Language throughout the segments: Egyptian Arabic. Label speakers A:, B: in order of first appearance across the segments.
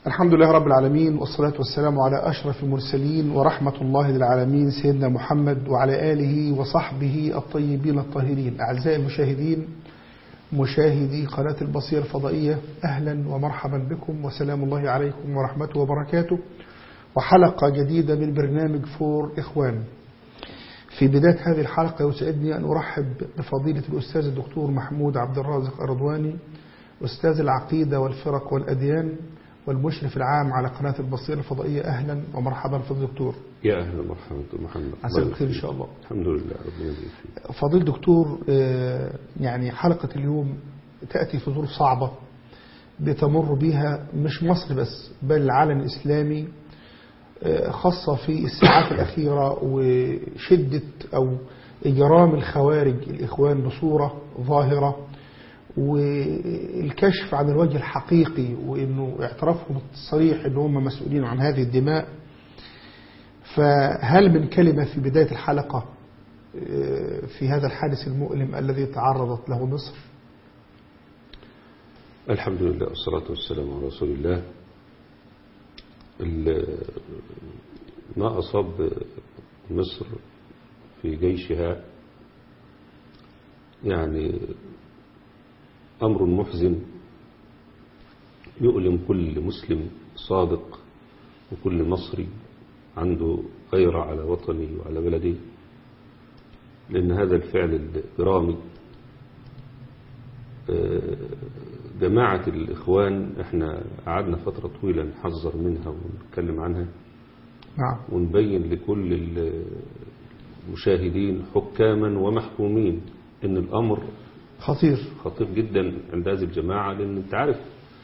A: الحمد لله رب العالمين والصلاة والسلام على أشرف المرسلين ورحمة الله للعالمين سيدنا محمد وعلى آله وصحبه الطيبين الطاهرين أعزائي المشاهدين مشاهدي قناة البصير الفضائية أهلا ومرحبا بكم وسلام الله عليكم ورحمته وبركاته وحلقة جديدة من برنامج فور إخوان في بداية هذه الحلقة يسعدني أن أرحب بفضيلة الأستاذ الدكتور محمود عبد الرازق الرضواني أستاذ العقيدة والفرق والأديان والمشرف العام على قناة البصيرة الفضائية أهلا ومرحبا في الدكتور
B: يا أهلا ومرحبا دكتور محمد
A: عساك بخير إن شاء الله
B: الحمد لله ربنا يبارك فيك
A: فضيل دكتور آه، يعني حلقة اليوم تأتي في ظروف صعبة بتمر بها مش مصر بس بل العالم الإسلامي آه، خاصة في الساعات الأخيرة وشدة أو إجرام الخوارج الإخوان بصورة ظاهرة والكشف عن الوجه الحقيقي وانه اعترافهم الصريح ان هم مسؤولين عن هذه الدماء فهل من كلمة في بداية الحلقة آه، في هذا الحادث المؤلم الذي تعرضت له مصر
B: الحمد لله والصلاة والسلام على رسول الله ال- ما أصاب مصر في جيشها يعني أمر محزن يؤلم كل مسلم صادق وكل مصري عنده غيرة على وطنه وعلى بلده لأن هذا الفعل الإجرامي آه، جماعة الإخوان احنا قعدنا فترة طويلة نحذر منها ونتكلم عنها
A: نعم
B: ونبين لكل المشاهدين حكاما ومحكومين ان الامر
A: خطير
B: خطير جدا عند هذه الجماعة لان انت عارف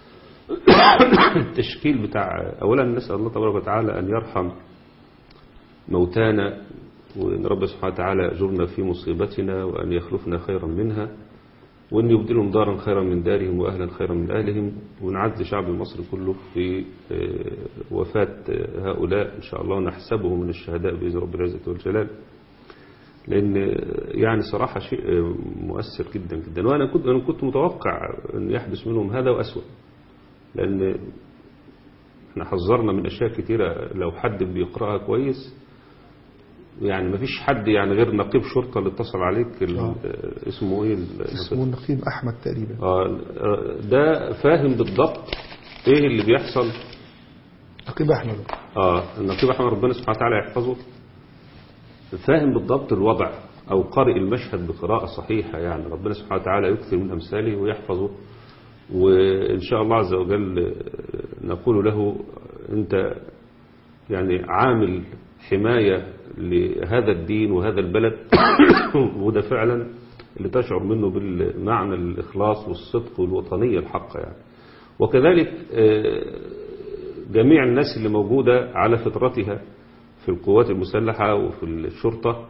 B: التشكيل بتاع اولا نسأل الله تبارك وتعالى ان يرحم موتانا وان رب سبحانه وتعالى يأجرنا في مصيبتنا وان يخلفنا خيرا منها وان يبدلهم دارا خيرا من دارهم واهلا خيرا من اهلهم ونعز شعب مصر كله في آه، وفاة آه، هؤلاء ان شاء الله نحسبه من الشهداء باذن رب العزة والجلال لان يعني صراحة شيء مؤثر جدا جدا وانا كنت انا كنت متوقع ان يحدث منهم هذا واسوأ لان احنا حذرنا من اشياء كتيرة لو حد بيقراها كويس يعني ما فيش حد يعني غير نقيب شرطة اللي اتصل عليك ال-
A: آه.
B: اسمه ايه ال-
A: اسمه النقيب أحمد تقريبا
B: آه، ده فاهم بالضبط ايه اللي بيحصل
A: نقيب أحمد
B: اه النقيب احمد ربنا سبحانه وتعالى يحفظه فاهم بالضبط الوضع او قارئ المشهد بقراءة صحيحة يعني ربنا سبحانه وتعالى يكثر من امثاله ويحفظه وان شاء الله عز وجل نقول له انت يعني عامل حماية لهذا الدين وهذا البلد وده فعلا اللي تشعر منه بالمعنى الإخلاص والصدق والوطنية الحقة يعني وكذلك آه، جميع الناس اللي موجودة على فطرتها في القوات المسلحة وفي الشرطة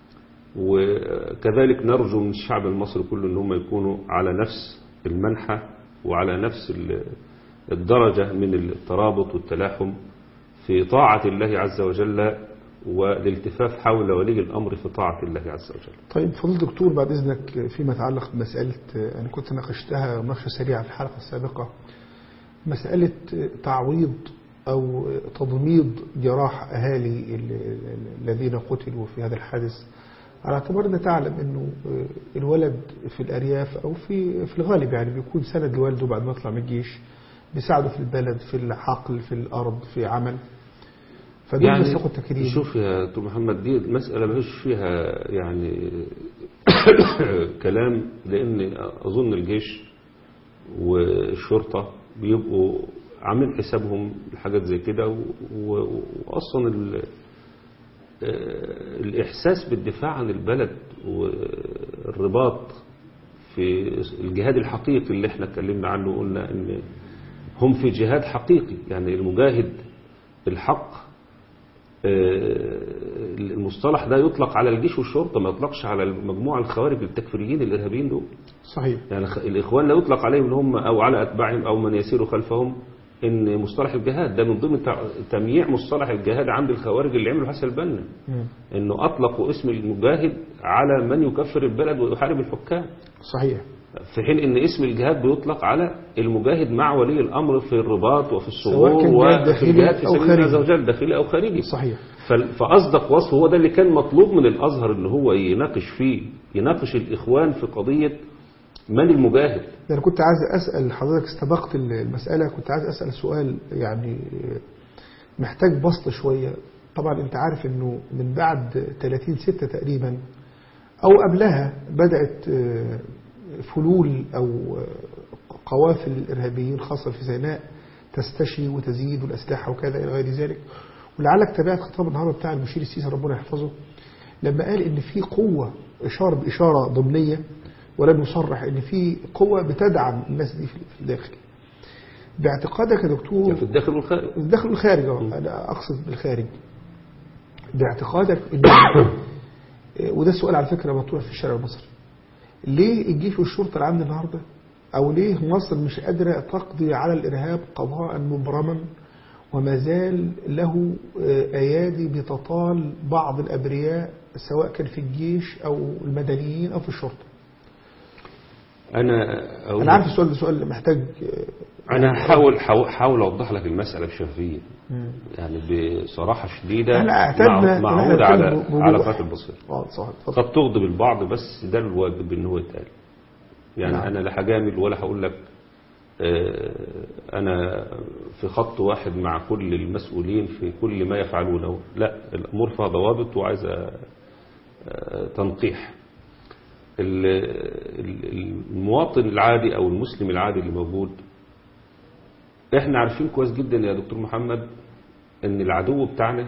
B: وكذلك نرجو من الشعب المصري كله ان هم يكونوا على نفس المنحى وعلى نفس ال- الدرجة من الترابط والتلاحم في طاعة الله عز وجل والالتفاف حول ولي الأمر في طاعة الله عز وجل
A: طيب فضل دكتور بعد إذنك فيما يتعلق بمسألة أنا كنت ناقشتها مناقشة سريعة في الحلقة السابقة مسألة تعويض أو تضميد جراح أهالي ال- ال- الذين قتلوا في هذا الحادث على اعتبار أن تعلم أنه الولد في الأرياف أو في في الغالب يعني بيكون سند لوالده بعد ما يطلع من الجيش بيساعده في البلد في الحقل في الأرض في عمل فدول يعني يستحقوا التكريم
B: شوف يا دكتور محمد دي المسألة ما فيش فيها يعني كلام لأن أظن الجيش والشرطة بيبقوا عاملين حسابهم لحاجات زي كده و- و- وأصلا ال- آه، الإحساس بالدفاع عن البلد والرباط في الجهاد الحقيقي اللي احنا اتكلمنا عنه وقلنا ان هم في جهاد حقيقي يعني المجاهد الحق آه، المصطلح ده يطلق على الجيش والشرطة ما يطلقش على المجموعة الخوارج التكفيريين الإرهابيين دول
A: صحيح
B: يعني خ- الإخوان لا يطلق عليهم إن هم أو على أتباعهم أو من يسير خلفهم إن مصطلح الجهاد ده من ضمن تع- تمييع مصطلح الجهاد عند الخوارج اللي عملوا حسن البنا
A: مم.
B: إنه أطلقوا اسم المجاهد على من يكفر البلد ويحارب الحكام
A: صحيح
B: في حين ان اسم الجهاد بيطلق على المجاهد مع ولي الامر في الرباط وفي
A: سواء
B: الصغور
A: كان جهاد
B: وفي
A: داخلي
B: الجهاد في
A: أو
B: سبيل الله
A: خارجي.
B: عز وجل داخلي او خارجي
A: صحيح
B: فال- فأصدق وصف هو ده اللي كان مطلوب من الأزهر اللي هو يناقش فيه يناقش الإخوان في قضية من المجاهد
A: ده انا كنت عايز اسال حضرتك استبقت المساله كنت عايز اسال سؤال يعني محتاج بسط شويه طبعا انت عارف انه من بعد 30 6 تقريبا او قبلها بدات آه، فلول او آه، قوافل الارهابيين خاصه في سيناء تستشري وتزيد والاسلحه وكذا الى غير ذلك ولعلك تابعت خطاب النهارده بتاع المشير السيسي ربنا يحفظه لما قال ان في قوه اشاره باشاره ضمنيه ولم يصرح ان في قوه بتدعم الناس دي في في الداخل باعتقادك يا دكتور
B: في الداخل والخارج
A: الداخل والخارج أهو، انا اقصد بالخارج باعتقادك ان وده السؤال على فكره مطروح في الشارع المصري ليه الجيش والشرطه اللي عندنا النهارده او ليه مصر مش قادره تقضي على الارهاب قضاء مبرما وما زال له آه، ايادي بتطال بعض الابرياء سواء كان في الجيش او المدنيين او في الشرطه
B: أنا أقول
A: انا عارف السؤال ده سؤال محتاج آه،
B: أنا هحاول حاول حاول أوضح لك المسألة بشفافية يعني بصراحة شديدة
A: احنا اعتدنا
B: مع-
A: إن احنا
B: معود على
A: نتكلم بوضوح.
B: على قناة البصير
A: اه صح اتفضل
B: قد تغضب البعض بس ده الواجب ان هو يتقال يعني
A: نعم.
B: انا لا هجامل ولا هقول لك آه، انا في خط واحد مع كل المسؤولين في كل ما يفعلونه لا الامور فيها ضوابط وعايزه آه، تنقيح ال- ال- المواطن العادي او المسلم العادي اللي موجود احنا عارفين كويس جدا يا دكتور محمد ان العدو بتاعنا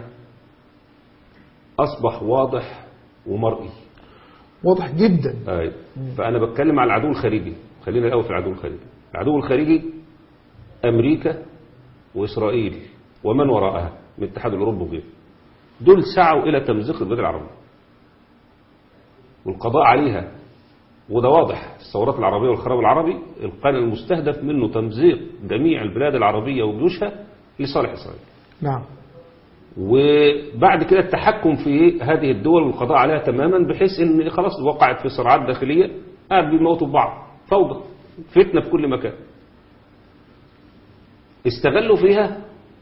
B: اصبح واضح ومرئي
A: واضح جدا
B: أي. فأنا بتكلم على العدو الخارجي خلينا الأول في العدو الخارجي العدو الخارجي أمريكا وإسرائيل ومن وراءها من الاتحاد الأوروبي وغيره دول سعوا إلى تمزيق البلاد العربية والقضاء عليها وده واضح الثورات العربية والخراب العربي كان المستهدف منه تمزيق جميع البلاد العربية وجيوشها لصالح إسرائيل
A: نعم
B: وبعد كده التحكم في هذه الدول والقضاء عليها تماما بحيث ان خلاص وقعت في صراعات داخليه قاعد بيموتوا بعض فوضى فتنه في كل مكان استغلوا فيها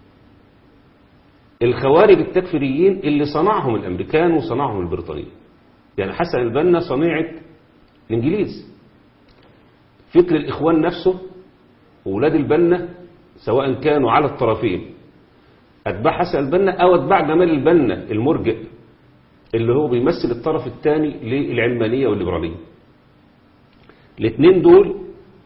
B: الخوارج التكفيريين اللي صنعهم الامريكان وصنعهم البريطانيين يعني حسن البنا صنيعه الانجليز فكر الاخوان نفسه وولاد البنا سواء كانوا على الطرفين أتباع حسن البنا أو أتباع جمال البنا المرجئ اللي هو بيمثل الطرف الثاني للعلمانية والليبرالية الاثنين دول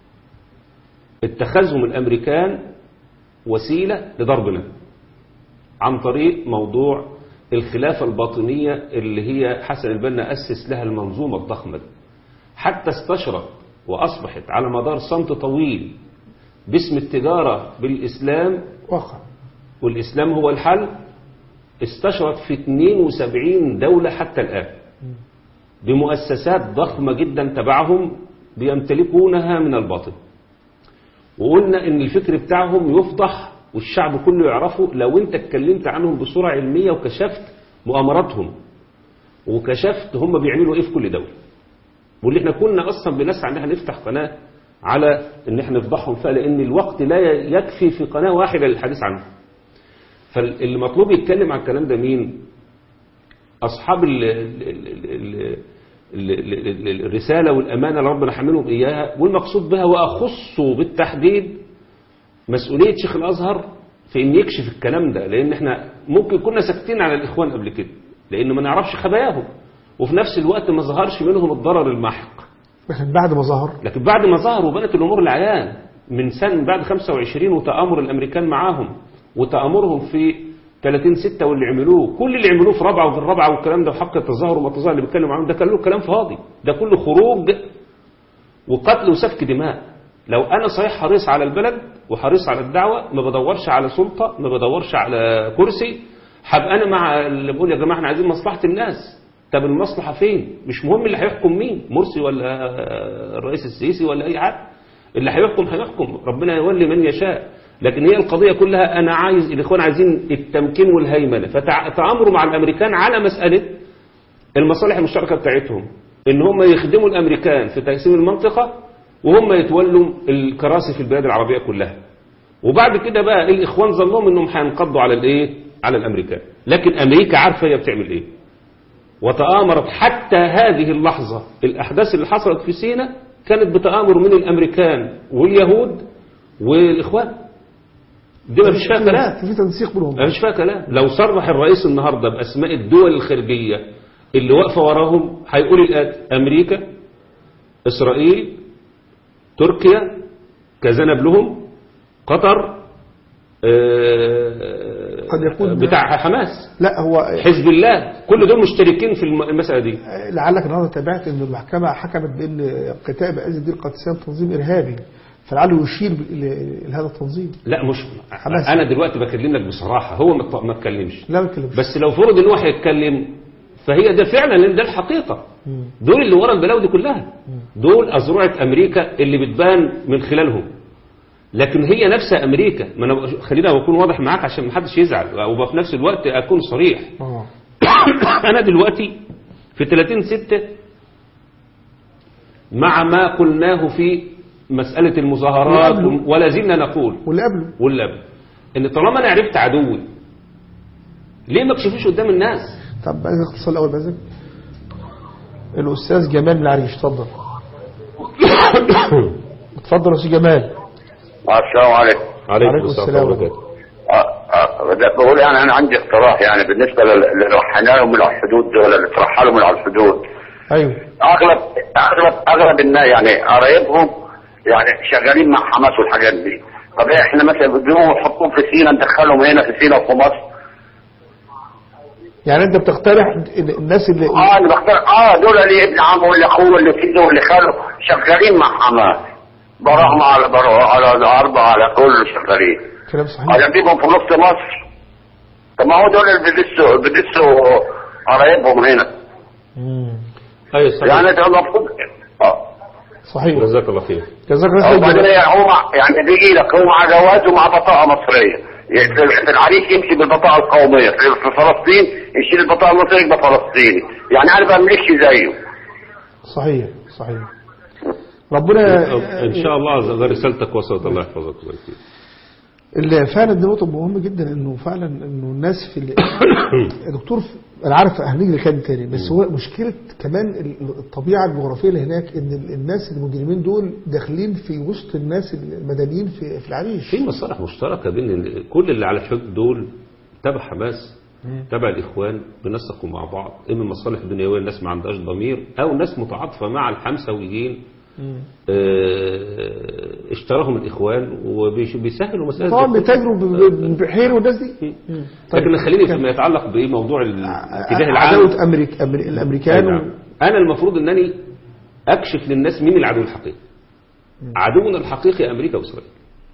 B: اتخذهم الأمريكان وسيلة لضربنا عن طريق موضوع الخلافة الباطنية اللي هي حسن البنا أسس لها المنظومة الضخمة دي حتى استشرت وأصبحت على مدار صمت طويل باسم التجارة بالإسلام
A: واقع
B: والإسلام هو الحل استشرت في 72 دولة حتى الآن بمؤسسات ضخمة جدا تبعهم بيمتلكونها من الباطل وقلنا ان الفكر بتاعهم يفضح والشعب كله يعرفه لو انت اتكلمت عنهم بصورة علمية وكشفت مؤامراتهم وكشفت هم بيعملوا ايه في كل دولة واللي احنا كنا اصلا بنسعى ان احنا نفتح قناة على ان احنا نفضحهم فيها لان الوقت لا يكفي في قناة واحدة للحديث عنهم فاللي مطلوب يتكلم عن الكلام ده مين أصحاب ال ال ال ال ال الرسالة والأمانة اللي ربنا حملهم إياها والمقصود بها وأخص بالتحديد مسؤولية شيخ الأزهر في إن يكشف الكلام ده لأن إحنا ممكن كنا ساكتين على الإخوان قبل كده لأن ما نعرفش خباياهم وفي نفس الوقت ما ظهرش منهم الضرر المحق
A: لكن بعد ما ظهر
B: لكن بعد ما ظهر وبنت الأمور العيان من سنة بعد 25 وتآمر الأمريكان معاهم وتآمرهم في 30 6 واللي عملوه كل اللي عملوه في رابعه وفي الرابعه والكلام ده وحق التظاهر وما التظاهر اللي بيتكلموا عنه ده كله كلام فاضي ده كله خروج وقتل وسفك دماء لو انا صحيح حريص على البلد وحريص على الدعوه ما بدورش على سلطه ما بدورش على كرسي هبقى انا مع اللي بقول يا جماعه احنا عايزين مصلحه الناس طب المصلحه فين مش مهم اللي هيحكم مين مرسي ولا الرئيس السيسي ولا اي حد اللي هيحكم هيحكم ربنا يولي من يشاء لكن هي القضية كلها أنا عايز الإخوان عايزين التمكين والهيمنة فتعامروا مع الأمريكان على مسألة المصالح المشتركة بتاعتهم إن هم يخدموا الأمريكان في تقسيم المنطقة وهم يتولوا الكراسي في البلاد العربية كلها وبعد كده بقى الإخوان ظنهم أنهم هينقضوا على الإيه على الأمريكان لكن أمريكا عارفة هي بتعمل إيه وتآمرت حتى هذه اللحظة الأحداث اللي حصلت في سيناء كانت بتآمر من الأمريكان واليهود والإخوان دي ما فيش فيها كلام
A: في تنسيق بينهم
B: ما فيش فيها كلام لو صرح الرئيس النهاردة بأسماء الدول الخارجية اللي واقفة وراهم هيقول الآتي أمريكا إسرائيل تركيا كذنب لهم قطر آه،
A: قد يكون-
B: بتاع حماس
A: لا هو
B: حزب الله كل دول مشتركين في الم- المسألة دي
A: لعلك النهارده تابعت ان المحكمه حكمت بان قتال مآذن دين القادسيه تنظيم ارهابي فلعله يشير ل- لهذا التنظيم
B: لا مش
A: حماس.
B: أنا دلوقتي بكلمك بصراحة هو ما ات- ما اتكلمش
A: لا ما اتكلمش
B: بس لو فرض ان هو هيتكلم فهي ده فعلا لان ده الحقيقه
A: مم.
B: دول اللي ورا البلاوي دي كلها دول اذرعه امريكا اللي بتبان من خلالهم لكن هي نفسها امريكا ما انا خلينا اكون واضح معاك عشان ما حدش يزعل وفي نفس الوقت اكون صريح
A: اه
B: انا دلوقتي في 30 6 مع ما قلناه في مساله المظاهرات
A: وقبله.
B: ولا زلنا نقول
A: واللي قبله
B: واللي قبل ان طالما انا عرفت عدوي ليه ما اكشفوش قدام الناس
A: طب عايز اتصل الاول باذنك الاستاذ جمال من العريش اتفضل اتفضل يا استاذ جمال
C: السلام عليكم
A: عليكم السلام
B: وبركاته
C: آه، آه، بدأ بقول يعني انا عندي اقتراح يعني بالنسبه لل- اللي رحناهم من على الحدود دول اللي ترحلوا من على الحدود
A: ايوه
C: اغلب اغلب اغلب الناس يعني قرايبهم يعني شغالين مع حماس والحاجات دي طب احنا مثلا بدهم يحطوهم في سينا ندخلهم هنا في سينا وفي مصر
A: يعني انت بتقترح إن الناس اللي
C: اه اللي بختار اه دول اللي ابن عمه واللي اخوه واللي سيده واللي خاله شغالين مع حماس براهم على براهم على الارض على كله شغالين
A: كلام صحيح
C: اجيبهم في نص مصر طب ما هو دول اللي بيدسوا بيدسوا قرايبهم هنا
A: مم.
B: ايوه صحيح
C: يعني ده المفروض اه
A: صحيح
B: جزاك الله خير
A: جزاك الله
C: أو
A: خير
C: بعدين
A: جمال.
C: يعني هو مع يعني بيجي لك هو مع جواز ومع بطاقه مصريه يعني في في العريش يمشي بالبطاقه القوميه في في فلسطين يشيل البطاقه المصريه يبقى فلسطيني يعني انا بقى ملكش زيه
A: صحيح صحيح ربنا
B: ان شاء الله رسالتك وصلت الله يحفظك ويبارك فيك
A: اللي فعلا دي نقطة مهمة جدا انه فعلا انه الناس في ال- يا دكتور انا عارف هنيجي لكلام تاني بس هو مشكلة كمان ال- الطبيعة الجغرافية اللي هناك ان ال- الناس المجرمين دول داخلين في وسط الناس المدنيين في في العريش
B: في مصالح مشتركه بين ال- كل اللي على الحدود دول تبع حماس تبع الاخوان بينسقوا مع بعض اما مصالح دنيويه الناس ما عندهاش ضمير او ناس متعاطفه مع الحمسويين آه، اشتراهم الاخوان وبيسهلوا مساله
A: طبعا
B: زي كده.
A: بيتاجروا ب- ببحير والناس دي طيب،
B: لكن خليني
A: كم-
B: فيما يتعلق بموضوع الاتجاه العام
A: عداوة أمريك أمر-
B: أي
A: الامريكان
B: نعم. انا المفروض انني اكشف للناس مين العدو الحقيقي عدونا الحقيقي امريكا واسرائيل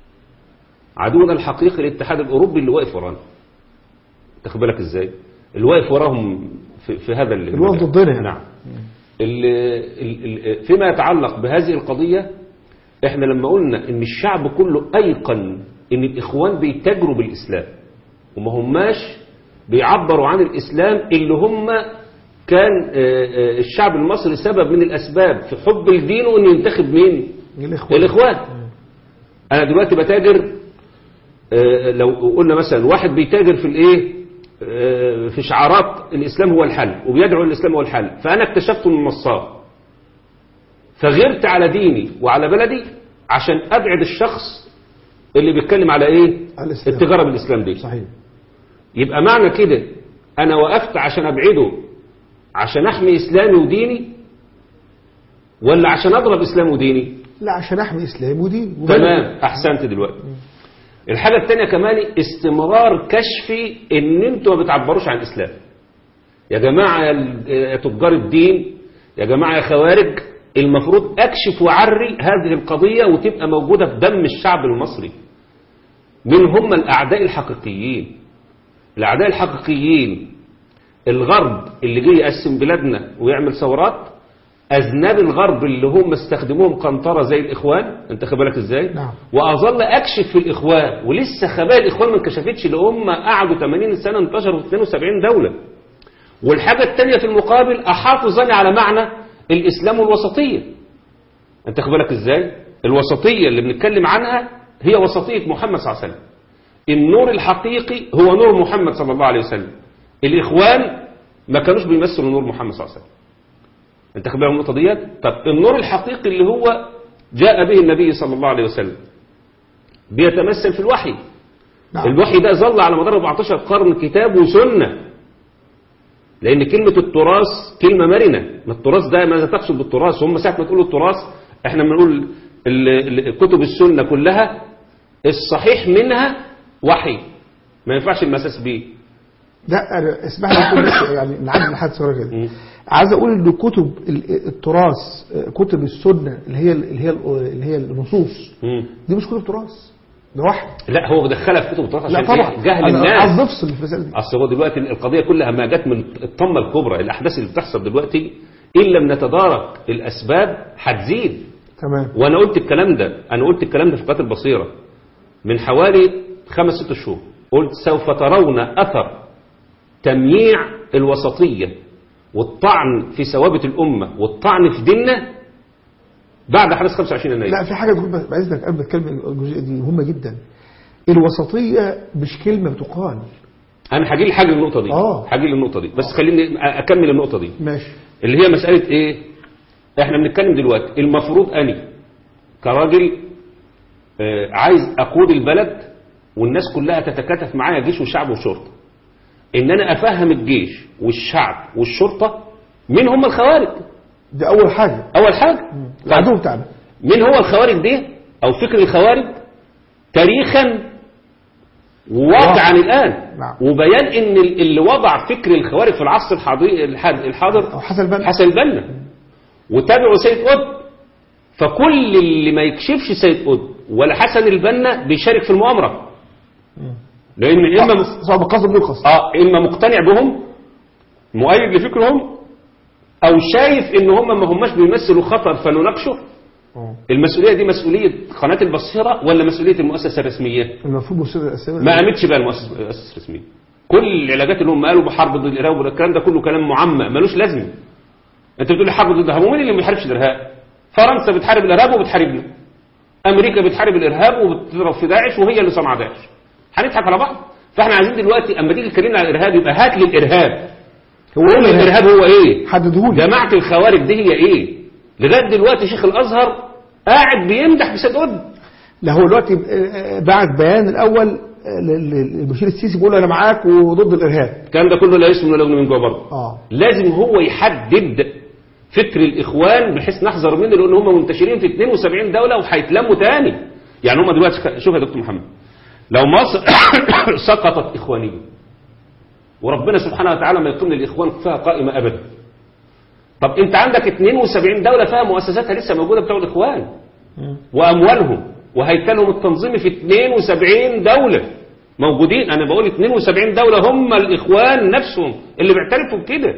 B: عدونا الحقيقي الاتحاد الاوروبي اللي واقف ورانا تاخد بالك ازاي اللي واقف وراهم في, في هذا ال-
A: اللي واقف ضدنا يعني.
B: نعم ال ال ال فيما يتعلق بهذه القضيه احنا لما قلنا ان الشعب كله ايقن ان الاخوان بيتاجروا بالاسلام وما هماش بيعبروا عن الاسلام اللي هم كان آه، آه، الشعب المصري سبب من الاسباب في حب الدين وانه ينتخب مين
A: الإخوان
B: الاخوان انا دلوقتي بتاجر آه، لو قلنا مثلا واحد بيتاجر في الايه آه، في شعارات الاسلام هو الحل وبيدعو الاسلام هو الحل فانا اكتشفت انه نصاب فغيرت على ديني وعلى بلدي عشان ابعد الشخص اللي بيتكلم على ايه
A: على الإسلام.
B: التجاره بالاسلام دي
A: صحيح
B: يبقى معنى كده انا وقفت عشان ابعده عشان احمي اسلامي وديني ولا عشان اضرب اسلام وديني
A: لا عشان أحمي إسلام ودين وبلد.
B: تمام احسنت دلوقتي الحاجه الثانيه كمان استمرار كشفي ان انتوا ما بتعبروش عن الاسلام يا جماعه يا ال- يا تجار الدين يا جماعه يا خوارج المفروض اكشف وعري هذه القضيه وتبقى موجوده في دم الشعب المصري من هم الاعداء الحقيقيين الاعداء الحقيقيين الغرب اللي جه يقسم بلادنا ويعمل ثورات اذناب الغرب اللي هم استخدموهم قنطره زي الاخوان انت خد بالك ازاي
A: نعم.
B: واظل اكشف في الاخوان ولسه خبايا الاخوان ما انكشفتش اللي هم قعدوا 80 سنه انتشروا في 72 دوله والحاجه الثانيه في المقابل احافظ انا على معنى الاسلام والوسطيه انت خد بالك ازاي الوسطيه اللي بنتكلم عنها هي وسطيه محمد صلى الله عليه وسلم النور الحقيقي هو نور محمد صلى الله عليه وسلم الاخوان ما كانوش بيمثلوا نور محمد صلى الله عليه وسلم انت خد بالك من النقطه ديت طب النور الحقيقي اللي هو جاء به النبي صلى الله عليه وسلم بيتمثل في الوحي
A: نعم.
B: الوحي ده ظل على مدار 14 قرن كتاب وسنة لأن كلمة التراث كلمة مرنة ما التراث ده ماذا تقصد بالتراث هم ساعة ما تقولوا التراث احنا بنقول ال- ال- كتب السنة كلها الصحيح منها وحي ما ينفعش المساس بيه
A: لا أنا اسمح لي أقول بس يعني نعدل لحد صغيره كده
B: مم.
A: عايز اقول ان كتب ال- التراث كتب السنه اللي هي اللي هي اللي هي النصوص
B: مم.
A: دي مش كتب تراث ده وحي
B: لا هو دخلها في كتب التراث
A: لا
B: عشان
A: طبعا
B: إيه؟ جهل
A: أنا
B: الناس
A: عايز نفصل في المساله دي
B: اصل هو دلوقتي القضيه كلها ما جت من الطمه الكبرى الاحداث اللي بتحصل دلوقتي ان لم نتدارك الاسباب هتزيد
A: تمام
B: وانا قلت الكلام ده انا قلت الكلام ده في قناه البصيره من حوالي خمس ست شهور قلت سوف ترون اثر تمييع الوسطيه والطعن في ثوابت الامه والطعن في ديننا بعد احداث 25 يناير
A: لا في حاجه تقول باذنك قبل ما اتكلم الجزئيه دي مهمه جدا الوسطيه مش كلمه بتقال
B: انا هجي لحاجه النقطه دي
A: آه.
B: هجي للنقطه دي بس خليني اكمل النقطه دي
A: ماشي
B: اللي هي مسألة ايه احنا بنتكلم دلوقتي المفروض اني كراجل آه، عايز اقود البلد والناس كلها تتكاتف معايا جيش وشعب وشرطة ان انا افهم الجيش والشعب والشرطة مين هم الخوارج
A: دي اول حاجه
B: اول حاجة
A: العدو بتاعنا
B: مين هو الخوارج دي او فكر الخوارج تاريخا وواقعا الان
A: نعم.
B: وبيان ان اللي وضع فكر الخوارج في العصر الحاضر الحاضر
A: او حسن البنا
B: حسن البنا وتابعوا سيد قطب فكل اللي ما يكشفش سيد قطب ولا حسن البنا بيشارك في المؤامرة لأن إما
A: صعب قصد من القصد
B: آه إما مقتنع بهم مؤيد لفكرهم أو شايف إن هم ما هماش بيمثلوا خطر فنناقشه المسؤولية دي مسؤولية قناة البصيرة ولا مسؤولية المؤسسة الرسمية
A: المفروض مسؤول الاسئله
B: ما قامتش بقى المؤسسة المؤسسة الرسمية كل العلاجات اللي هم قالوا بحرب ضد الإرهاب والكلام ده كله كلام معمى ملوش لازمة انت بتقول لي حرب ضد الارهاب ومين اللي ما بيحاربش الارهاب فرنسا بتحارب الارهاب وبتحاربنا امريكا بتحارب الارهاب وبتضرب في داعش وهي اللي صنع داعش هنضحك على بعض فاحنا عايزين دلوقتي اما تيجي تكلمنا على الارهاب يبقى هات لي الارهاب هو
A: إيه الإرهاب؟
B: الارهاب هو ايه
A: حددهولي
B: جماعه الخوارج دي هي ايه لغايه دلوقتي شيخ الازهر قاعد بيمدح بسيد قطب
A: لا هو دلوقتي آه، بعت بيان الاول آه، لل- لل- للبشير السيسي بيقول له انا معاك وضد الارهاب
B: الكلام ده كله لا يسمن ولا يغني من جوه برضه
A: اه
B: لازم هو يحدد فكر الإخوان بحيث نحذر منه لأن هم منتشرين في 72 دولة وهيتلموا تاني يعني هم دلوقتي خ- شوف يا دكتور محمد لو مصر سقطت إخوانية وربنا سبحانه وتعالى ما يقيم للإخوان فيها قائمة أبدا طب أنت عندك 72 دولة فيها مؤسساتها لسه موجودة بتوع الإخوان وأموالهم وهيكلهم التنظيمي في 72 دولة موجودين أنا بقول 72 دولة هم الإخوان نفسهم اللي بيعترفوا بكده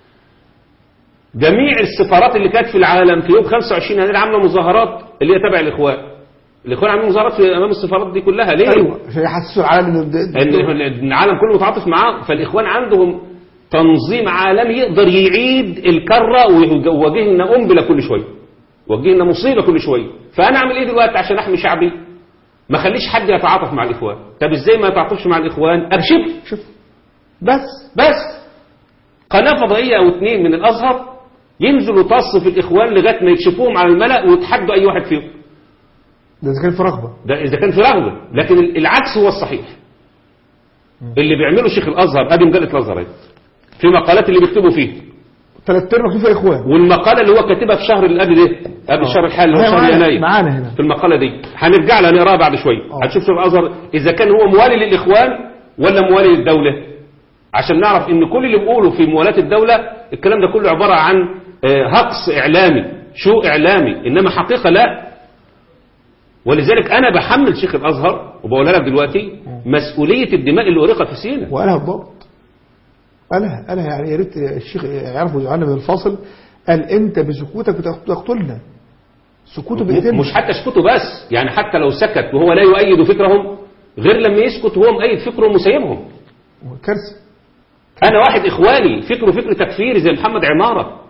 B: جميع السفارات اللي كانت في العالم في يوم 25 يناير عامله مظاهرات اللي هي تبع الاخوان الاخوان عاملين مظاهرات في امام السفارات دي كلها ليه
A: ايوه عشان يحسسوا العالم ان ده-
B: ان إن العالم كله متعاطف معاه فالاخوان عندهم تنظيم عالمي يقدر يعيد الكره ويوجه لنا قنبله كل شويه يوجه لنا مصيبه كل شويه فانا اعمل ايه دلوقتي عشان احمي شعبي ما خليش حد يتعاطف مع الاخوان طب ازاي ما يتعاطفش مع الاخوان ارشف
A: شوف بس
B: بس قناة فضائية أو اتنين من الأزهر ينزلوا طص في الإخوان لغاية ما يكشفوهم على الملأ ويتحدوا أي واحد فيهم
A: ده اذا كان في رغبه
B: ده إذا كان في رغبة لكن ال- العكس هو الصحيح اللي بيعمله شيخ الأزهر أدي مجلة الأزهر أهي. في مقالات اللي بيكتبوا فيه
A: ثلاث ارباع فيه اخوان
B: والمقالة اللي هو كاتبها في شهر اللي قبل ده قبل الشهر الحالي اللي هو
A: هي
B: شهر
A: معانا-
B: يناير
A: معانا هنا
B: في المقالة دي هنرجع لها نقراها بعد شوية
A: آه.
B: هتشوف شيخ الأزهر إذا كان هو موالي للإخوان ولا موالي للدولة عشان نعرف ان كل اللي بيقوله في موالاة الدولة الكلام ده كله عبارة عن آه، هقص إعلامي شو إعلامي إنما حقيقة لا ولذلك أنا بحمل شيخ الأزهر وبقولها لك دلوقتي مسؤولية الدماء اللي أريقت في سينا
A: وقالها بالضبط قالها قالها يعني يا ريت الشيخ يعرفوا يجعلنا من الفاصل قال انت بسكوتك بتقتلنا سكوته بيقتلنا
B: مش حتى اسكتوا بس يعني حتى لو سكت وهو لا يؤيد فكرهم غير لما يسكت وهو مؤيد فكرهم وسايبهم
A: كارثه
B: أنا واحد إخواني فكره فكر تكفيري زي محمد عمارة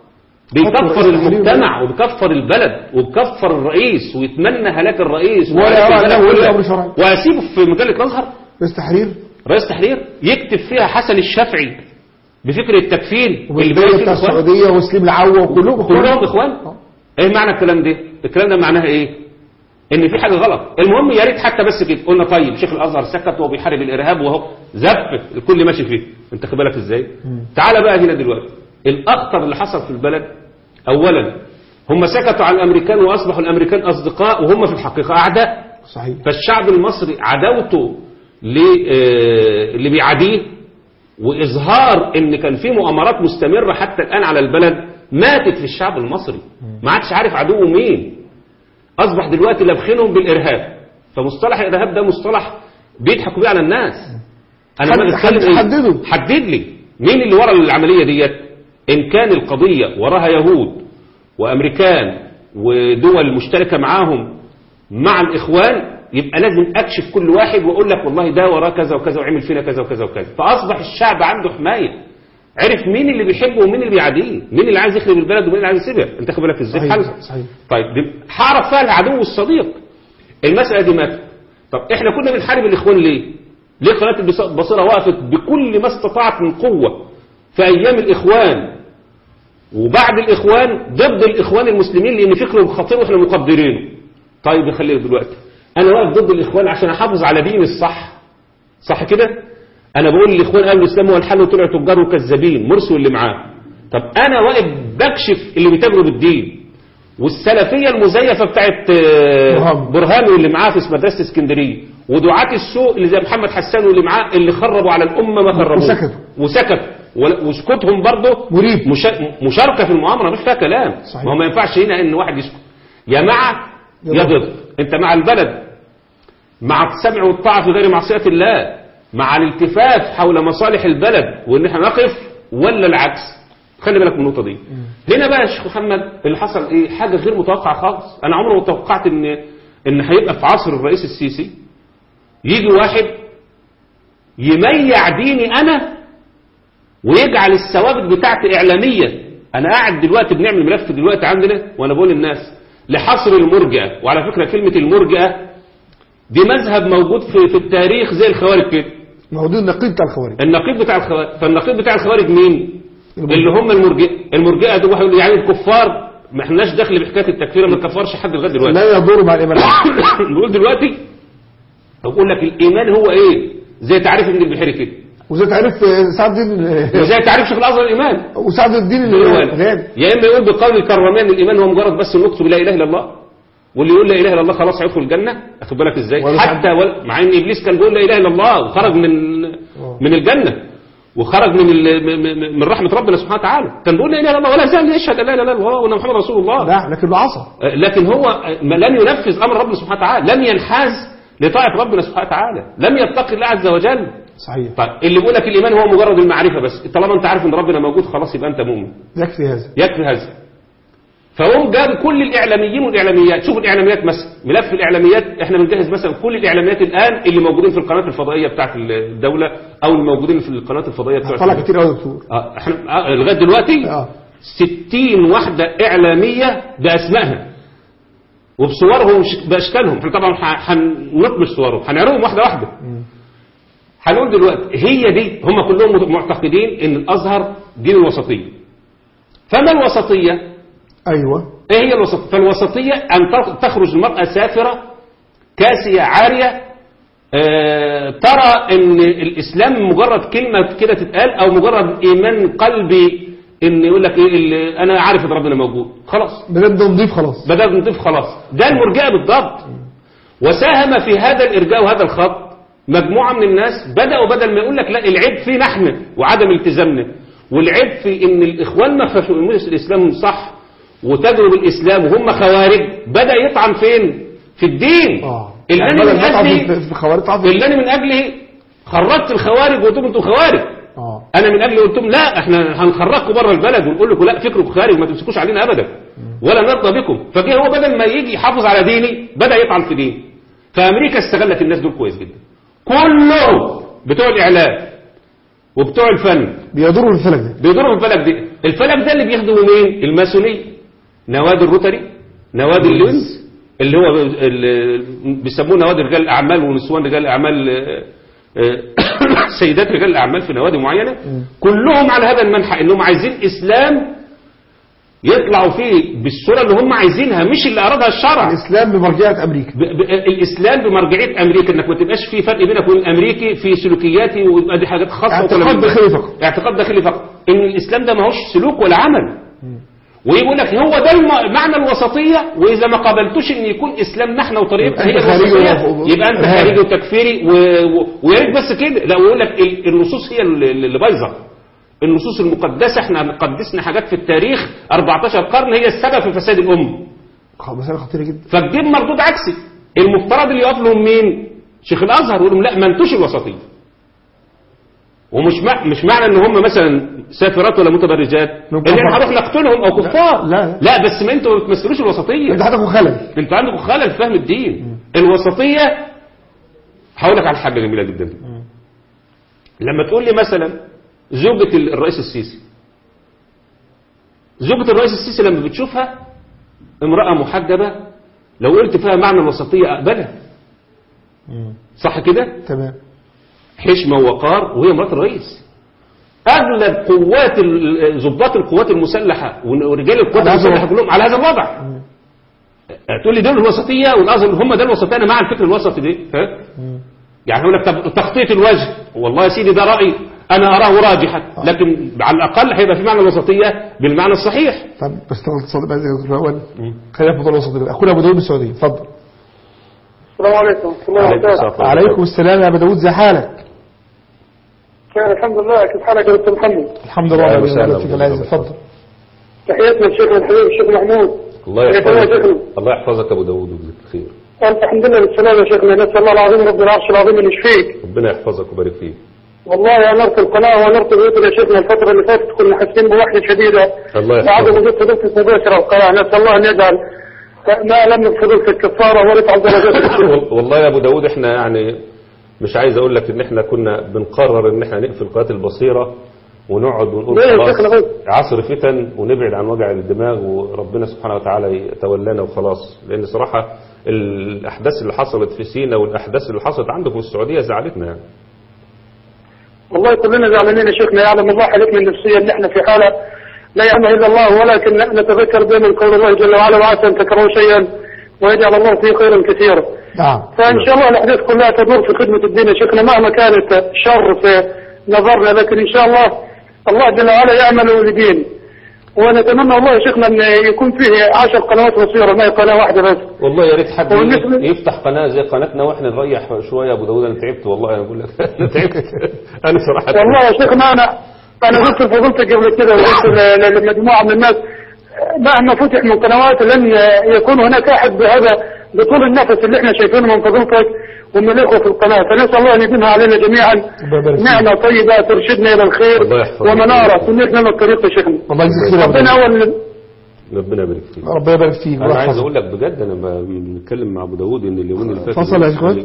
B: بيكفر
A: رئيس تحرير
B: المجتمع وبيكفر البلد وبيكفر الرئيس ويتمنى هلاك الرئيس
A: ولا
B: وهلاك
A: يرى
B: البلد
A: أنه ولي
B: كلها.
A: أمر شرعي.
B: واسيبه في مجله الازهر
A: رئيس تحرير
B: رئيس تحرير يكتب فيها حسن الشافعي بفكر التكفير اللي
A: والبداية
B: بيقول
A: بتاع
B: فيه الإخوان.
A: السعودية وسليم العوة وكلهم
B: كلهم اخوان
A: آه.
B: ايه معنى الكلام ده الكلام ده معناها ايه ان في حاجه غلط المهم يا ريت حتى بس كده قلنا طيب شيخ الازهر سكت وهو بيحارب الارهاب وهو زف الكل ماشي فيه انت خد بالك ازاي تعال بقى هنا دلوقتي الاخطر اللي حصل في البلد اولا هم سكتوا عن الامريكان واصبحوا الامريكان اصدقاء وهم في الحقيقه اعداء
A: صحيح
B: فالشعب المصري عداوته ل- آه، اللي بيعاديه واظهار ان كان في مؤامرات مستمره حتى الان على البلد ماتت في الشعب المصري ما عادش عارف عدوه مين اصبح دلوقتي لابخينهم بالارهاب فمصطلح الارهاب ده مصطلح بيضحكوا بيه على الناس انا
A: حد-
B: ما بتكلم
A: حد-
B: ايه
A: حدده.
B: حدد لي مين اللي ورا العمليه ديت ان كان القضيه وراها يهود وامريكان ودول مشتركه معاهم مع الاخوان يبقى لازم اكشف كل واحد واقول لك والله ده وراه كذا وكذا وعمل فينا كذا وكذا وكذا فاصبح الشعب عنده حمايه عرف مين اللي بيحبه ومين اللي بيعاديه مين اللي عايز يخرب البلد ومين اللي عايز يسيبها انت خد بالك ازاي
A: صحيح
B: حل
A: صحيح
B: طيب دي- هعرف فيها العدو والصديق المسألة دي ماتت طب احنا كنا بنحارب الإخوان ليه ليه قناة البص- البصيرة وقفت بكل ما استطاعت من قوة في أيام الإخوان وبعد الإخوان ضد الإخوان المسلمين لأن فكرهم خطير وإحنا مقدرينه طيب نخليه دلوقتي أنا واقف ضد الإخوان عشان أحافظ على ديني الصح صح كده أنا بقول الإخوان قالوا الإسلام هو الحل وطلعوا تجار وكذابين مرسي واللي معاه طب أنا واقف بكشف اللي بيتاجروا بالدين والسلفيه المزيفه بتاعت آه،
A: برهان.
B: برهان واللي معاه في مدرسه اسكندريه ودعاة السوء اللي زي محمد حسان واللي معاه اللي خربوا على الامه ما خربوه
A: وسكتوا.
B: وسكت ول- وسكوتهم برضه
A: مريب.
B: مشا- مشاركه في المؤامره مش فيها كلام
A: صحيح.
B: ما هو ما ينفعش هنا ان واحد يسكت يا مع
A: يا
B: يا
A: ضد.
B: ضد انت مع البلد مع السمع والطاعه في غير معصيه الله مع الالتفاف حول مصالح البلد وان احنا نقف ولا العكس خلي بالك من النقطه دي هنا بقى يا شيخ محمد اللي حصل ايه حاجه غير متوقعه خالص انا عمري ما توقعت ان ان هيبقى في عصر الرئيس السيسي يجي واحد يميع ديني انا ويجعل الثوابت بتاعتي اعلاميه انا قاعد دلوقتي بنعمل ملف دلوقتي عندنا وانا بقول للناس لحصر المرجئه وعلى فكره كلمه المرجئه دي مذهب موجود في, في التاريخ زي الخوارج كده
A: موجود النقيض بتاع الخوارج
B: النقيض بتاع الخوارج فالنقيض بتاع الخوارج مين
A: المرجئة.
B: اللي هم المرجئه المرجئه دول واحد يقول يعني الكفار ما احناش داخل بحكايه التكفير ما نكفرش حد لغايه دلوقتي
A: لا يضر مع الإيمان
B: نقول دلوقتي بقول لك الايمان هو ايه زي تعريف ابن البحيري كده
A: وزي تعريف سعد الدين
B: وزي تعريف شيخ الازهر الايمان
A: وسعد الدين
B: الإيمان.
A: الغالي
B: يا اما يقول بقول الكرامين الايمان هو مجرد بس نطق بلا اله الا الله واللي يقول لا اله الا الله خلاص هيدخل الجنه اخد بالك ازاي
A: ولا
B: حتى ول... مع ان ابليس كان بيقول لا اله الا الله وخرج من
A: آه.
B: من الجنه وخرج من ال... م- م- من رحمه ربنا سبحانه وتعالى كان بيقول لا اله الا الله ولا زال يشهد ان لا اله الا الله وان محمد رسول الله
A: لا لكنه عصى
B: لكن هو ما لم ينفذ امر ربنا سبحانه وتعالى لم ينحاز لطاعه ربنا سبحانه وتعالى لم يتقي الله عز وجل
A: صحيح
B: طيب اللي بيقول لك الايمان هو مجرد المعرفه بس طالما انت عارف ان ربنا موجود خلاص يبقى انت مؤمن
A: يكفي هذا
B: يكفي هذا فهم جاب كل الاعلاميين والاعلاميات شوف الاعلاميات مثلا ملف الاعلاميات احنا بنجهز مثلا كل الاعلاميات الان اللي موجودين في القناه الفضائيه بتاعت الدوله او الموجودين في القناه الفضائيه بتاعت
A: طلع كتير قوي يا دكتور
B: آه، احنا آه، لغايه دلوقتي
A: اه
B: 60 وحده اعلاميه باسمائها وبصورهم وش- باشكالهم احنا طبعا ح- هنطمش صورهم هنعرضهم واحده واحده هنقول دلوقتي هي دي هم كلهم معتقدين ان الازهر دين الوسطيه فما الوسطيه
A: ايوه
B: ايه هي الوسطيه فالوسطيه ان تخ- تخرج المراه سافره كاسيه عاريه آه، ترى ان الاسلام مجرد كلمه كده تتقال او مجرد ايمان قلبي ان يقول لك ايه اللي انا عارف ان ربنا موجود خلاص
A: بجد نضيف خلاص
B: بدأنا نضيف خلاص ده المرجئه بالضبط وساهم في هذا الارجاء وهذا الخط مجموعه من الناس بداوا بدل ما يقول لك لا العيب فينا احنا وعدم التزامنا والعيب في ان الاخوان ما فهموش الاسلام صح وتجروا بالاسلام وهم خوارج بدا يطعن فين في الدين
A: اه
B: اللي
A: يعني
B: انا
A: بدل
B: من
A: ما تقع
B: اجله
A: في- في الخوارج تقع في-
B: اللي انا من اجله خرجت الخوارج وقلت لهم انتوا خوارج
A: اه
B: انا من اجل قلت لهم لا احنا هنخرجكم بره البلد ونقول لكم لا فكركم خارج ما تمسكوش علينا ابدا ولا نرضى بكم فجه هو بدل ما يجي يحافظ على ديني بدا يطعن في ديني فامريكا استغلت الناس دول كويس جدا كلهم بتوع الاعلام وبتوع الفن
A: بيضروا الفلك ده
B: بيضربوا الفلك دي الفلك ده اللي بيخدموا مين الماسونية نوادي الروتري نوادي اللوينز اللي هو اللي بيسموه نوادي رجال الاعمال ونسوان رجال الاعمال آه، آه، سيدات رجال الاعمال في نوادي معينه كلهم على هذا المنحى انهم عايزين اسلام يطلعوا فيه بالصوره اللي هم عايزينها مش اللي ارادها الشرع
A: الاسلام بمرجعيه امريكا
B: ب- ب- الاسلام بمرجعيه امريكا انك ما تبقاش في فرق بينك وبين الامريكي في سلوكياتي ويبقى دي حاجات خاصه
A: اعتقاد
B: وكلام من ده.
A: داخلي فقط.
B: اعتقاد داخلي فقط ان الاسلام ده ما هوش سلوك ولا عمل ويقول لك هو ده الم- معنى الوسطيه واذا ما قبلتوش ان يكون اسلامنا احنا وطريقتنا هي
A: أنت خارجي
B: الوسطيه
A: و- و-
B: يبقى انت
A: إرهابي.
B: خارجي وتكفيري و- و- ويا ريت بس كده لا ويقول لك ال- النصوص هي اللي اللي بايظه النصوص المقدسه احنا قدسنا حاجات في التاريخ 14 قرن هي السبب في فساد الامه
A: خ- مسألة خطيرة جدا
B: فتجيب مردود عكسي المفترض اللي يقف لهم مين شيخ الازهر يقول لهم لا ما انتوش الوسطيه ومش مع مش معنى ان هم مثلا سافرات ولا متبرجات
A: نعم.
B: ان احنا هنروح نقتلهم او كفار
A: لا.
B: لا بس ما انتوا ما بتمثلوش الوسطيه
A: انت عندكم خلل
B: انتوا عندكم خلل في فهم الدين الوسطيه هقول لك على حاجه جميله جدا لما تقول لي مثلا زوجة الرئيس السيسي زوجة الرئيس السيسي لما بتشوفها امرأة محجبة لو قلت فيها معنى الوسطية أقبلها صح كده
A: تمام
B: حشمة ووقار وهي مرات الرئيس أغلب قوات ال- ضباط القوات المسلحة ورجال القوات
A: على هذا
B: المسلحة
A: الوضع.
B: كلهم على هذا الوضع تقول لي دول الوسطية والأزهر هم ده الوسطية أنا مع الفكر الوسطي دي ها؟ يعني يقول لك طب تخطيط الوجه والله يا سيدي ده رأي أنا أراه راجحا لكن على الأقل هيبقى في معنى الوسطية بالمعنى الصحيح
A: طب بس تغلط تصدق بعد كده الاول خلينا في موضوع الوسط ده اخونا ابو داوود من السعوديه اتفضل
D: السلام عليكم ورحمة الله
B: عليكم
D: وبركاته
B: السلام.
A: عليكم السلام يا ابو داوود زي حالك
D: خير الحمد لله كيف حالك يا دكتور محمد
A: الحمد لله
B: أهلا
A: رب
B: وسهلا
A: العالمين فيك الله يعزك
B: بك.
A: اتفضل
D: تحياتنا لشيخنا الحبيب الشيخ محمود
B: الله
D: يا
B: يحفظك
D: شيخنا.
B: الله يحفظك أبو داود ويجزيك خير
D: الحمد لله بالسلامة يا شيخنا نسأل الله العظيم رب العرش العظيم أن يشفيك
B: ربنا يحفظك ويبارك فيك
D: والله أنرت القناة وأنرت بيوتنا يا شيخنا الفترة اللي فاتت كنا حاسين بوحدة شديدة
B: الله
D: بعد
B: يحفظك
D: وجود فضيلتك مباشرة القناة نسأل الله أن يجعل ما لم فضيلتك كفارة ورفع درجاتك
B: وال- والله يا ابو داود احنا يعني مش عايز اقول لك ان احنا كنا بنقرر ان احنا نقفل قناه البصيره ونقعد ونقول
D: ليه يا
B: خلاص
D: شيخنا بس؟
B: عصر فتن ونبعد عن وجع الدماغ وربنا سبحانه وتعالى يتولانا وخلاص لان صراحه الاحداث اللي حصلت في سينا والاحداث اللي حصلت عندكم في السعوديه زعلتنا يعني
D: والله كلنا زعلانين يا شيخنا يعلم الله حالتنا النفسية ان احنا في حالة لا يعلم الا الله ولكن نتذكر دائما قول الله جل وعلا وعسى ان تكرهوا شيئا ويجعل الله فيه خيرا كثيرا
A: نعم
D: فان شاء الله الاحداث كلها تدور في خدمة الدين يا شيخنا مهما كانت شر في نظرنا لكن ان شاء الله الله جل وعلا يعمل لدين ونتمنى والله يا شيخنا ان يكون فيه عشر قنوات بصيرة ما هي قناة واحدة بس
B: والله يا ريت حد
D: وبالنسبة-
B: يفتح قناه زي قناتنا واحنا نريح شويه يا ابو داود انا تعبت والله انا بقول لك انا تعبت انا صراحه
D: والله يا شيخنا انا انا قلت لفضيلتك قبل كده وقلت ل- ل- لمجموعه من الناس مهما فتح من قنوات لن ي- يكون هناك احد بهذا بطول النفس اللي احنا شايفينه من فضيلتك ومن الاخوه في القناه فنسال الله ان يديمها علينا جميعا
A: الله يبارك فيك.
D: نعمه طيبه ترشدنا الى الخير
B: الله يحفظك.
D: ومناره تنير لنا الطريق يا شيخنا
A: الله يجزيك خير يا أبو
D: ربنا
A: داوود.
D: اول
B: ربنا يبارك فيك
A: ربنا يبارك فيك
B: انا عايز
A: ويحفظك.
B: اقول لك بجد انا ب- بنتكلم مع ابو داود ان اليومين اللي فاتوا
A: فصل يا إخوان.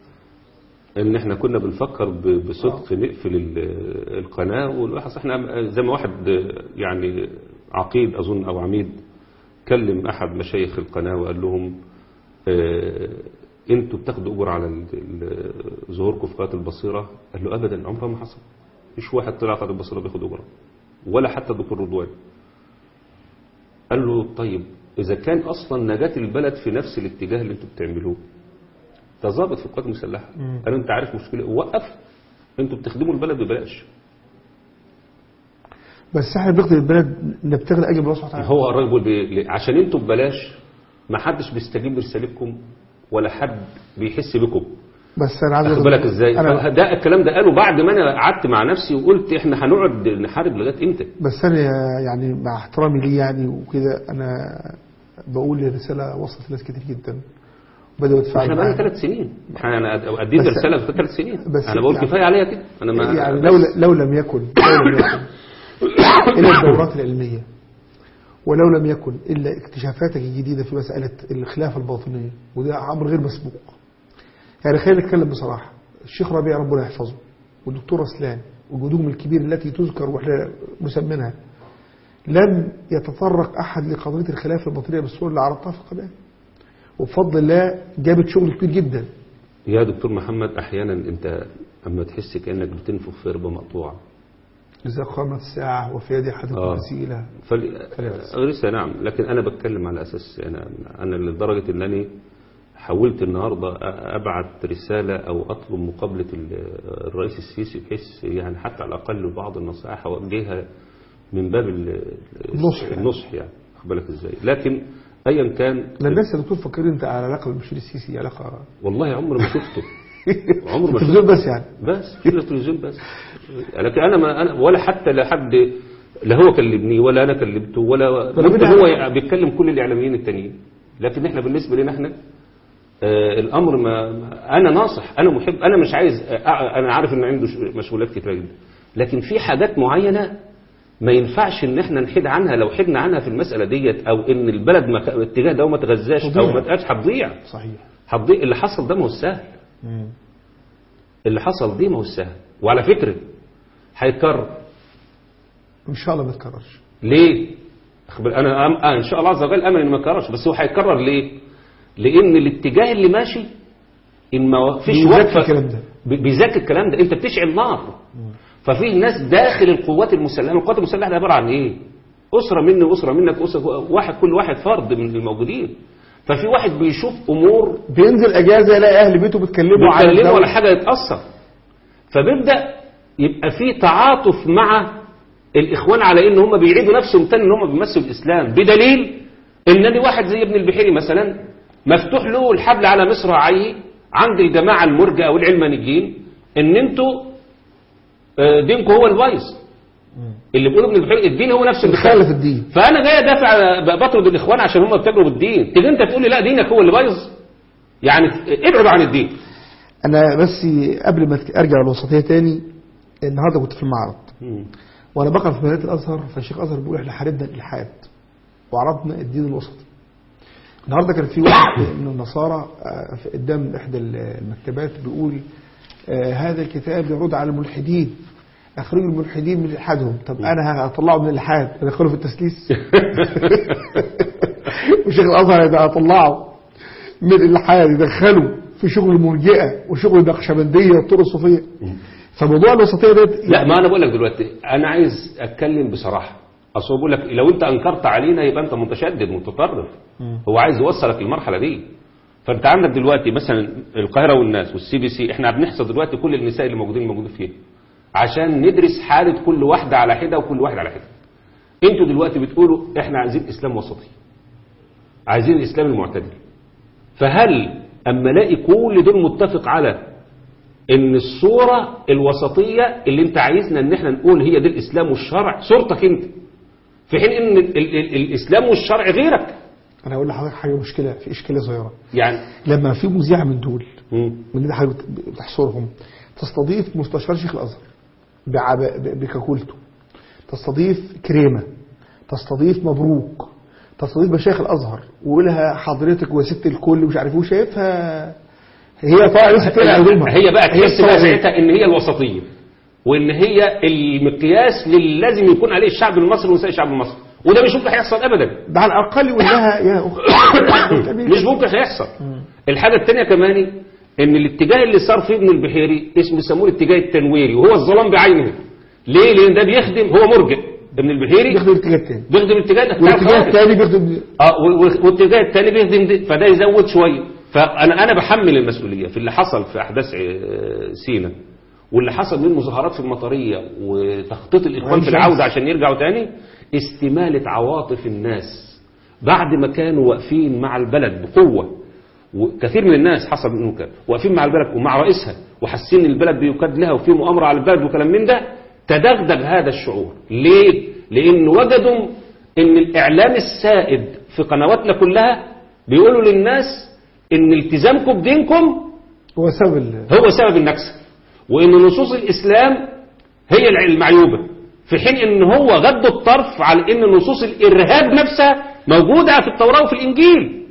B: ان احنا كنا بنفكر ب- بصدق نقفل ال- القناه والواحد احنا زي ما واحد يعني عقيد اظن او عميد كلم احد مشايخ القناه وقال لهم آه، انتوا بتاخدوا اجر على ال- ال- ظهوركم في قناه البصيره قال له ابدا عمرها ما حصل مفيش واحد طلع قناه البصيره بياخد اجره ولا حتى الدكتور رضوان قال له طيب إذا كان أصلا نجاة البلد في نفس الاتجاه اللي انتوا بتعملوه ده ظابط في القوات المسلحة قالوا أنت عارف مشكلة وقف أنتوا بتخدموا البلد ببلاش
A: بس احنا بنخدم البلد نبتغي لاجل الله سبحانه وتعالى
B: هو الراجل بيقول بي- عشان أنتوا ببلاش ما حدش بيستجيب لرسالتكم ولا حد بيحس بكم
A: بس انا عايز
B: واخد
A: أقول-
B: بالك ازاي
A: انا
B: ده الكلام ده قاله بعد ما انا قعدت مع نفسي وقلت احنا هنقعد نحارب لغايه امتى
A: بس انا يعني مع احترامي ليه يعني وكده انا بقول رساله وصلت لناس كتير جدا وبداوا يدفعوا
B: احنا بقالنا
A: معايا.
B: ثلاث سنين انا اديت
A: بس-
B: رساله في ثلاث سنين
A: بس
B: انا بقول
A: يعني-
B: كفايه عليا كده انا ما
A: يعني
B: بس-
A: لو لو لم يكن لو لم يكن إلا الدورات العلمية ولو لم يكن إلا اكتشافاتك الجديدة في مسألة الخلافة الباطنية وده أمر غير مسبوق يعني خلينا نتكلم بصراحة الشيخ ربيع ربنا يحفظه والدكتور رسلان وجهودهم الكبير التي تذكر واحنا مسمينها لم يتطرق أحد لقضية الخلافة الباطنية بالصورة اللي عرضتها في القناة وبفضل الله جابت شغل كبير جدا
B: يا دكتور محمد احيانا انت اما تحس كانك بتنفخ في ربه مقطوعه
A: إذا قامت الساعة وفي يد أحدكم
B: آه.
A: وسيلة
B: فل...
A: خلاص.
B: لسه نعم لكن انا بتكلم على اساس انا انا لدرجه انني حاولت النهارده أ- ابعت رساله او اطلب مقابله ال- الرئيس السيسي بحيث يعني حتى على الاقل بعض النصائح اوجهها من باب ال-
A: النصح يعني.
B: النصح يعني واخد بالك ازاي لكن ايا كان
A: لا الناس يا دكتور فاكرين أنت على علاقة بالمشير السيسي علاقة
B: والله عمري ما شفته عمري ما
A: التلفزيون
B: شفته
A: بس يعني
B: بس في التلفزيون بس لكن انا ما أنا ولا حتى لا حد لا هو كلمني ولا انا كلمته ولا
A: ربنا
B: ممكن هو
A: يعلم.
B: بيتكلم كل الاعلاميين التانيين لكن احنا بالنسبه لنا احنا آه الامر ما ما- انا ناصح انا محب انا مش عايز آه انا عارف ان عنده ش- مشغولات كتيره جدا لكن في حاجات معينه ما ينفعش ان احنا نحيد عنها لو حدنا عنها في المساله ديت او ان البلد ما ك- الاتجاه ده ما تغذاش او
A: تضيع.
B: ما تقاش هتضيع
A: صحيح
B: هتضيع اللي حصل ده ما هو سهل اللي حصل دي ما هو سهل وعلى فكرة هيتكرر
A: إن شاء الله ما تكررش
B: ليه أخبر أنا أم... آه إن شاء الله عز وجل أمل إنه ما يتكررش بس هو هيتكرر ليه لأن الاتجاه اللي ماشي إن ما فيش
A: بيذاكر
B: وقفة
A: الكلام ده.
B: بي- بيذاكر الكلام ده أنت بتشعل نار ففي ناس داخل القوات المسلحة القوات المسلحة دي عبارة عن إيه أسرة مني وأسرة منك أسرة واحد كل واحد فرد من الموجودين ففي واحد بيشوف أمور
A: بينزل أجازة يلاقي أهل بيته بيتكلموا على
B: بيتكلموا
A: الدولة.
B: ولا حاجة يتأثر فبيبدأ يبقى في تعاطف مع الإخوان على إن هم بيعيدوا نفسهم تاني إن هم بيمثلوا الإسلام بدليل إن أنا واحد زي ابن البحيري مثلا مفتوح له الحبل على مصراعيه عند الجماعة المرجئة والعلمانيين إن أنتوا آه، دينكم هو البايظ اللي بيقولوا ابن البحيري الدين هو نفسه اللي
A: بيخالف الدين
B: فانا جاي ادافع بطرد الاخوان عشان هم بيتاجروا بالدين تيجي انت تقول لي لا دينك هو اللي بايظ يعني ابعد عن الدين
A: أنا بس قبل ما أرجع للوسطية تاني النهاردة كنت في المعرض وانا بقرا في مدينه الازهر فالشيخ الازهر بيقول احنا حاربنا الالحاد وعرضنا الدين الوسطي النهارده كان في واحد من النصارى آه، في قدام احدى المكتبات بيقول آه، هذا الكتاب يرد على الملحدين اخرجوا الملحدين من الحادهم طب انا هطلعه من الالحاد ادخله في التسليس وشيخ الازهر هيطلعه من الالحاد يدخله في شغل المرجئه وشغل النقشبنديه والطرق الصوفيه فموضوع الوسطيه ده
B: لا ما انا بقول لك دلوقتي انا عايز اتكلم بصراحه اصل هو بيقول لك لو انت انكرت علينا يبقى انت متشدد متطرف هو عايز يوصلك للمرحله دي فانت عندك دلوقتي مثلا القاهره والناس والسي بي سي احنا بنحصل دلوقتي كل النساء اللي موجودين موجودين فيها عشان ندرس حاله كل واحده على حده وكل واحد على حده انتوا دلوقتي بتقولوا احنا عايزين اسلام وسطي عايزين الاسلام المعتدل فهل اما الاقي كل دول متفق على ان الصورة الوسطية اللي انت عايزنا ان احنا نقول هي دي الاسلام والشرع صورتك انت في حين ان ال ال الاسلام والشرع غيرك
A: انا هقول لحضرتك حاجه مشكله في اشكاليه صغيره
B: يعني
A: لما في مذيعه من دول
B: مم.
A: من اللي حضرتك بتحصرهم تستضيف مستشار شيخ الازهر بعب- ب- بكاكولته تستضيف كريمه تستضيف مبروك تستضيف مشايخ الازهر ويقولها حضرتك وست الكل ومش عارف ايه وشايفها هي طالعه لسه بتقلع هدومها
B: هي بقى تحس بقى
A: الصلاة إيه؟
B: ساعتها ان هي الوسطية وان هي المقياس اللي لازم يكون عليه الشعب المصري ونساء الشعب المصري وده مش ممكن هيحصل ابدا
A: ده على الاقل يقول لها يا اخت
B: مش ممكن هيحصل الحاجة التانية كمان ان الاتجاه اللي صار فيه ابن البحيري اسمه يسموه الاتجاه التنويري وهو الظلام بعينه ليه لان ده بيخدم هو مرجئ ابن البحيري
A: بياخدوا الاتجاه التاني
B: بيخدم الاتجاه ده بتاع
A: والاتجاه
B: الخوارج.
A: الثاني بيخدم
B: اه و- و- والاتجاه الثاني بيخدم ده فده يزود شويه فانا انا بحمل المسؤوليه في اللي حصل في احداث آه، سينا واللي حصل من مظاهرات في المطريه وتخطيط الاخوان
A: وعين
B: في
A: شمس.
B: العوده عشان يرجعوا تاني استماله عواطف الناس بعد ما كانوا واقفين مع البلد بقوه وكثير من الناس حصل منهم كده واقفين مع البلد ومع رئيسها وحاسين ان البلد بيكاد لها وفي مؤامره على البلد وكلام من ده تدغدغ هذا الشعور ليه لان وجدوا ان الاعلام السائد في قنواتنا كلها بيقولوا للناس ان التزامكم بدينكم
A: هو سبب ال-
B: هو سبب النكسه وان نصوص الاسلام هي الع- المعيوبه في حين ان هو غض الطرف على ان نصوص الارهاب نفسها موجوده في التوراه وفي الانجيل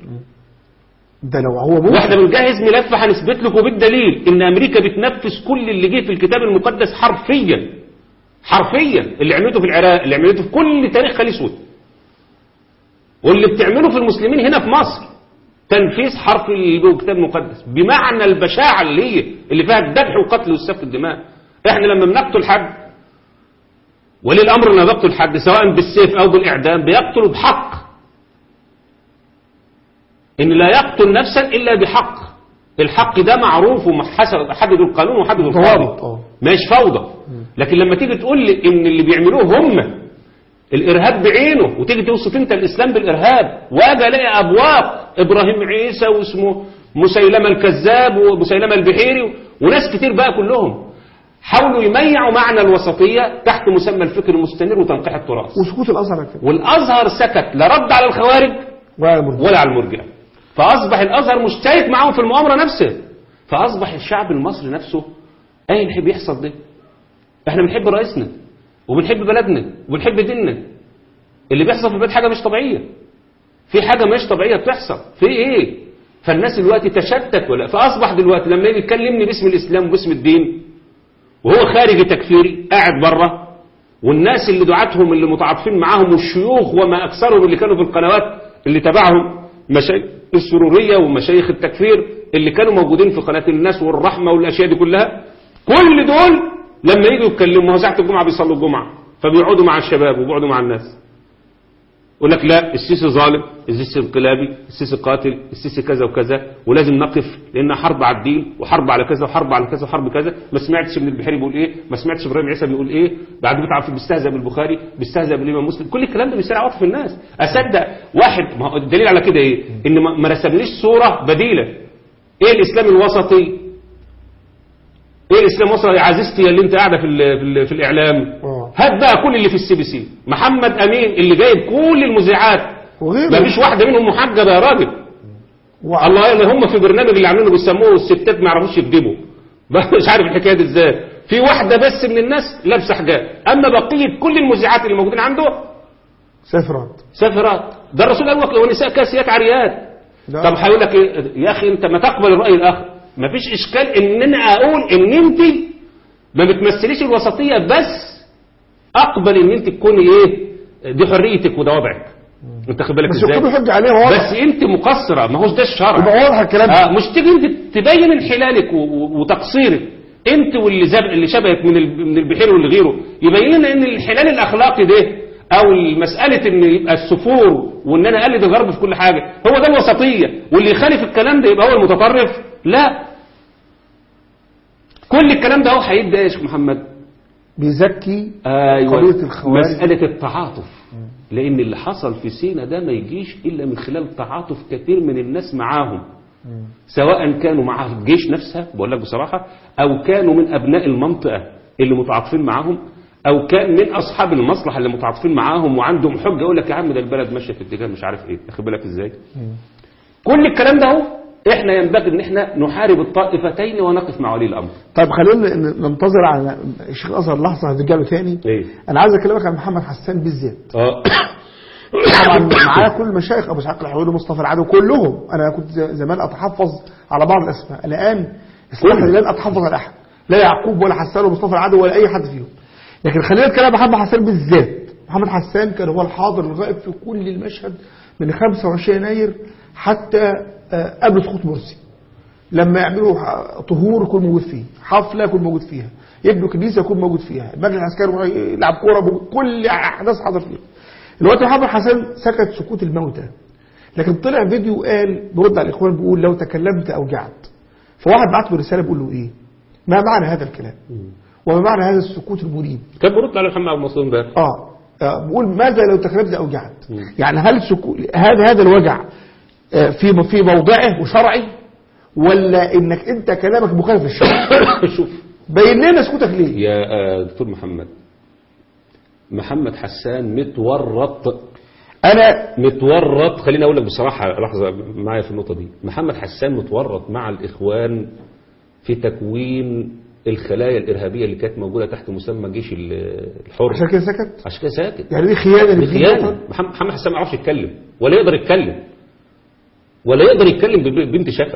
A: ده لو هو ممكن
B: واحنا بنجهز ملف هنثبت لكم بالدليل ان امريكا بتنفذ كل اللي جه في الكتاب المقدس حرفيا حرفيا اللي عملته في العراق اللي عملته في كل تاريخ خليج سود واللي بتعمله في المسلمين هنا في مصر تنفيذ حرف الكتاب المقدس بمعنى البشاعة اللي هي اللي فيها الذبح والقتل والسفك الدماء احنا لما بنقتل حد ولي الامر لما بيقتل حد سواء بالسيف او بالاعدام بيقتل بحق ان لا يقتل نفسا الا بحق الحق ده معروف وحسب حدد القانون وحدد
A: ضوابط،
B: القانون
A: اه.
B: مش فوضى لكن لما تيجي تقول لي ان اللي بيعملوه هم الارهاب بعينه وتيجي توصف انت الاسلام بالارهاب واجي الاقي ابواق ابراهيم عيسى واسمه مسيلمه الكذاب ومسيلمه البحيري وناس كتير بقى كلهم حاولوا يميعوا معنى الوسطيه تحت مسمى الفكر المستمر وتنقيح التراث
A: وسكوت الازهر على كده
B: والازهر سكت لا رد على الخوارج
A: ولا مرجع
B: ولا على المرجئه فاصبح الازهر مشترك معاهم في المؤامره نفسها فاصبح الشعب المصري نفسه ايه اللي بيحصل ده احنا بنحب رئيسنا وبنحب بلدنا وبنحب ديننا اللي بيحصل في البلد حاجه مش طبيعيه في حاجه مش طبيعيه بتحصل في ايه فالناس دلوقتي تشتت ولا فاصبح دلوقتي لما يجي يكلمني باسم الاسلام وباسم الدين وهو خارجي تكفيري قاعد بره والناس اللي دعاتهم اللي متعاطفين معاهم والشيوخ وما اكثرهم اللي كانوا في القنوات اللي تبعهم مشايخ السروريه ومشايخ التكفير اللي كانوا موجودين في قناه الناس والرحمه والاشياء دي كلها كل دول لما يجوا يتكلموا هو ساعه الجمعه بيصلوا الجمعه فبيقعدوا مع الشباب وبيقعدوا مع الناس يقول لك لا السيسي ظالم السيسي انقلابي السيسي قاتل السيسي كذا وكذا ولازم نقف لانها حرب على الدين وحرب على كذا وحرب على كذا وحرب كذا ما سمعتش ابن البحيري بيقول ايه ما سمعتش ابراهيم عيسى بيقول ايه بعد بتعرف بيستهزأ بالبخاري بيستهزأ بالامام مسلم كل الكلام ده بيسرع عاطف الناس اصدق واحد ما هو الدليل على كده ايه ان ما ما رسمليش صوره بديله ايه الاسلام الوسطي ايه الاسلام الوسطي يا عزيزتي اللي انت قاعده في ال في, ال في الاعلام
A: اه.
B: هات بقى كل اللي في السي بي سي محمد امين اللي جايب كل المذيعات
A: وغيره
B: ما فيش واحده منهم محجبه يا راجل
A: وع-
B: الله اللي هم في برنامج اللي عاملينه بيسموه الستات ما يعرفوش يكذبوا مش عارف الحكايه دي ازاي في واحده بس من الناس لابسه حجاب اما بقيه كل المذيعات اللي موجودين عنده
A: سافرات
B: سافرات ده الرسول قال لك ونساء كاسيات عريات
A: لا.
B: طب هيقول لك إيه؟ يا اخي انت ما تقبل الراي الاخر ما فيش اشكال ان انا اقول ان انت ما بتمثليش الوسطيه بس اقبل ان انت تكوني ايه دي حريتك وده وضعك انت خد بالك
A: بس
B: ازاي
A: يكونوا حجة عليه واضح
B: بس انت مقصره ما هوش ده الشرع
A: يبقى واضح الكلام
B: آه مش تيجي انت تبين انحلالك و- و- وتقصيرك انت واللي زب... اللي شبهك من ال- من البحير واللي غيره يبين لنا ان الانحلال الاخلاقي ده او مساله ان يبقى السفور وان انا اقلد الغرب في كل حاجه هو ده الوسطيه واللي يخالف الكلام ده يبقى هو المتطرف لا كل الكلام ده هو هيبدا يا شيخ محمد
A: بيزكي
B: ايوه
A: قضية الخوارج.
B: مساله التعاطف لان اللي حصل في سينا ده ما يجيش الا من خلال تعاطف كثير من الناس معاهم سواء كانوا مع الجيش نفسها بقول لك بصراحه او كانوا من ابناء المنطقه اللي متعاطفين معاهم او كان من اصحاب المصلحه اللي متعاطفين معاهم وعندهم حجه يقول لك يا عم ده البلد ماشيه في اتجاه مش عارف ايه واخد بالك ازاي كل الكلام ده اهو احنا ينبغي ان احنا نحارب الطائفتين ونقف مع ولي الامر
A: طيب خلينا ن- ننتظر على الشيخ الازهر لحظه هترجع له تاني
B: ايه
A: انا عايز اكلمك عن محمد حسان بالذات
B: اه
A: طبعا معايا كل المشايخ ابو اسحاق الحويري ومصطفى العدو كلهم انا كنت ز- زمان اتحفظ على بعض الاسماء الان اسمح لي لن اتحفظ على احد لا يعقوب ولا حسان ولا مصطفى العدو ولا اي حد فيهم لكن خلينا نتكلم عن محمد حسان بالذات محمد حسان كان هو الحاضر الغائب في كل المشهد من 25 يناير حتى آه، قبل سقوط مرسي لما يعملوا ح- طهور يكون موجود فيه حفله يكون موجود فيها يبنوا كنيسه يكون موجود فيها المجلس العسكري يلعب كوره موجود. كل احداث حاضر فيها دلوقتي محمد حسن سكت سكوت الموتى لكن طلع فيديو قال بيرد على الاخوان بيقول لو تكلمت اوجعت فواحد بعت له رساله بيقول له ايه ما معنى هذا الكلام وما معنى هذا السكوت المريب
B: كان بيرد على محمد ابو منصور امبارح
A: اه آه، بقول ماذا لو تكلمت اوجعت يعني هل سكو... هذا هذا الوجع آه، في في موضعه وشرعي ولا انك انت كلامك مخالف للشرع
B: شوف
A: بين لنا سكوتك ليه
B: يا آه، دكتور محمد محمد حسان متورط
A: انا
B: متورط خليني اقول لك بصراحه لحظه معايا في النقطه دي محمد حسان متورط مع الاخوان في تكوين الخلايا الارهابيه اللي كانت موجوده تحت مسمى جيش ال- الحر
A: عشان كده سكت
B: عشان كده ساكت
A: يعني دي خيانه
B: دي
A: للدين
B: خيانه
A: أصلاً؟
B: محمد محمد حسان ما يعرفش يتكلم ولا يقدر يتكلم ولا يقدر يتكلم بب- بنت شفا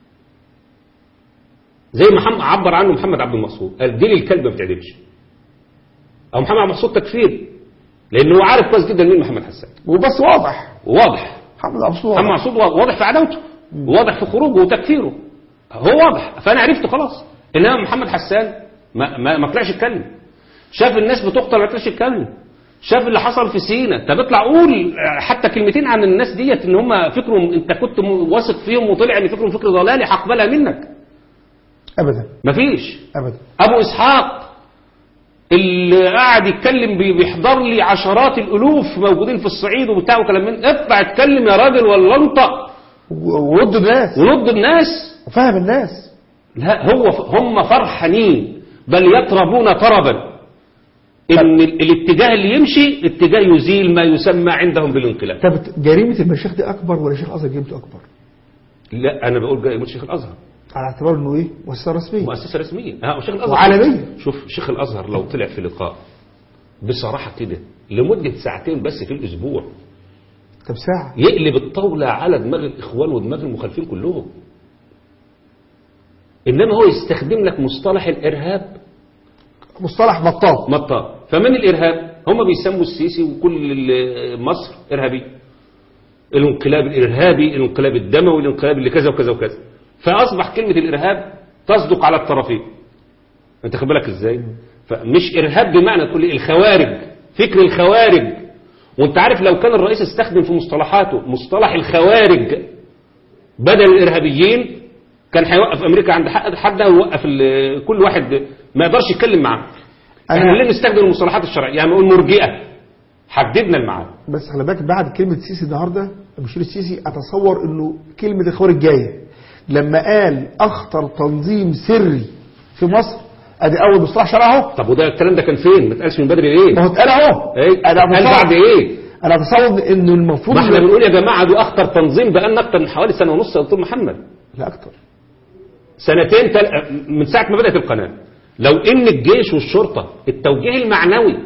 B: زي ما محمد عبر عنه محمد عبد المقصود قال دي الكلب ما بتعدلش او محمد عبد المقصود تكفير لانه هو عارف كويس جدا مين محمد حسان
A: وبس واضح
B: واضح
A: محمد عبد الصمد
B: محمد
A: واضح
B: عبد المقصود واضح في عداوته واضح في خروجه وتكفيره هو واضح فانا عرفته خلاص انما محمد حسان ما ما, ما طلعش يتكلم شاف الناس بتقتل ما طلعش يتكلم شاف اللي حصل في سينا طب اطلع قول حتى كلمتين عن الناس ديت ان هم فكرهم انت كنت م- واثق فيهم وطلع ان فكرهم فكر ضلالي هقبلها منك
A: ابدا
B: مفيش
A: ابدا
B: ابو اسحاق اللي قاعد يتكلم بي- بيحضر لي عشرات الالوف موجودين في الصعيد وبتاع وكلام من اطلع اتكلم يا راجل ولا انطق
A: و- ورد الناس
B: ورد الناس
A: وفهم الناس
B: لا هو هم فرحانين بل يطربون طربا ان ال- الاتجاه اللي يمشي اتجاه يزيل ما يسمى عندهم بالانقلاب
A: طب جريمه المشايخ دي اكبر ولا شيخ ازهر جريمته اكبر؟
B: لا انا بقول جاي شيخ الازهر
A: على اعتبار انه ايه؟ مؤسسه رسميه
B: مؤسسه رسميه ها شيخ الازهر
A: وعالمية.
B: شوف شيخ الازهر لو طلع في لقاء بصراحه كده لمده ساعتين بس في الاسبوع
A: طب ساعه
B: يقلب الطاوله على دماغ الاخوان ودماغ المخالفين كلهم انما هو يستخدم لك مصطلح الارهاب
A: مصطلح بطال
B: مطاط فمن الارهاب هم بيسموا السيسي وكل ال- مصر ارهابي الانقلاب الارهابي الانقلاب الدموي الانقلاب اللي كذا وكذا وكذا فاصبح كلمه الارهاب تصدق على الطرفين انت خد بالك ازاي فمش ارهاب بمعنى تقول لي الخوارج فكر الخوارج وانت عارف لو كان الرئيس استخدم في مصطلحاته مصطلح الخوارج بدل الارهابيين كان هيوقف امريكا عند حد حد ويوقف ال- كل واحد ما يقدرش يتكلم معاه
A: أنا-
B: احنا ليه نستخدم المصطلحات الشرعيه يعني نقول مرجئه حددنا الميعاد
A: بس خلي بالك بعد كلمه السيسي النهارده المشير السيسي اتصور انه كلمه الخوارج جايه لما قال اخطر تنظيم سري في مصر ادي اول مصطلح شرعه
B: طب وده الكلام ده كان فين ما اتقالش من بدري ليه
A: ما هو اتقال اهو
B: ايه
A: انا
B: قال
A: أتصور-
B: بعد ايه
A: انا اتصور انه المفروض
B: ما احنا بنقول يا جماعه دي اخطر تنظيم بقالنا اكتر من حوالي سنه ونص يا دكتور محمد
A: لا اكتر
B: سنتين تل... من ساعه ما بدات القناه لو ان الجيش والشرطه التوجيه المعنوي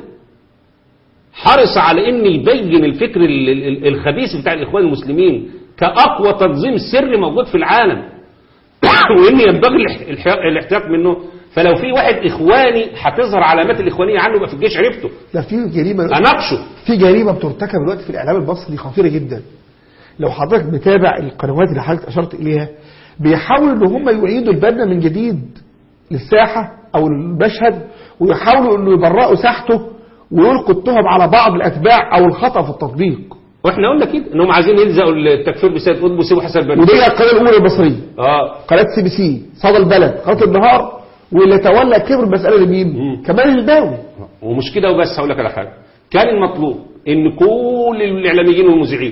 B: حرص على ان يبين الفكر ال- ال- الخبيث بتاع الاخوان المسلمين كاقوى تنظيم سري موجود في العالم وان ينبغي الاح- الح- الاحتياط منه فلو في واحد اخواني هتظهر علامات الاخوانيه عنه يبقى في الجيش عرفته
A: ده في جريمه
B: اناقشه
A: في جريمه بترتكب دلوقتي في الاعلام المصري خطيره جدا لو حضرتك متابع القنوات اللي حضرتك اشرت اليها بيحاولوا ان هم يعيدوا البنا من جديد للساحه او المشهد ويحاولوا انه يبرئوا ساحته ويلقوا التهم على بعض الاتباع او الخطا في التطبيق
B: واحنا قلنا كده انهم عايزين يلزقوا التكفير بسيد قطب ويسيبوا حسن البنا
A: ودي هي القناه الاولى المصريه
B: اه
A: قناه سي بي سي صدى البلد قناه النهار واللي تولى كبر المساله لمين؟
B: مم.
A: كمال الباوي
B: ومش كده وبس هقول لك على حاجه كان المطلوب ان كل الاعلاميين والمذيعين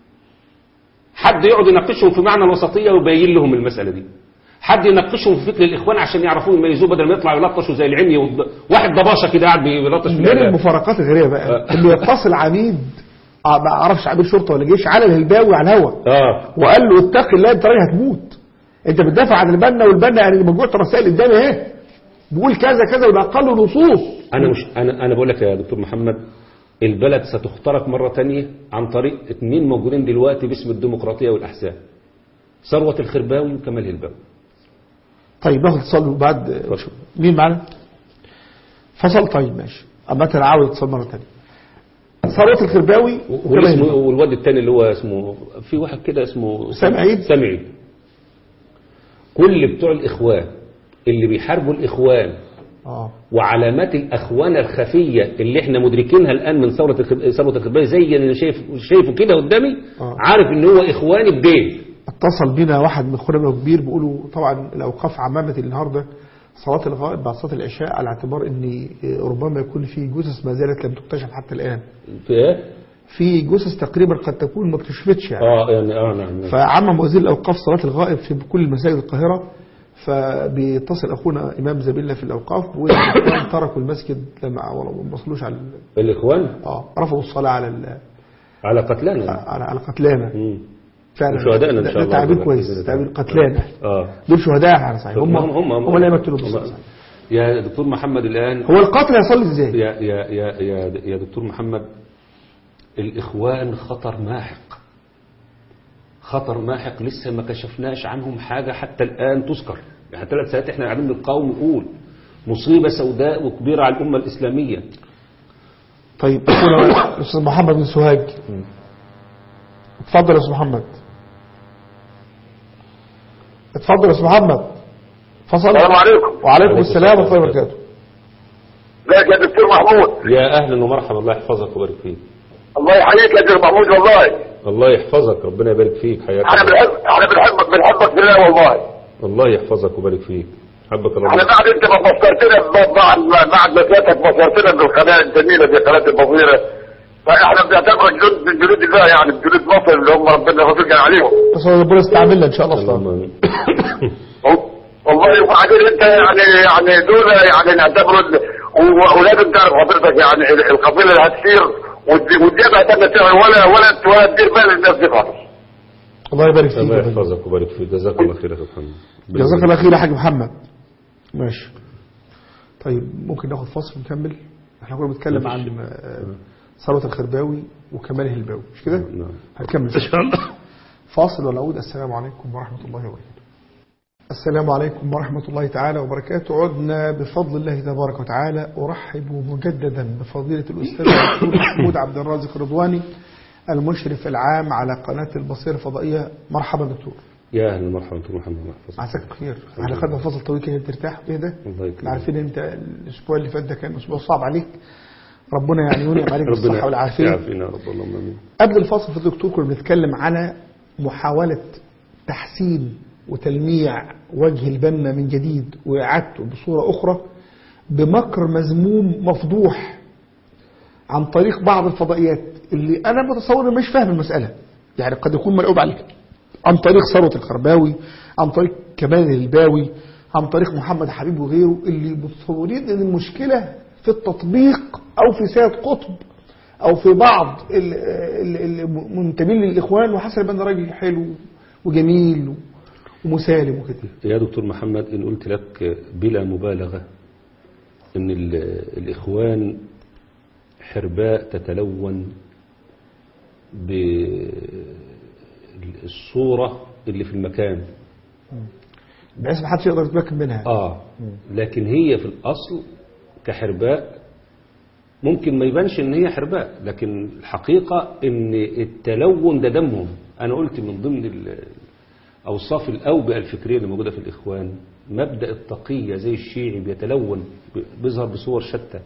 B: حد يقعد يناقشهم في معنى الوسطيه ويبين لهم المساله دي حد يناقشهم في فكر الاخوان عشان يعرفوا يميزوه بدل ما يطلعوا يلطشوا زي العمي والض... واحد ضباشه كده قاعد بيلطش في
A: من
B: الإعلام.
A: المفارقات الغريبه بقى
B: آه.
A: انه يتصل عميد آه، ما اعرفش عميد شرطه ولا جيش على الهلباوي على الهوا
B: اه
A: وقال له اتق الله انت راجل هتموت انت بتدافع عن البنا والبنا يعني مجموعه رسائل قدامي اهي بيقول كذا كذا وده اقل نصوص
B: انا مش انا انا بقول لك يا دكتور محمد البلد ستخترق مره تانية عن طريق اثنين موجودين دلوقتي باسم الديمقراطيه والاحزاب ثروه الخرباوي وكمال الهلباوي
A: طيب ناخد اتصال بعد مين معانا؟ فصل طيب ماشي اما انت عاوز اتصال مره ثانيه ثروه الخرباوي وكمان
B: واسمه والواد التاني اللي هو اسمه في واحد كده اسمه
A: سامي عيد؟
B: سامي عيد كل بتوع الاخوان اللي بيحاربوا الاخوان
A: اه
B: وعلامات الاخوان الخفيه اللي احنا مدركينها الان من ثوره الخب- ثوره الخرباوي زي اللي شايف شايفه كده قدامي
A: آه.
B: عارف ان هو اخواني بدين
A: اتصل بينا واحد من اخواننا كبير بيقولوا طبعا الاوقاف عمامه النهارده صلاه الغائب بعد صلاه العشاء على اعتبار ان ربما يكون في جثث ما زالت لم تكتشف حتى الان
B: في ايه؟
A: في جثث تقريبا قد تكون ما اكتشفتش يعني
B: اه يعني اه نعم نعم.
A: فعمم وزير الاوقاف صلاه الغائب في كل مساجد القاهره فبيتصل اخونا امام زميلنا في الاوقاف بيقول إن الإخوان تركوا المسجد لما ما وصلوش على ال-
B: الاخوان
A: اه رفضوا الصلاه على ال-
B: على قتلانا
A: على على قتلانا
B: مم.
A: فعلا
B: وشهدائنا إن
A: ده-
B: شاء
A: ده
B: الله.
A: تعبير كويس تعبير قتلانا
B: اه
A: دول شهداء على صحيح هم
B: هم هم
A: هم اللي يمثلوا
B: هم-
A: بالصلاه
B: يا دكتور محمد الان
A: هو القاتل هيصلي ازاي؟
B: يا يا يا يا يا دكتور محمد الإخوان خطر ماحق خطر ماحق لسه ما كشفناش عنهم حاجة حتى الآن تذكر يعني ثلاث سنوات احنا قاعدين بنقاوم نقول مصيبة سوداء وكبيرة على الأمة الإسلامية
A: طيب اخونا الاستاذ محمد بن سوهاج اتفضل يا استاذ محمد اتفضل يا استاذ محمد فصل
C: السلام عليكم
A: وعليكم السلام ورحمه الله وبركاته
C: ازيك يا دكتور محمود
B: يا اهلا ومرحبا الله يحفظك ويبارك فيك
C: الله يحييك يا دكتور محمود والله
B: الله يحفظك ربنا يبارك فيك حياك
C: احنا
B: الله.
C: بنحب احنا بنحبك بنحبك بالله والله
B: الله يحفظك ويبارك فيك حبك
C: احنا
B: الله
C: بعد انت ما بصرتنا ب- بعد بعد ما فاتك بصرتنا بالقناه الجميله دي قناه البصيره فاحنا بنعتبرك جند من جنود الله يعني من جنود مصر اللي هم ربنا رفيقنا عليهم
A: بس ربنا يستعملنا ان شاء الله في
B: اللهم
A: طاعته.
B: آمين.
C: والله وبعدين انت يعني يعني دول يعني نعتبروا ال- و- ولازم تعرف حضرتك يعني ال- القبيله اللي هتسير والدي- والديابه هتبقى تعمل ولا ولا ولا تدير بال الناس دي خالص
A: الله يبارك فيك
B: الله
A: يا فندم.
B: يحفظك ويبارك فيك جزاك الله خير يا أخي محمد
A: جزاك الله خير يا حاج محمد ماشي طيب ممكن ناخد فاصل ونكمل احنا كنا بنتكلم عن آه، ثروة الخرباوي وكمال الهلباوي مش كده
B: نعم.
A: هنكمل ان شاء الله فاصل ونعود السلام عليكم ورحمة الله وبركاته السلام عليكم ورحمة الله تعالى وبركاته عدنا بفضل الله تبارك وتعالى أرحب مجددا بفضيلة الأستاذ الدكتور محمود عبد الرازق رضواني المشرف العام على قناة البصيرة الفضائية مرحبا دكتور
B: يا اهلا ومرحبا دكتور محمد الله يحفظك
A: عساك بخير احنا خدنا فصل طويل كده ترتاح باهدى
B: الله يكرمك.
A: احنا عارفين انت الاسبوع اللي فات ده كان اسبوع صعب عليك ربنا يعني ينعم عليك بالصحه
B: ربنا
A: والعافيه
B: يعافينا يا رب اللهم امين
A: قبل الفاصل في الدكتور كنا بنتكلم على محاوله تحسين وتلميع وجه البنا من جديد واعادته بصوره اخرى بمكر مذموم مفضوح عن طريق بعض الفضائيات اللي انا متصور إنه مش فاهم المساله يعني قد يكون ملعوب عليك عن طريق ثروة الخرباوي عن طريق كمال الهلباوي عن طريق محمد حبيب وغيره اللي متصورين ان المشكلة في التطبيق او في سيد قطب او في بعض ال- ال- المنتمين للاخوان وحسن بن راجل حلو وجميل ومسالم وكده
B: يا دكتور محمد إن قلت لك بلا مبالغة إن ال- الإخوان حرباء تتلون بالصورة اللي في المكان
A: بحيث ما حدش يقدر يتمكن منها
B: آه لكن هي في الأصل كحرباء ممكن ما يبانش إن هي حرباء لكن الحقيقة إن التلون ده دمهم أنا قلت من ضمن ال- أوصاف الأوبئة الفكرية اللي موجودة في الإخوان مبدأ التقية زي الشيعي بيتلون بيظهر بصور شتى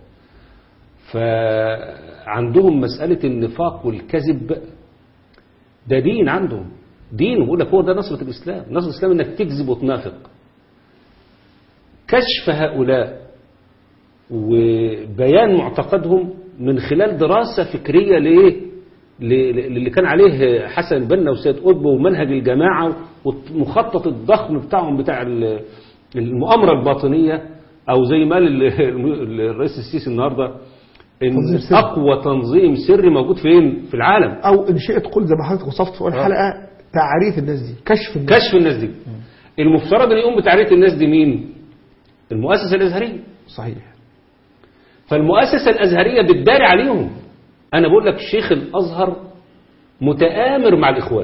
B: فعندهم مسألة النفاق والكذب ده دين عندهم دين بيقول لك هو ده نصرة الإسلام نصرة الإسلام إنك تكذب وتنافق كشف هؤلاء وبيان معتقدهم من خلال دراسة فكرية لإيه ل- ل- اللي كان عليه حسن البنا وسيد قطب ومنهج الجماعة والمخطط الضخم بتاعهم بتاع ال- المؤامرة الباطنية أو زي ما قال ال- ال- الرئيس السيسي النهاردة إن
A: تنظيم سري.
B: أقوى تنظيم سري موجود فين في العالم
A: او ان شئت قل زي ما حضرتك وصفت في اول حلقه تعريف الناس دي كشف الناس
B: كشف الناس دي المفترض ان يقوم بتعريف الناس دي مين المؤسسة الأزهرية
A: صحيح
B: فالمؤسسة الأزهرية بتداري عليهم أنا بقول لك شيخ الأزهر متآمر مع الإخوان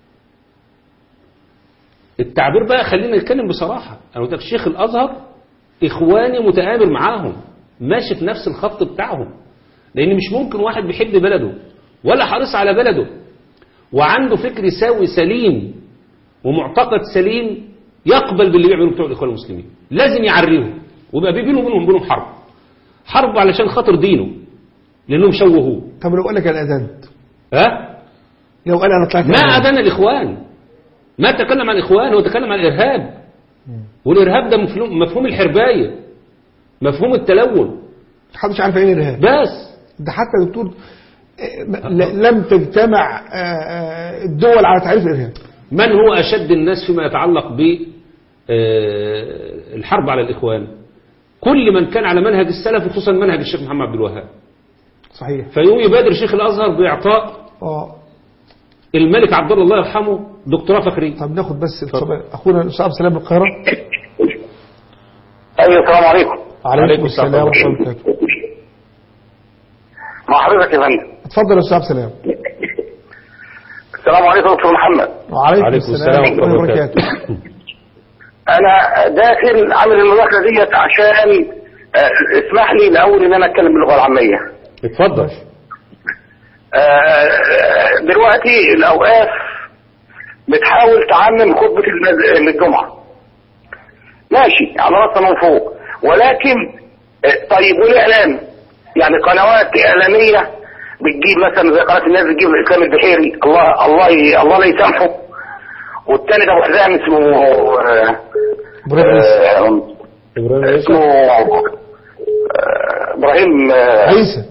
B: التعبير بقى خلينا نتكلم بصراحة أنا قلت لك شيخ الأزهر إخواني متآمر معاهم ماشي في نفس الخط بتاعهم لأن مش ممكن واحد بيحب بلده ولا حريص على بلده وعنده فكر سوي سليم ومعتقد سليم يقبل باللي بيعملوه بتوع الإخوان المسلمين لازم يعريهم ويبقى بينهم وبينهم بينهم حرب حرب علشان خاطر دينه لأنهم شوهوه
A: طب لو قال لك انا اذنت
B: ها
A: لو قال انا طلعت
B: ما
A: أذنت.
B: أذن الإخوان ما تكلم عن الإخوان هو تكلم عن الإرهاب والإرهاب ده مفهوم, مفهوم الحرباية مفهوم التلون
A: محدش عارف ايه الارهاب
B: بس
A: ده حتى يا دكتور آه، ل- لم تجتمع آه، آه، الدول على تعريف الارهاب
B: من هو أشد الناس فيما يتعلق ب آه، الحرب على الإخوان كل من كان على منهج السلف وخصوصا منهج الشيخ محمد عبد الوهاب
A: صحيح
B: فيقوم يبادر شيخ الأزهر بإعطاء
A: اه
B: الملك عبد الله الله يرحمه دكتوراه فخرية
A: طب ناخد بس اتصال اخونا الاستاذ عبد السلام من القاهره
C: ايوه السلام عليكم
B: عليكم السلام
A: ورحمه الله
B: ورحمة
A: وبركاته
C: مع حضرتك يا فندم
A: اتفضل يا استاذ عبد السلام
C: السلام عليكم دكتور محمد
A: وعليكم
B: عليكم
A: السلام
B: السلام
A: ورحمه الله
B: ورحمة الله
A: وبركاته
C: انا داخل عامل المذاكره ديت عشان آه، اسمح لي الاول ان انا اتكلم باللغه العاميه
B: اتفضل
C: آه، دلوقتي الاوقاف بتحاول تعمم خطبة المز- الجمعة ماشي على راسنا من فوق ولكن آه، طيب والاعلام يعني قنوات اعلامية بتجيب مثلا زي قناة الناس بتجيب الاسلام البحيري الله الله ي- الله لا يسامحه والتاني ده ابو حزام اسمه آه،
A: إبراهيم عيسى.
C: آه،
B: ابراهيم عيسى
C: اسمه آه، ابراهيم آه،
A: عيسى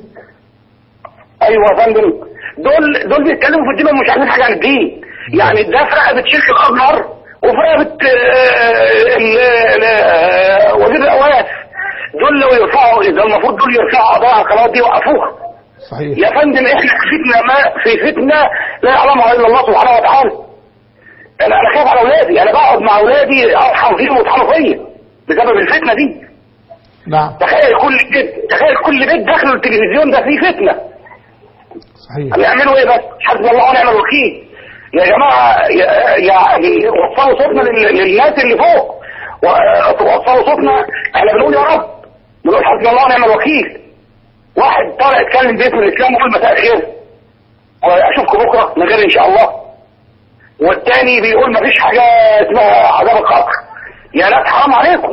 C: ايوه يا فندم دول دول بيتكلموا في الدين مش عارفين حاجه عن الدين يعني ده في رقبه شيخ الازهر وفي رقبه آه، ال- ال- آه، وزير الاوقاف دول لو يرفعوا اذا المفروض دول يرفعوا قضايا على القنوات دي يوقفوها
A: صحيح
C: يا فندم احنا في فتنه ما في فتنه لا يعلمها الا الله سبحانه وتعالى انا انا خايف على اولادي انا بقعد مع اولادي ارحم فيهم ويطحنوا فيا بسبب الفتنه دي
A: نعم
C: تخيل كل بيت تخيل كل بيت داخل التلفزيون ده فيه فتنه
A: صحيح
C: هنعملوا ايه بس حسبنا الله ونعم الوكيل يا جماعة يا- يعني وصلوا صوتنا لل- للناس اللي فوق ووصلوا صوتنا احنا بنقول يا رب بنقول حسبنا الله ونعم الوكيل واحد طالع يتكلم باسم الاسلام ويقول مساء الخير واشوفكم بكره من غير ان شاء الله والتاني بيقول مفيش حاجه اسمها عذاب القبر يا ناس حرام عليكم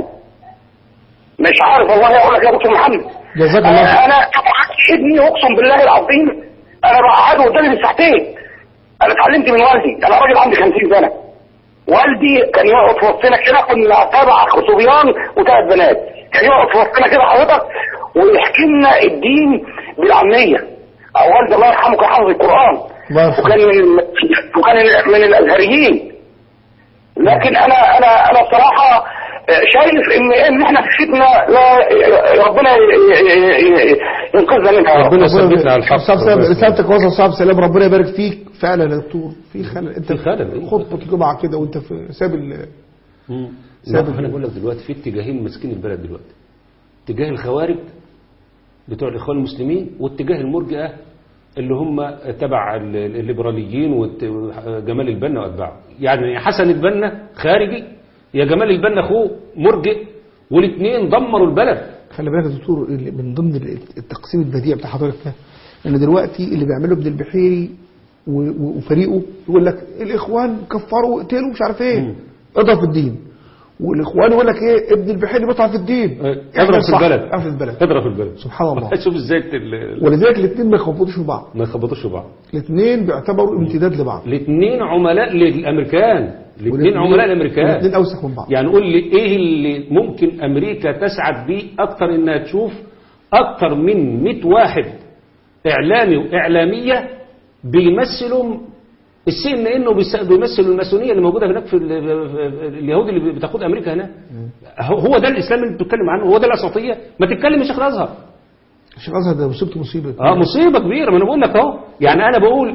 C: مش عارف والله اقول لك يا دكتور محمد
A: جزاك الله خير.
C: انا انا ابني اقسم بالله العظيم انا بقعده قدامي بالساعتين انا اتعلمت من والدي انا راجل عندي 50 سنه والدي كان يقعد في وسطنا كده كنا سبع صبيان وثلاث بنات كان يقعد في وسطنا كده حضرتك ويحكي لنا الدين بالعاميه او والدي الله يرحمه كان حافظ القران
A: الله يرحمه.
C: وكان من وكان من الازهريين لكن انا انا انا بصراحه شايف ان ان احنا في فتنه لا ربنا ي- ي- ي- ينقذنا منها
B: ربنا يثبتنا على الحق
A: صاحب سلام رسالتك وصل صاحب سلام ربنا يبارك فيك فعلا يا دكتور في خلل انت
B: في خلل، أيوة.
A: خطبه الجمعه كده وانت في ساب ال-
B: مم.
A: سابق.
B: لا انا بقول لك دلوقتي في اتجاهين ماسكين البلد دلوقتي اتجاه الخوارج بتوع الاخوان المسلمين واتجاه المرجئه اللي هم تبع ال- الليبراليين وجمال البنا واتباعه يعني يا حسن البنا خارجي يا جمال البنا اخوه مرجئ والاثنين دمروا البلد
A: خلي بالك يا دكتور اللي من ضمن التقسيم البديع بتاع حضرتك ده ان دلوقتي اللي بيعمله ابن البحيري و- و- وفريقه يقول لك الاخوان كفروا اقتلوا مش عارف ايه اضرب في الدين والاخوان يقول لك ايه ابن البحيري بيطعن في الدين
B: اضرب في
A: صح،
B: البلد
A: اضرب في البلد
B: اضرب في البلد
A: سبحان الله
B: شوف ازاي ال-
A: ولذلك الاثنين ما يخبطوش في بعض
B: ما يخبطوش في بعض
A: الاثنين بيعتبروا امتداد لبعض
B: الاثنين عملاء للامريكان الاثنين عملاء الامريكان
A: الاثنين اوسخ من بعض
B: يعني قول لي ايه اللي ممكن امريكا تسعد بيه اكتر انها تشوف اكتر من 100 واحد اعلامي واعلاميه بيمثلوا السي ان انه بيمثلوا الماسونيه اللي موجوده هناك في ال- في اليهود اللي بتاخد امريكا هناك هو هو ده الاسلام اللي بتتكلم عنه هو ده الاساطيه ما تتكلم يا شيخ الازهر
A: الشيخ ازهر ده مصيبته مصيبه
B: اه مصيبة كبيرة ما انا بقول لك اهو يعني انا بقول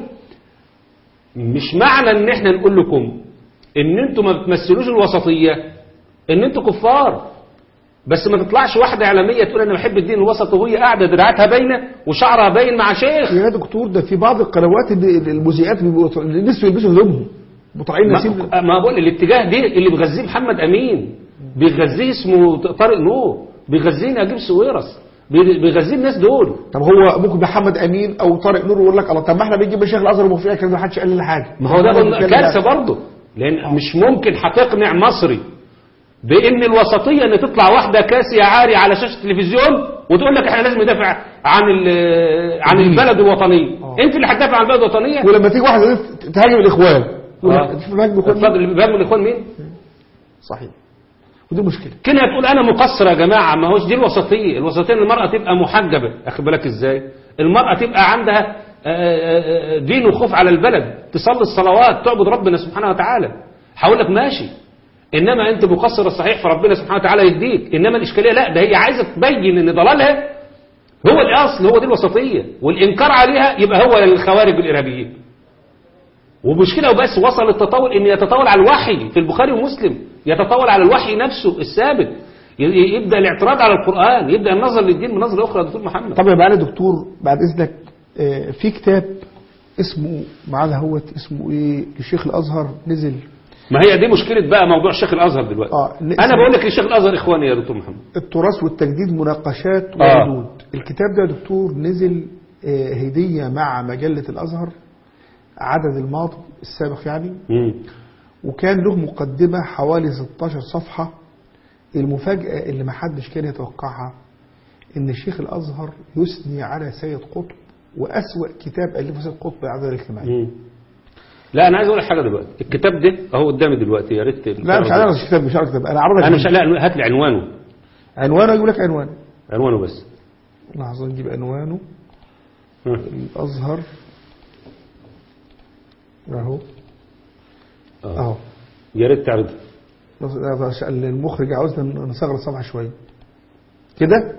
B: مش معنى ان احنا نقول لكم ان انتوا ما بتمثلوش الوسطية ان انتوا كفار بس ما تطلعش واحدة اعلامية تقول انا بحب الدين الوسط وهي قاعدة دراعاتها باينة وشعرها باين مع شيخ
A: يا دكتور ده في بعض القنوات اللي- المذيعات بيبقوا الناس بيلبسوا هدومهم مطلعين نسيب
B: ما, ما بقول الاتجاه ده اللي بيغذيه محمد امين بيغذيه اسمه طارق نور بيغذيه نجيب سويرس بي- بيغذيه الناس دول
A: طب هو ممكن محمد امين او طارق نور يقول لك الله طب ما احنا بنجيب الشيخ الازهر ومفتي كان ما حدش قال لنا حاجه
B: ما هو ده
A: إحنا
B: قلنا
A: بنتكلم
B: كارثه
A: يعني.
B: برضه لان مش ممكن هتقنع مصري بان الوسطيه ان تطلع واحده كاسيه عاري على شاشه التلفزيون وتقول لك احنا لازم ندافع عن ال- عن البلد الوطنيه
A: آه.
B: انت اللي هتدافع عن البلد الوطنيه
A: ولما تيجي واحده تهاجم الاخوان يقول
B: آه.
A: لك في مهاجم الاخوان مين؟
B: اتفضل باب من الاخوان مين
A: صحيح ودي مشكله
B: كده تقول انا مقصر يا جماعه ما هوش دي الوسطيه الوسطيه ان المراه تبقى محجبه اخد بالك ازاي المراه تبقى عندها آه، آه، آه، دين وخوف على البلد تصلي الصلوات تعبد ربنا سبحانه وتعالى هقول لك ماشي انما انت مقصر الصحيح فربنا سبحانه وتعالى يهديك انما الاشكاليه لا ده هي عايزه تبين ان ضلالها هو الاصل هو دي الوسطيه والانكار عليها يبقى هو الخوارج الارهابيين ومش كده وبس وصل التطاول ان يتطاول على الوحي في البخاري ومسلم يتطاول على الوحي نفسه الثابت ي- ي- يبدا الاعتراض على القران يبدا النظر للدين بنظره اخرى يا دكتور محمد
A: طب يا معالي دكتور بعد اذنك آه، في كتاب اسمه معانا هوت اسمه ايه للشيخ الازهر نزل
B: ما هي دي مشكله بقى موضوع شيخ الازهر دلوقتي
A: اه
B: انا بقول لك الشيخ الازهر اخواني يا دكتور محمد
A: التراث والتجديد مناقشات
B: آه.
A: وردود الكتاب ده يا دكتور نزل آه، هدية مع مجلة الأزهر عدد الماضي السابق يعني
B: مم.
A: وكان له مقدمة حوالي 16 صفحة المفاجأة اللي ما حدش كان يتوقعها إن الشيخ الأزهر يثني على سيد قطب وأسوأ كتاب ألفه سيد قطب على الاجتماعي
B: مم. لا انا عايز اقول لك حاجه دلوقتي الكتاب ده اهو قدامي دلوقتي يا ريت
A: لا مش عارف الكتاب مش عارف الكتاب أنا عرضك
B: انا مش لا هات لي عنوانه
A: عنوانه يقول لك عنوانه
B: عنوانه بس
A: لحظة نجيب عنوانه
B: ها.
A: الأزهر أهو
B: اه
A: أهو
B: يا ريت تعرضه
A: بس- بس المخرج عاوزنا نصغر الصفحة شوية كده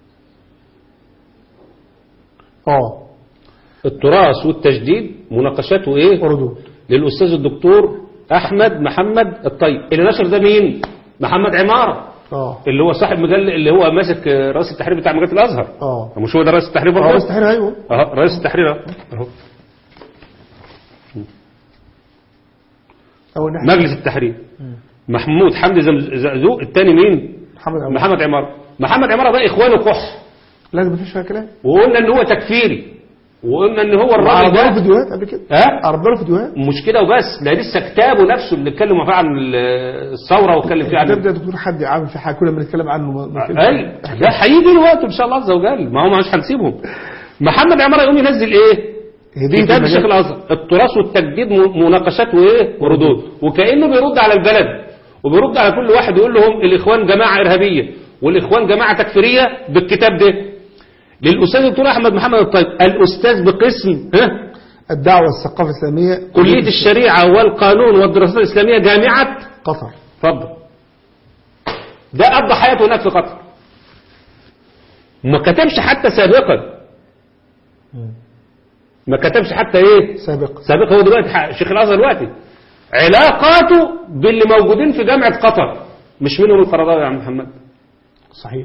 A: اه
B: التراث والتجديد مناقشاته ايه
A: وردود
B: للاستاذ الدكتور احمد محمد الطيب اللي نشر ده مين محمد عماره
A: اه
B: اللي هو صاحب مجله اللي هو ماسك آه، رئيس التحرير بتاع مجله الازهر
A: اه
B: مش هو ده رئيس التحرير
A: اه
B: برضه
A: مستحيل ايوه
B: اهو رئيس التحرير اهو اهو
A: اول ناحية
B: مجلس التحرير محمود حمدي زم- زقزوق الثاني مين
A: محمد عمر
B: محمد عماره محمد عماره ده اخوانه كح
A: لازم مفيش فيها كلام
B: وقلنا ان هو تكفيري وقلنا ان هو الراجل
A: عرضنا له
B: ده
A: فيديوهات قبل كده
B: ها
A: عرضنا له فيديوهات
B: مش كده وبس ده لسه كتابه نفسه اللي اتكلم فيه عن ال- الثوره واتكلم فيه عن
A: الكتاب ده يا دكتور حد عامل في حاجه كل ما نتكلم عنه ما- ما نتكلمش
B: اي
A: عنه.
B: ده هيجي الوقت ان شاء الله عز وجل ما هو مش هنسيبهم محمد عماره يقوم ينزل ايه
A: هدية
B: كتاب
A: المجال.
B: الشيخ الازهر التراث والتجديد م- مناقشات وايه وردود وكانه بيرد على البلد وبيرد على كل واحد يقول لهم الاخوان جماعه ارهابيه والاخوان جماعه تكفيريه بالكتاب ده للاستاذ الدكتور احمد محمد الطيب الاستاذ بقسم ها
A: الدعوه الثقافه الاسلاميه
B: كليه الشريعه والقانون والدراسات الاسلاميه جامعه
A: قطر
B: اتفضل ده قضى حياته هناك في قطر ما كتبش حتى سابقا ما كتبش حتى ايه
A: سابقا
B: سابقا هو دلوقتي ح- شيخ الازهر دلوقتي علاقاته باللي موجودين في جامعه قطر مش منهم القرضاوي يا عم محمد
A: صحيح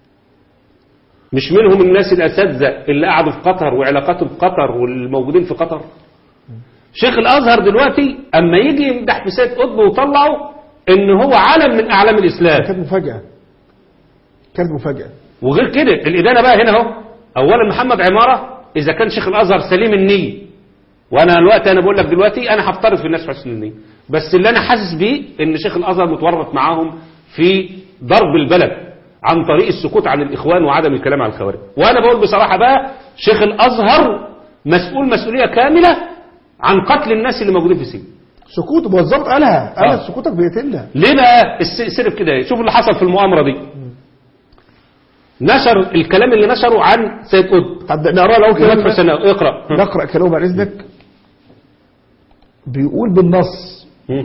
B: مش منهم الناس الاساتذه اللي قعدوا في قطر وعلاقاتهم في قطر والموجودين في قطر شيخ الازهر دلوقتي اما يجي يمدح في سيد قطب ويطلعه ان هو علم من اعلام الاسلام
A: كانت مفاجاه كانت مفاجاه
B: وغير كده الإدانة بقى هنا اهو أولا محمد عمارة إذا كان شيخ الأزهر سليم النية وأنا دلوقتي أنا بقول لك دلوقتي أنا هفترض في الناس حسن النية بس اللي أنا حاسس بيه إن شيخ الأزهر متورط معاهم في ضرب البلد عن طريق السكوت عن الإخوان وعدم الكلام عن الخوارج وأنا بقول بصراحة بقى شيخ الأزهر مسؤول مسؤولية كاملة عن قتل الناس اللي موجودين في سينا
A: سكوت بالظبط قالها قالت
B: آه.
A: سكوتك بيقتلها
B: ليه بقى الس- سرب كده ايه؟ شوف اللي حصل في المؤامرة دي نشر الكلام اللي نشره عن سيد قطب
A: طب نقرا الاول
B: ومدح
A: كلام
B: سنة اقرأ
A: نقرا كلامه بعد اذنك بيقول بالنص
B: مم.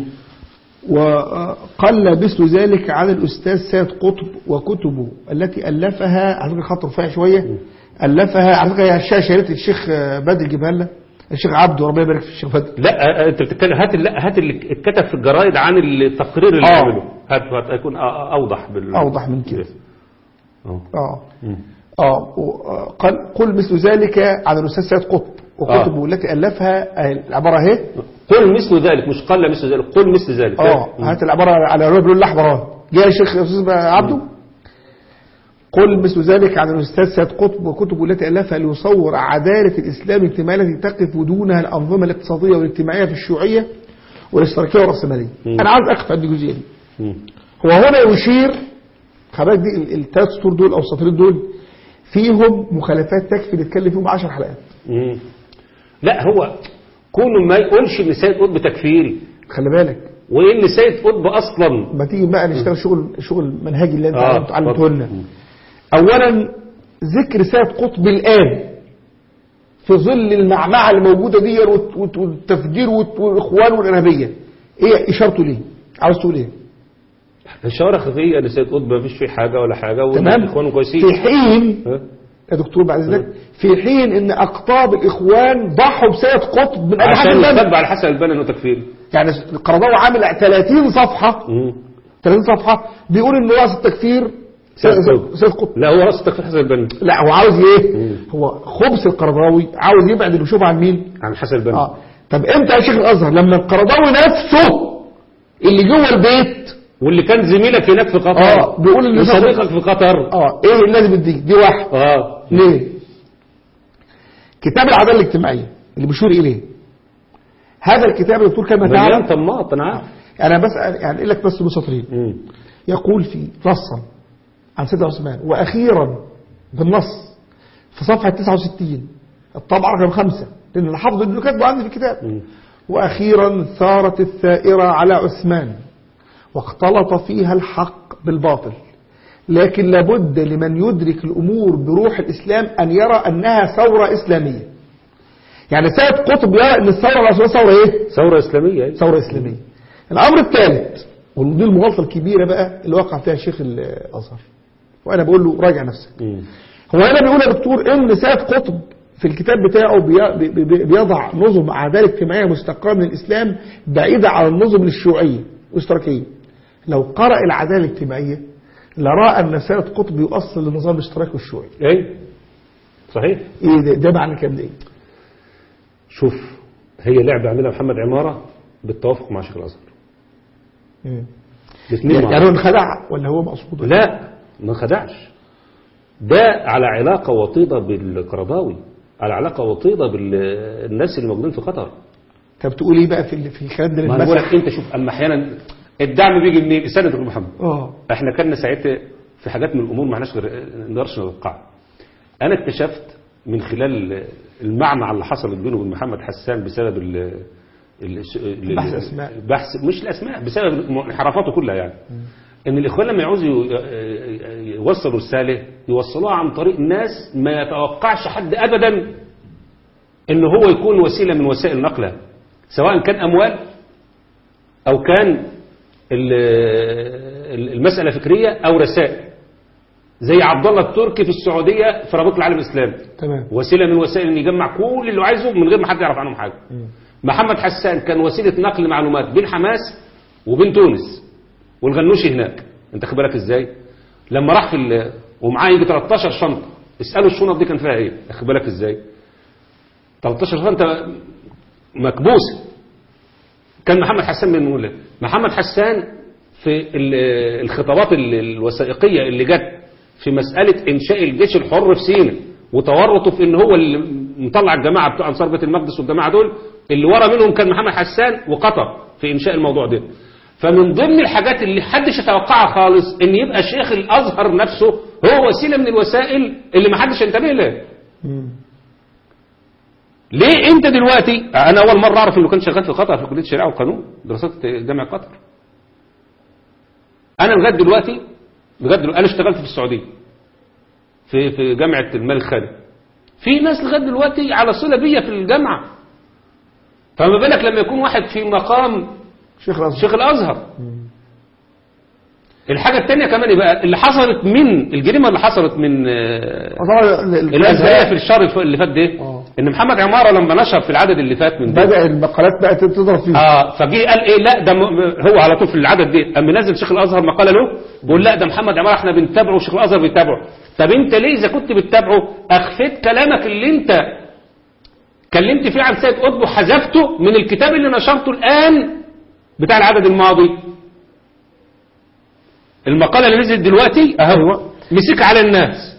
A: وقل مثل ذلك عن الأستاذ سيد قطب وكتبه التي ألفها على فكرة خط رفيع شوية ألفها على فكرة هي الشاشة يا ريت الشيخ بدر جيبها لنا الشيخ عبده ربنا يبارك في الشيخ بدر
B: لا آه، انت بتتكلم هات لا هات اللي اتكتب في الجرايد عن التقرير اللي
A: آه.
B: عمله هات هات هيكون أ- أ- اوضح بال
A: أوضح من كده.
B: اه
A: اه
B: مم.
A: اه و- قال قل مثل ذلك عن الأستاذ سيد قطب وكتبه التي ألفها آه، العبارة اهي
B: قل مثل ذلك مش قل مثل ذلك قل مثل ذلك
A: اه
B: مم.
A: هات العبارة على الرجل الأحمر اهو جاء الشيخ أستاذ عبده قل مثل ذلك عن الأستاذ سيد قطب وكتبه التي ألفها ليصور عدالة الإسلام الاجتماعية التي تقف دونها الأنظمة الاقتصادية والاجتماعية في الشيوعية والاشتراكية والرأسمالية
B: مم.
A: أنا عاوز أقف عند الجزئية دي
B: مم.
A: هو هنا يشير خباك دي ال- الثلاث سطور دول أو السطرين دول فيهم مخالفات تكفي نتكلم فيهم 10 حلقات
B: مم. لا هو كونه ما يقولش ان سيد قطب تكفيري
A: خلي بالك
B: وان سيد قطب اصلا
A: ما تيجي بقى نشتغل شغل شغل منهجي اللي انت
B: آه،
A: علمته- علمته
B: اتفضل.
A: لنا اولا ذكر سيد قطب الان في ظل المعمعه اللي موجوده دي والت- والت- والتفجير والت- والاخوان والارهابيه ايه اشارته ليه عاوز تقول ايه
B: اشاره خفيه ان سيد قطب ما فيش فيه حاجه ولا حاجه
A: تمام
B: والاخوان كويسين
A: في حين
B: ها؟
A: يا دكتور بعد اذنك في حين ان اقطاب الاخوان ضحوا بسيد قطب من اجل حاجه
B: عشان
A: ثانيه
B: يتبع على حسن البنا انه تكفيري
A: يعني القرضاوي عامل 30 صفحه
B: مم.
A: 30 صفحه بيقول ان راس التكفير
B: سيد
A: سيد
B: قطب.
A: سيد قطب
B: لا هو راس التكفير حسن البنا
A: لا هو عاوز ايه
B: مم.
A: هو خبث القرضاوي عاوز يبعد اللي بيشوفه عن مين
B: عن حسن البنا
A: اه طب امتى يا شيخ الازهر لما القرضاوي نفسه اللي جوه البيت
B: واللي كان زميلك هناك في قطر
A: اه بيقول ان
B: وصديقك في قطر
A: اه ايه اللي لازم يديك دي واحد
B: اه
A: ليه كتاب العداله الاجتماعيه اللي بيشير اليه هذا الكتاب يا دكتور كما
B: مليان
A: تعلم
B: طماط انا عارف
A: انا بسال يعني اقول لك بس بسطرين
B: مم.
A: يقول فيه نصا عن سيدنا عثمان واخيرا بالنص في صفحه 69 الطبعه رقم خمسة لان انا حافظ انه كاتبه عندي في الكتاب
B: مم.
A: واخيرا ثارت الثائره على عثمان واختلط فيها الحق بالباطل لكن لابد لمن يدرك الامور بروح الاسلام ان يرى انها ثوره اسلاميه يعني سيد قطب يرى ان الثوره العثمانيه ثوره ايه
B: ثورة إسلامية أيوة.
A: ثورة إسلامية الأمر الثالث ودي المغالطة الكبيرة بقى اللي وقع فيها شيخ الأزهر وأنا بقول له راجع نفسك
B: مم.
A: هو هنا بيقول يا دكتور إن سيد قطب في الكتاب بتاعه بي- بي- بي- بيضع نظم عدالة اجتماعية مستقرة من الإسلام بعيدة عن النظم الشيوعية والاشتراكية لو قرأ العدالة الاجتماعية لرأى أن سيد قطب يؤصل للنظام الاشتراكي والشيوعي
B: أي صحيح
A: إيه ده, ده معنى كام ده إيه؟
B: شوف هي لعبة عملها محمد عمارة بالتوافق مع شيخ الأزهر الاثنين مع
A: يعني هو انخدع ولا هو مقصود
B: لا ما خدعش ده على علاقة وطيدة بالقرضاوي على علاقة وطيدة بالناس اللي موجودين في قطر
A: طب تقول ايه بقى في ال- في الكلام ده
B: ما انا بقول
A: للمسح
B: لك انت شوف اما احيانا الدعم بيجي منين استنى يا دكتور محمد
A: اه
B: احنا كنا ساعتها في حاجات من الامور ما احناش غير ما نقدرش نتوقعها انا اكتشفت من خلال المعمعة اللي حصلت بينه وبين محمد حسان بسبب ال ال- ال-
A: بحث أسماء.
B: بحث مش الاسماء بسبب انحرافاته كلها يعني ان الاخوان لما يعوزوا ي- يوصلوا رساله يوصلوها عن طريق ناس ما يتوقعش حد ابدا ان هو يكون وسيله من وسائل نقله سواء كان اموال او كان ال- ال- المساله فكريه او رسائل زي عبد الله التركي في السعوديه في رابطه العالم الاسلامي
A: تمام
B: وسيله من وسائل ان يجمع كل اللي عايزه من غير ما حد يعرف عنهم حاجه محمد حسان كان وسيله نقل معلومات بين حماس وبين تونس والغنوشي هناك انت خد بالك ازاي لما راح في ال- ومعاه يجي 13 شنطه اسالوا الشنط دي كان فيها ايه خد بالك ازاي 13 شنطه مكبوسه كان محمد حسان من المولى محمد حسان في ال- الخطابات ال- الوثائقيه اللي جت في مساله انشاء الجيش الحر في سيناء وتورطه في ان هو اللي مطلع الجماعه بتوع انصار بيت المقدس والجماعه دول اللي ورا منهم كان محمد حسان وقطر في انشاء الموضوع ده فمن ضمن الحاجات اللي حدش يتوقعها خالص ان يبقى شيخ الازهر نفسه هو وسيله من الوسائل اللي ما حدش ينتبه لها ليه انت دلوقتي انا اول مره اعرف انه كان شغال في قطر في كليه الشريعه والقانون دراسات جامعه قطر انا لغايه دلوقتي لغايه دلوقتي انا اشتغلت في السعوديه في في جامعه الملك خالد في ناس لغايه دلوقتي على صله بيا في الجامعه فما بالك لما يكون واحد في مقام
A: شيخ الازهر
B: شيخ الازهر الحاجه الثانيه كمان يبقى اللي حصلت من الجريمه اللي حصلت من آه،
A: طبعا ال- ال-
B: الازهريه في الشهر الف- اللي فات ده
A: آه.
B: ان محمد عماره لما نشر في العدد اللي فات من ده
A: بدأ المقالات بقى تضرب فيه
B: اه فجي قال ايه لا ده م- هو على طول في العدد دي قام منزل شيخ الازهر مقاله له بيقول لا ده محمد عماره احنا بنتابعه وشيخ الازهر بيتابعه طب انت ليه اذا كنت بتتابعه اخفيت كلامك اللي انت كلمت فيه عن سيد قطب وحذفته من الكتاب اللي نشرته الان بتاع العدد الماضي المقاله اللي نزلت دلوقتي اهو مسك على الناس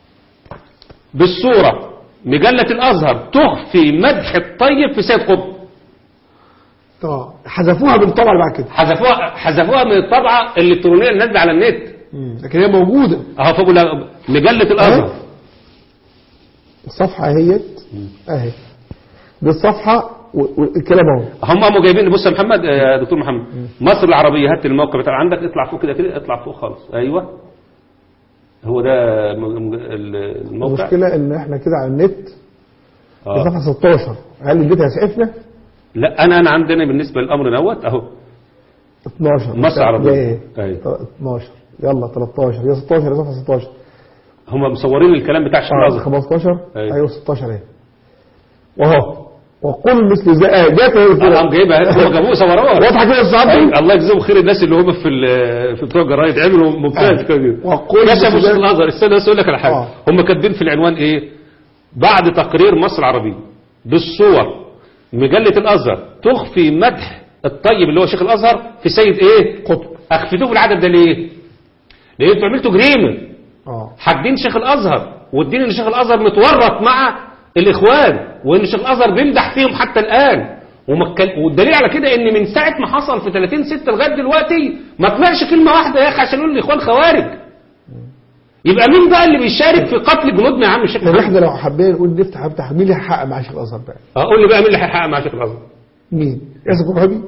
B: بالصوره مجله الازهر تخفي مدح الطيب في سيد قطب
A: اه حذفوها بالطبع اللي بعد كده
B: حذفوها حذفوها من الطبعه الالكترونيه اللي نازله على النت
A: مم. لكن هي موجودة
B: اهو فبقول لها مجله الازهر
A: الصفحة اهيت اهي دي الصفحة و- والكلام اهو
B: هم قاموا جايبين بص يا محمد يا دكتور محمد مصر العربيه هات الموقع بتاع عندك اطلع فوق كده كده اطلع فوق خالص ايوه هو ده م- م- الموقع
A: المشكلة ان احنا كده على النت في
B: آه.
A: صفحة 16 هل النت هيسعفنا
B: لا انا انا عندنا بالنسبه للامر دوت اهو
A: 12
B: مصر عربية.
A: جاي.
B: أيوة.
A: 12 يلا 13 يا 16 يا صفحة 16
B: هم مصورين الكلام بتاع الشيخ
A: آه،
B: الازهر
A: 15
B: أيوة.
A: ايوه 16 اهي وهو وقل مثل ذا آه، جات اهي كده.
B: هم جايبها هم جابوه صوروها
A: واضحة كده الصعب
B: أيوة، الله يجزيهم خير الناس اللي هم في ال- في بتوع الجرايد عملوا ممتاز
A: أيوة.
B: كده
A: وقل
B: كشفوا
A: مثل
B: شيخ
A: ذا-
B: الازهر استنى بس اقول لك على حاجه
A: آه.
B: هم كاتبين في العنوان ايه بعد تقرير مصر العربيه بالصور مجله الازهر تخفي مدح الطيب اللي هو شيخ الازهر في سيد ايه
A: قطب
B: اخفتوه في العدد ده ليه لان انتوا عملتوا جريمه
A: اه
B: حاجين شيخ الازهر والدين ان شيخ الازهر متورط مع الاخوان وان شيخ الازهر بيمدح فيهم حتى الان وما اتكل- والدليل على كده ان من ساعه ما حصل في 30 6 لغايه دلوقتي ما طلعش كلمه واحده يا اخي عشان يقول الاخوان خوارج يبقى مين بقى اللي بيشارك في قتل جنودنا يا عم الشيخ
A: طب
B: محمد
A: احنا لو حبينا نقول نفتح افتح مين اللي هيحقق مع شيخ الازهر بقى؟
B: اه قول لي بقى مين اللي هيحقق مع شيخ الازهر
A: مين؟ ياسر ابراهيم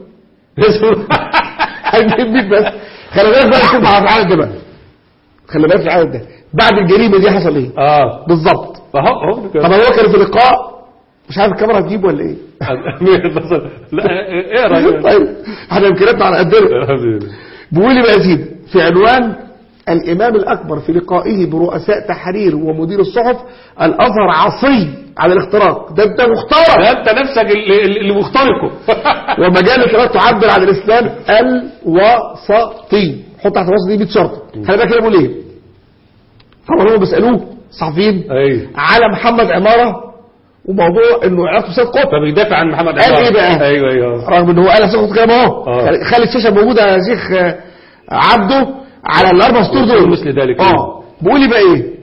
A: هنجيب مين بس؟ خلي بالك بقى نشوف مع العدد ده بقى خلي بالك في العدد ده بعد الجريمه دي حصل ايه؟
B: اه
A: بالظبط
B: اهو اهو
A: طب هو كان في لقاء مش عارف الكاميرا هتجيب ولا ايه؟
B: لا ايه رايك
A: طيب احنا امكانياتنا على قدنا بيقول لي بقى يا سيدي في عنوان الإمام الأكبر في لقائه برؤساء تحرير ومدير الصحف الأزهر عصي على الاختراق ده أنت مخترق
B: ده انت نفسك اللي, اللي مخترقه
A: ومجال القراءة تعبر عن الإسلام الوسطي حط تحت الوسط دي 100 شرط خلي بالك كده بيقول إيه طبعا هم بيسألوه صحفيين
B: ايوه
A: على محمد عمارة وموضوع إنه علاقته سيد قطب
B: فبيدافع عن محمد
A: قال
B: عمار.
A: إيه بقى؟
B: ايوه ايوه
A: رغم إن هو قال سيد كلام أهو
B: آه.
A: خلي- خلي الشاشة موجودة يا شيخ آه، عبده على الأربع سطور دول
B: مثل ذلك.
A: اه بيقول لي بقى إيه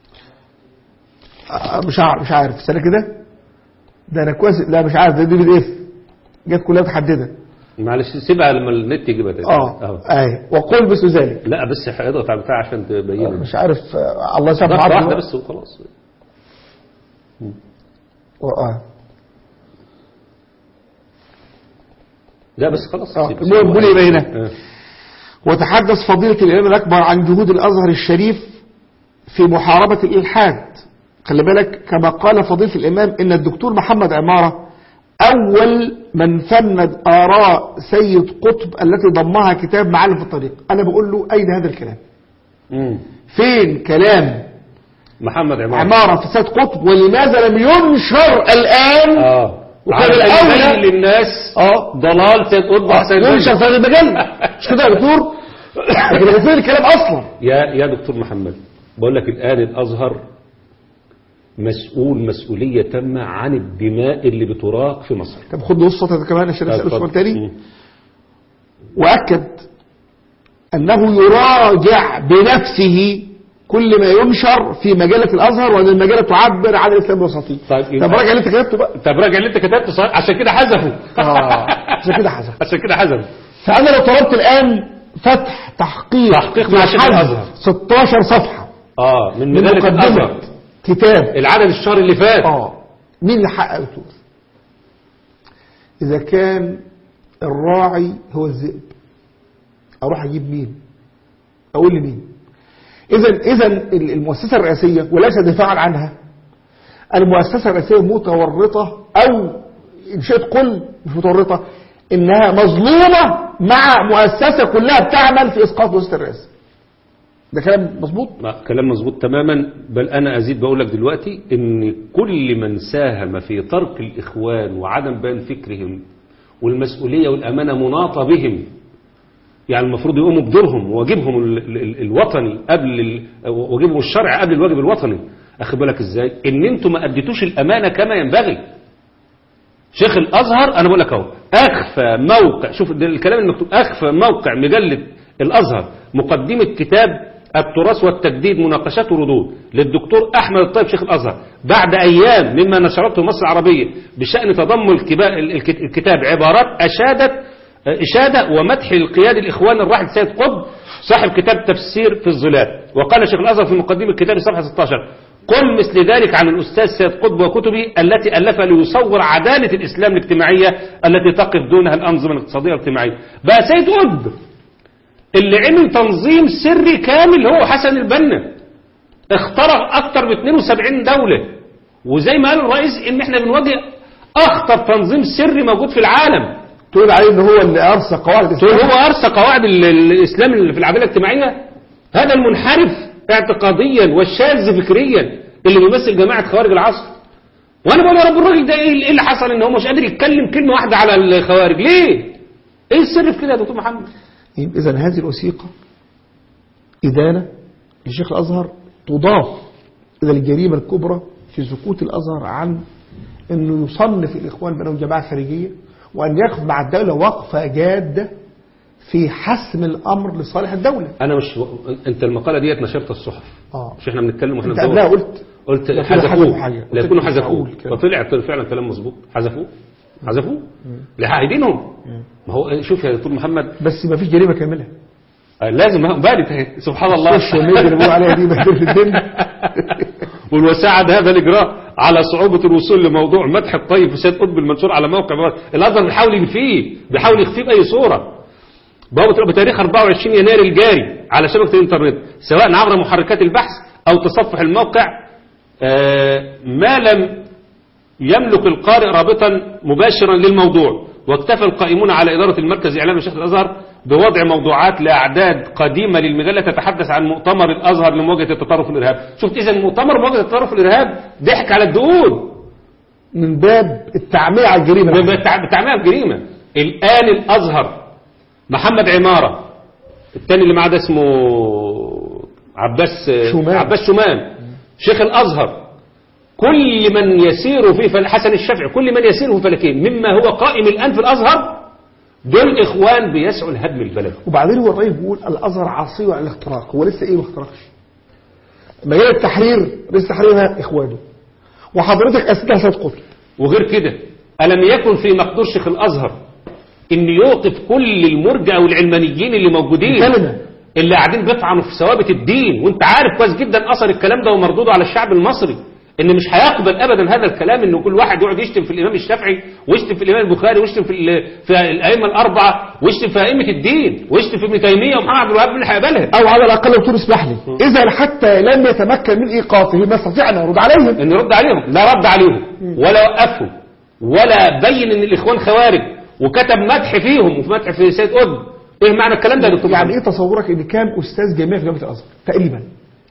A: آه، مش عارف مش عارف استنى كده ده انا كويس لا مش عارف ده دي بي اف جت كلها متحدده
B: معلش سيبها لما النت يجيبها تاني
A: اه اي وقل مثل ذلك
B: لا بس اضغط على البتاع عشان تبينه
A: مش عارف آه، الله يسامحه
B: ضغطة
A: عبده
B: واحدة بس وخلاص
A: اه
B: لا بس خلاص
A: آه،
B: سيب-
A: المهم
B: سيب.
A: بيقول إيه بقى هنا؟
B: آه.
A: وتحدث فضيلة الإمام الأكبر عن جهود الأزهر الشريف في محاربة الإلحاد خلي بالك كما قال فضيلة الإمام إن الدكتور محمد عمارة أول من فند آراء سيد قطب التي ضمها كتاب معالم في الطريق أنا بقول له أين هذا الكلام
B: مم.
A: فين كلام
B: محمد عمار
A: عمارة في سيد قطب ولماذا لم ينشر الآن
B: اه
A: وكان
B: علشان
A: الأولى-
B: يبين للناس
A: اه
B: ضلال سيد قطب حسين
A: ينشر في هذا المجال مش كده يا دكتور لكن هو فين الكلام أصلا
B: يا يا دكتور محمد بقول لك الآن الأزهر مسؤول مسؤولية تامة عن الدماء اللي بتراق في مصر
A: طب خد نص سطر كمان عشان اساله
B: اتفضل.
A: سؤال تاني
B: مم.
A: واكد انه يراجع بنفسه كل ما ينشر في مجله الازهر وان المجله تعبر عن الاسلام الوسطي
B: طيب
A: طب
B: يبقى-
A: راجع اللي انت كتبته بقى
B: طب راجع اللي انت كتبته صحيح عشان كده حذفوا
A: اه عشان كده حصل
B: عشان كده حذفوا
A: فانا لو طلبت الان فتح تحقيق
B: تحقيق مع شيخ
A: لحد
B: الأزهر.
A: 16 صفحه
B: اه من
A: من
B: مجلة
A: مقدمه
B: الأزهر
A: كتاب
B: العدد الشهر اللي فات
A: اه مين اللي حقق الدور اذا كان الراعي هو الذئب اروح اجيب مين اقول لمين اذا اذا المؤسسه الرئاسيه وليس دفاعا عنها المؤسسه الرئاسيه متورطه او ان شئت قل مش متورطه انها مظلومه مع مؤسسه كلها بتعمل في اسقاط مؤسسه الرئاسه ده كلام مظبوط
B: ما كلام مظبوط تماما بل انا ازيد بقول لك دلوقتي ان كل من ساهم في ترك الاخوان وعدم بيان فكرهم والمسؤوليه والامانه مناطه بهم يعني المفروض يقوموا بدورهم وواجبهم ال- ال- ال- الوطني قبل ال- واجبهم الشرعي قبل الواجب الوطني اخد بالك ازاي ان انتوا ما اديتوش الامانه كما ينبغي شيخ الازهر انا بقول لك اهو اخفى موقع شوف ده الكلام المكتوب اخفى موقع مجله الازهر مقدمه كتاب التراث والتجديد مناقشات وردود للدكتور احمد الطيب شيخ الازهر بعد ايام مما نشرته مصر العربيه بشان تضمن الكبا- الك- الكتاب عبارات اشادت اشاده ومدح للقيادي الاخوان الراحل سيد قطب صاحب كتاب تفسير في الظلال وقال شيخ الازهر في مقدمه الكتاب صفحه 16 قل مثل ذلك عن الأستاذ سيد قطب وكتبه التي ألفها ليصور عدالة الإسلام الاجتماعية التي تقف دونها الأنظمة الاقتصادية والاجتماعية بقى سيد قطب اللي عمل تنظيم سري كامل هو حسن البنا اخترق أكثر من 72 دولة وزي ما قال الرئيس إن احنا بنواجه أخطر تنظيم سري موجود في العالم
A: تقول عليه ان هو اللي ارسى قواعد
B: تقول
A: الاسلام
B: هو أرسى قواعد ال- ال- الإسلام اللي في العدالة الاجتماعية هذا المنحرف اعتقاديا والشاذ فكريا اللي بيمثل جماعة خوارج العصر وأنا بقول يا رب الراجل ده إيه إيه اللي حصل إن هو مش قادر يتكلم كلمة واحدة على الخوارج ليه؟ إيه السر في كده يا دكتور محمد؟
A: إذا هذه الوثيقة إدانة لشيخ الأزهر تضاف إلى الجريمة الكبرى في سكوت الأزهر عن أنه يصنف الإخوان بأنهم جماعة خارجية وأن يقف مع الدولة وقفة جادة في حسم الامر لصالح الدوله
B: انا مش انت المقاله ديت نشرت الصحف
A: اه
B: مش احنا بنتكلم واحنا
A: انت
B: ندور.
A: قبلها قلت
B: قلت
A: لا كده حذفوا
B: حذفوه
A: حاجة.
B: لا
A: قلت
B: يكونوا
A: مش
B: حذفوه
A: معقول كده.
B: وطلع طلع فعلا كلام مظبوط حذفوه حذفوه لعاهدينهم ما هو شوف يا دكتور محمد
A: بس ما فيش جريمه كامله
B: آه، لازم هم بانت اهي سبحان الله
A: السوشيال ميديا اللي بيقولوا عليها دي بهدله الدنيا
B: والوساعد هذا الإجراء على صعوبة الوصول لموضوع مدح الطيب في سيد قطب المنشور على موقع الأزهر بيحاول ينفيه بيحاول يخفيه بأي صورة بوابة بتاريخ 24 يناير الجاري على شبكة الإنترنت سواء عبر محركات البحث أو تصفح الموقع آه، ما لم يملك القارئ رابطا مباشرا للموضوع واكتفى القائمون على إدارة المركز الإعلامي لشيخ الأزهر بوضع موضوعات لأعداد قديمة للمجلة تتحدث عن مؤتمر الأزهر لمواجهة التطرف والإرهاب شفت إذا مؤتمر مواجهة التطرف والإرهاب ضحك على الدقون
A: من باب التعمية على الجريمه
B: بتع- بتعملها بجريمة الآن الأزهر محمد عمارة التاني اللي معاه ده اسمه عباس
A: شومان.
B: عباس شومان شيخ الأزهر كل من يسير في فل... حسن الشافعي كل من يسير في فلكين مما هو قائم الآن في الأزهر دول إخوان بيسعوا لهدم البلد
A: وبعدين هو الراجل بيقول الازهر عصي على الاختراق هو لسه ايه ما اخترقش مجال التحرير لسه تحريرها اخوانه وحضرتك اسئله سيد قطب
B: وغير كده ألم يكن في مقدور شيخ الأزهر إن يوقف كل المرجع والعلمانيين اللي موجودين
A: كلمة.
B: اللي قاعدين بيطعنوا في ثوابت الدين وانت عارف كويس جدا أثر الكلام ده ومردوده على الشعب المصري ان مش هيقبل ابدا هذا الكلام ان كل واحد يقعد يشتم في الامام الشافعي ويشتم في الامام البخاري ويشتم في ال- في الائمه الاربعه ويشتم في ائمه الدين ويشتم في ابن تيميه ومحمد عبد الوهاب اللي هيقبلها
A: او على الاقل دكتور اسمح لي اذا حتى لم يتمكن من ايقافه ما استطيعنا نرد عليهم
B: ان رد عليهم لا رد عليهم ولا وقفهم ولا بين ان الاخوان خوارج وكتب مدح فيهم وفي مدح في سيد قطب ايه معنى الكلام ده يا دكتور
A: يعني
B: محمد؟
A: ايه تصورك ان كام استاذ جامعي في جامعه الازهر تقريبا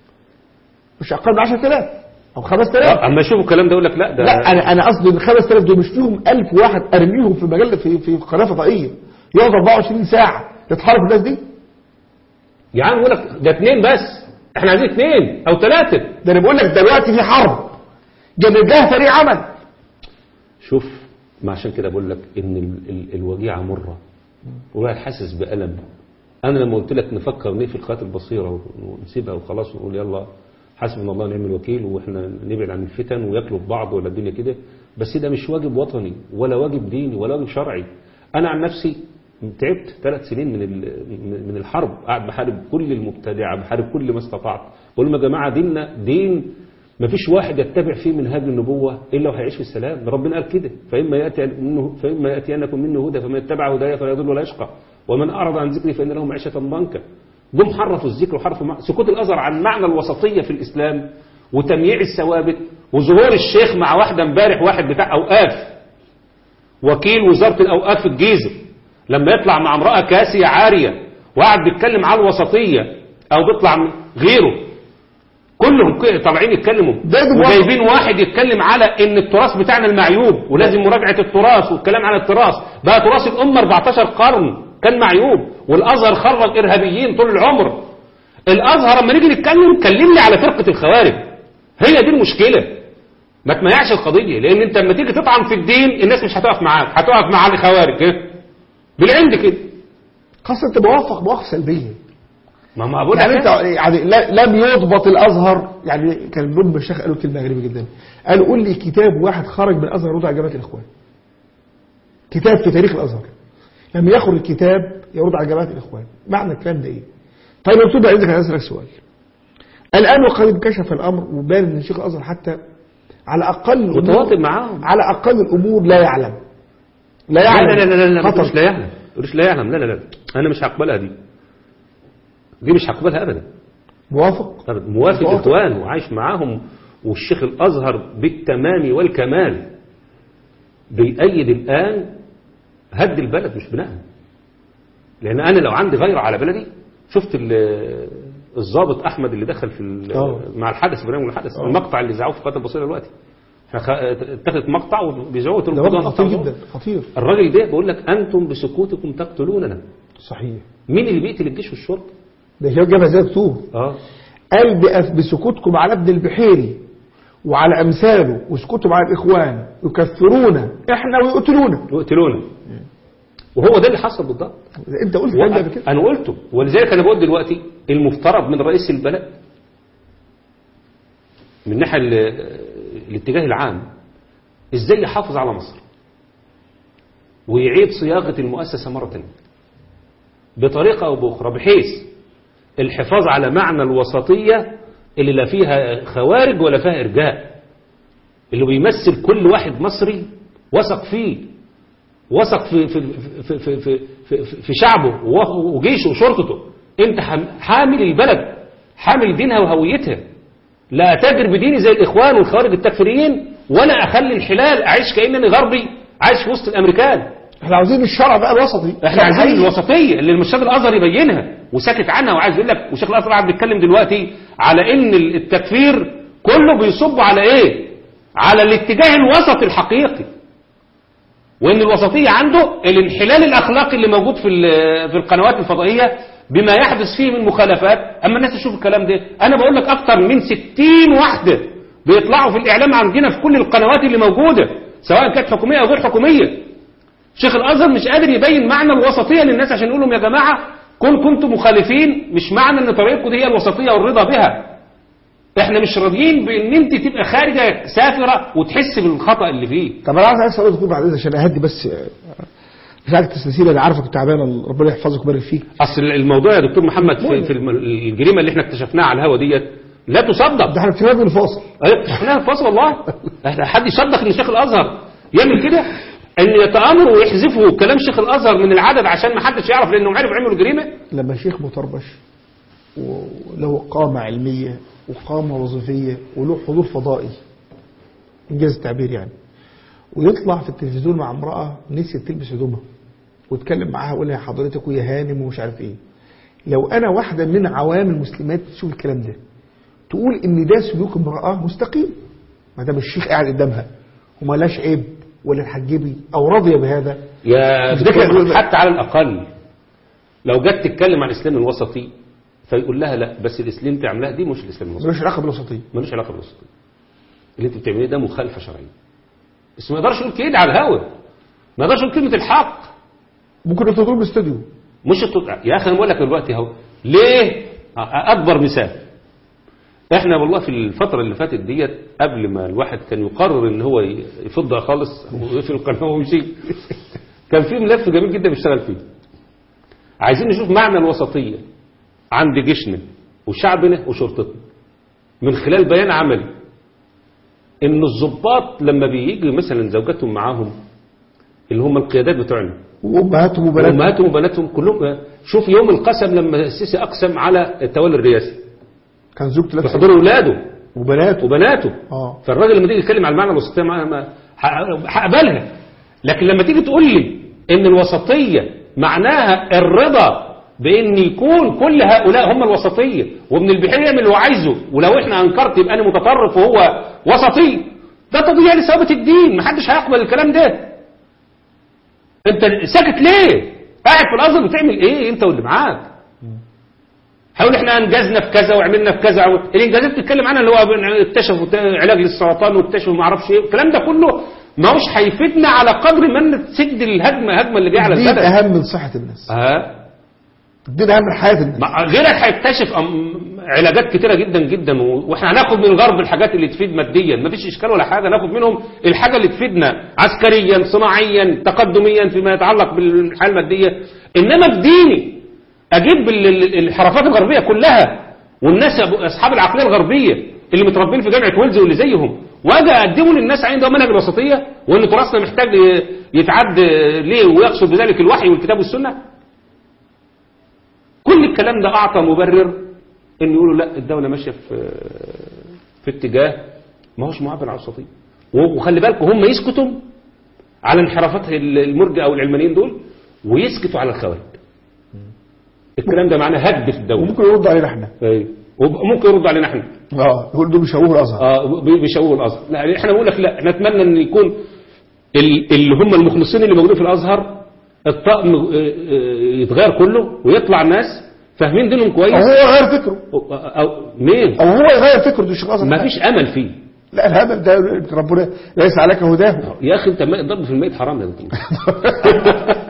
A: مش اقل من 10000 او 5000
B: اما يشوفوا الكلام ده يقول لك لا ده
A: لا انا انا قصدي ال 5000 دول مش فيهم 1000 واحد ارميهم في مجله في في قناه فضائيه يقعد 24 ساعه يتحارب الناس دي
B: يا عم بيقول لك ده اثنين بس احنا عايزين اثنين او ثلاثه
A: ده انا بقول لك دلوقتي في حرب جنب لها فريق عمل
B: شوف ما عشان كده بقول لك ان ال ال الوجيعه مره والواحد حاسس بالم انا لما قلت لك نفكر نقفل خات البصيره ونسيبها وخلاص ونقول يلا حسبنا الله ونعم الوكيل واحنا نبعد عن الفتن وياكلوا في بعض ولا الدنيا كده بس ده مش واجب وطني ولا واجب ديني ولا واجب شرعي انا عن نفسي تعبت ثلاث سنين من ال- من الحرب قاعد بحارب كل المبتدعه بحارب كل ما استطعت بقول لهم يا جماعه ديننا دين ما فيش واحد يتبع فيه منهاج النبوة إلا وهيعيش في السلام ده ربنا قال كده فإما يأتي منه فإما يأتينكم منه هدى فمن يتبع هدايا فلا يضل ولا يشقى ومن أعرض عن ذكري فإن له معيشة ضنكا جم حرفوا الذكر وحرفوا مع... سكوت الأزهر عن معنى الوسطية في الإسلام وتمييع الثوابت وظهور الشيخ مع واحدة امبارح واحد بتاع أوقاف وكيل وزارة الأوقاف في الجيزة لما يطلع مع امرأة كاسية عارية وقعد بيتكلم على الوسطية أو بيطلع من غيره كلهم ك- طالعين يتكلموا
A: ده ده
B: وجايبين واحد يتكلم على ان التراث بتاعنا المعيوب ولازم مراجعة التراث والكلام عن التراث بقى تراث الأمة 14 قرن كان معيوب والأزهر خرج إرهابيين طول العمر الأزهر لما نيجي نتكلم كلمني على فرقة الخوارج هي دي المشكلة ما تميعش القضية لأن أنت لما تيجي تطعن في الدين الناس مش هتقف معاك هتقف مع الخوارج إيه؟ بالعند كده
A: خاصة انت موافق مواقف سلبية
B: ما ما بقول
A: يعني
B: لك
A: انت يعني لا- لم يضبط الازهر يعني كان بن الشيخ قالوا كلمه غريبه جدا قال قول لي كتاب واحد خرج من الازهر يرد على جماعه الاخوان كتاب في تاريخ الازهر لما يخرج الكتاب يرد على جماعه الاخوان معنى الكلام ده ايه طيب يا دكتور عايزك انا اسالك سؤال الان وقد انكشف الامر وبان ان شيخ الازهر حتى على اقل الأمور-
B: متواطئ معاهم
A: على اقل الامور لا يعلم لا
B: لا
A: يعلم
B: لا لا لا لا ما
A: خطر.
B: تقولش لا يعلم ما تقولش لا يعلم لا لا لا أنا مش هقبلها دي دي مش هقبلها أبدا
A: موافق
B: أبداً. موافق
A: موافق.
B: إخوان وعايش معاهم والشيخ الأزهر بالتمام والكمال بيأيد الآن هد البلد مش بناءها لأن أنا لو عندي غيرة على بلدي شفت ال- الضابط أحمد اللي دخل في ال-
A: آه.
B: مع الحدث برنامج الحدث
A: آه.
B: المقطع اللي زعوه في قناة البصيرة دلوقتي احنا خ- اتخذت مقطع وبيزعوه
A: ده وضع خطير جدا خطير
B: الراجل ده بيقول لك أنتم بسكوتكم تقتلوننا
A: صحيح
B: مين اللي بيقتل الجيش والشرطة
A: ده شباب جابها زي دكتور
B: اه
A: قال بأف- بسكوتكم على ابن البحيري وعلى أمثاله وسكوتهم على الإخوان يكفرونا إحنا ويقتلونا
B: يقتلونا وهو ده اللي حصل بالضبط
A: انت قلت الكلام ده قبل كده
B: انا قلته ولذلك انا بقول دلوقتي المفترض من رئيس البلد من ناحيه ال- الاتجاه العام ازاي يحافظ على مصر ويعيد صياغه المؤسسه مره ثانيه بطريقه او باخرى بحيث الحفاظ على معنى الوسطيه اللي لا فيها خوارج ولا فيها ارجاء اللي بيمثل كل واحد مصري وثق فيه وثق في في في في في, في, في شعبه و- وجيشه وشرطته انت حام- حامل البلد حامل دينها وهويتها لا اتاجر بديني زي الاخوان والخوارج التكفيريين ولا اخلي الحلال اعيش كانني غربي عايش في وسط الامريكان
A: احنا عاوزين الشرع بقى الوسطي
B: احنا عايزين
A: حقيقي.
B: الوسطيه اللي المرشد الازهر يبينها وساكت عنها وعايز يقول لك وشيخ الازهر قاعد بيتكلم دلوقتي على ان التكفير كله بيصب على ايه؟ على الاتجاه الوسطي الحقيقي وان الوسطيه عنده الانحلال الاخلاقي اللي موجود في ال- في القنوات الفضائيه بما يحدث فيه من مخالفات اما الناس تشوف الكلام ده انا بقول لك اكتر من 60 واحده بيطلعوا في الاعلام عندنا في كل القنوات اللي موجوده سواء كانت حكوميه او غير حكوميه شيخ الازهر مش قادر يبين معنى الوسطيه للناس عشان يقول لهم يا جماعه كن كنتم مخالفين مش معنى ان طريقكم دي هي الوسطيه والرضا بها احنا مش راضيين بان انت تبقى خارجه سافره وتحس بالخطا اللي فيه
A: طب انا عايز اسال سؤال دكتور بعد اذن عشان اهدي بس آه، مش عارف تستسير انا عارفك تعبان ربنا يحفظك ويبارك فيك
B: اصل الموضوع يا دكتور محمد في, في الم- الجريمه اللي احنا اكتشفناها على الهوا ديت لا تصدق
A: ده احنا بنتكلم من الفاصل
B: ايوه اكتشفناها في فصل والله احنا حد يصدق ان شيخ الازهر يعمل كده ان يتامروا ويحذفوا كلام شيخ الازهر من العدد عشان ما حدش يعرف لانهم عرفوا عملوا الجريمه
A: لما شيخ مطربش وله قامة علمية وقامة وظيفية وله حضور فضائي إنجاز التعبير يعني ويطلع في التلفزيون مع امرأة نسيت تلبس هدومها وتكلم معاها ويقول لها يا حضرتك ويا هانم ومش عارف ايه لو انا واحدة من عوام المسلمات تشوف الكلام ده تقول ان ده سلوك امرأة مستقيم ما دام الشيخ قاعد قدامها وما لاش عيب ولا تحجبي او راضية بهذا
B: يا
A: مش ده كده
B: دكتور
A: بيقول-
B: حتى على الاقل لو جت تتكلم عن الاسلام الوسطي فيقول لها لا بس الاسلام اللي عاملاه دي مش الاسلام الوسطي
A: ملوش علاقة بالوسطية
B: ملوش علاقه بالوسطيه اللي انت بتعمليه ده مخالفه شرعيه بس ما يقدرش يقول كده على الهوا ما يقدرش يقول كلمه الحق
A: ممكن تقول باستوديو
B: مش التط... يا اخي انا بقول لك دلوقتي اهو ليه أ- اكبر مثال احنا والله في الفتره اللي فاتت ديت قبل ما الواحد كان يقرر ان هو ي- يفضها خالص ويقفل القناه ويمشي كان في ملف جميل جدا بيشتغل فيه عايزين نشوف معنى الوسطيه عند جيشنا وشعبنا وشرطتنا من خلال بيان عملي ان الضباط لما بيجي مثلا زوجاتهم معاهم اللي هم القيادات بتوعنا
A: وامهاتهم وبناتهم
B: وامهاتهم وبناتهم كلهم شوف يوم القسم لما السيسي اقسم على التولي الرئاسي
A: كان زوجته لا
B: بحضور اولاده
A: وبناته
B: وبناته
A: اه
B: فالراجل لما تيجي يتكلم على المعنى الوسطيه ما ما- ه- هقبلها لكن لما تيجي تقول لي ان الوسطيه معناها الرضا بان يكون كل هؤلاء هم الوسطيه وابن البحيري يعمل اللي هو عايزه ولو احنا انكرت يبقى انا متطرف وهو وسطي ده تضييع لثوابت الدين محدش هيقبل الكلام ده انت ساكت ليه قاعد في الازهر بتعمل ايه انت واللي معاك هقول احنا انجزنا في كذا وعملنا في كذا الانجازات بتتكلم عنها اللي هو اكتشفوا علاج للسرطان واكتشفوا ما اعرفش ايه الكلام ده كله ما هوش هيفيدنا على قدر ما ان تسد الهجمه هجمه اللي جايه على
A: الدين
B: البلد
A: اهم من صحة الناس
B: ها
A: الدين اهم من حياة الناس
B: ما- غيرك هيكتشف أم- علاجات كتيره جدا جدا و- واحنا هناخد من الغرب الحاجات اللي تفيد ماديا مفيش اشكال ولا حاجه ناخد منهم الحاجه اللي تفيدنا عسكريا صناعيا تقدميا فيما يتعلق بالحياه الماديه انما في ديني اجيب ال- ال- الحركات الغربيه كلها والناس أبو- اصحاب العقليه الغربيه اللي متربين في جامعه ويلز واللي زيهم واجي اقدمه للناس عين ده منهج الوسطيه وان تراثنا محتاج ي- يتعد ليه ويقصد بذلك الوحي والكتاب والسنه كل الكلام ده اعطى مبرر ان يقولوا لا الدوله ماشيه في في اتجاه ما هوش معبر على الوسطيه وخلي بالكم هم يسكتوا على انحرافات المرجئه او العلمانيين دول ويسكتوا على الخوارج الكلام ده معناه هد في الدوله
A: وممكن يرد علينا احنا
B: أيوة. وممكن يرد علينا احنا
A: اه يقول دول بيشوهوا الازهر
B: اه بي- بيشوهوا الازهر لا احنا بنقول لك لا احنا نتمنى ان يكون ال- اللي هم المخلصين اللي موجودين في الازهر الطقم آه، آه، يتغير كله ويطلع ناس فاهمين دينهم
A: او
B: كويس
A: هو يغير فكره
B: أو, أو مين
A: او هو يغير فكره دي الشيخ الازهر
B: ما فيش امل فيه
A: لا الهدف ده ربنا ليس عليك هداه
B: يا اخي انت ما- ضرب في الميت حرام يا دكتور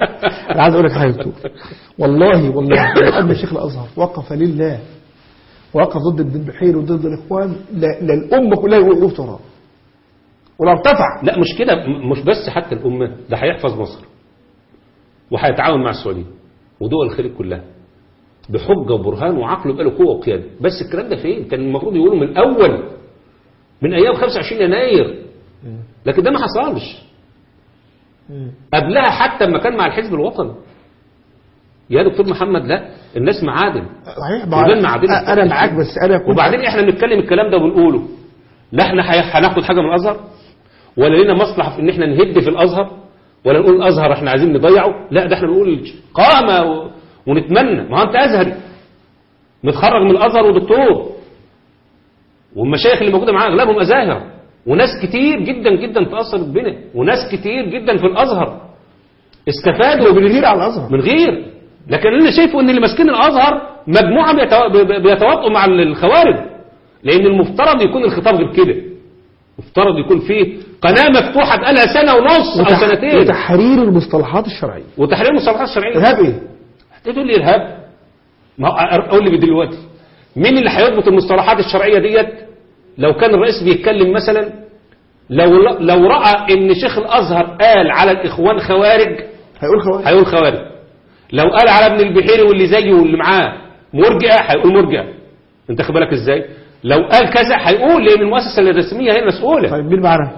A: انا عايز اقول لك حاجه دكتور والله والله لو ابن شيخ الازهر وقف لله وقف ضد ابن البحير وضد الاخوان لا, لا الامه كلها وقفت وراه ولو ارتفع
B: لا مش كده م- مش بس حتى الأمة ده هيحفظ مصر وهيتعاون مع السعودية ودول الخليج كلها بحجة وبرهان وعقل يبقى له قوة وقيادة بس الكلام ده فين كان المفروض يقولوا من الأول من أيام 25 يناير لكن ده ما حصلش قبلها حتى لما كان مع الحزب الوطني يا دكتور محمد لا الناس معادن
A: صحيح
B: وبين معادنة
A: انا معاك بس انا كنت
B: وبعدين احنا بنتكلم الكلام ده وبنقوله لا احنا هي- هناخد حاجه من الازهر ولا لنا مصلحه في ان احنا نهد في الازهر ولا نقول الازهر احنا عايزين نضيعه لا ده احنا بنقول قامه و... ونتمنى ما هو انت ازهري متخرج من الازهر ودكتور والمشايخ اللي موجوده معاه اغلبهم ازاهر وناس كتير جدا جدا تاثرت بنا وناس كتير جدا في الازهر استفادوا
A: وبنغير على الازهر
B: من غير لكن اللي أنا شايفه ان اللي ماسكين الازهر مجموعه بيتوا- بي- بيتواطئوا مع الخوارج لان المفترض يكون الخطاب غير كده مفترض يكون فيه قناه مفتوحه بقالها سنه ونص او
A: وتح-
B: سنتين
A: وتحرير المصطلحات الشرعيه
B: وتحرير المصطلحات الشرعيه
A: ارهاب ايه؟
B: تقول لي ارهاب ما هو قول لي دلوقتي مين اللي هيضبط المصطلحات الشرعيه ديت لو كان الرئيس بيتكلم مثلا لو لو راى ان شيخ الازهر قال على الاخوان خوارج
A: هيقول خوارج
B: هيقول خوارج لو قال على ابن البحيري واللي زيه واللي معاه مرجئه هيقول مرجئه انت خد بالك ازاي لو قال كذا هيقول لان المؤسسه الرسميه هي المسؤوله
A: طيب مين معانا؟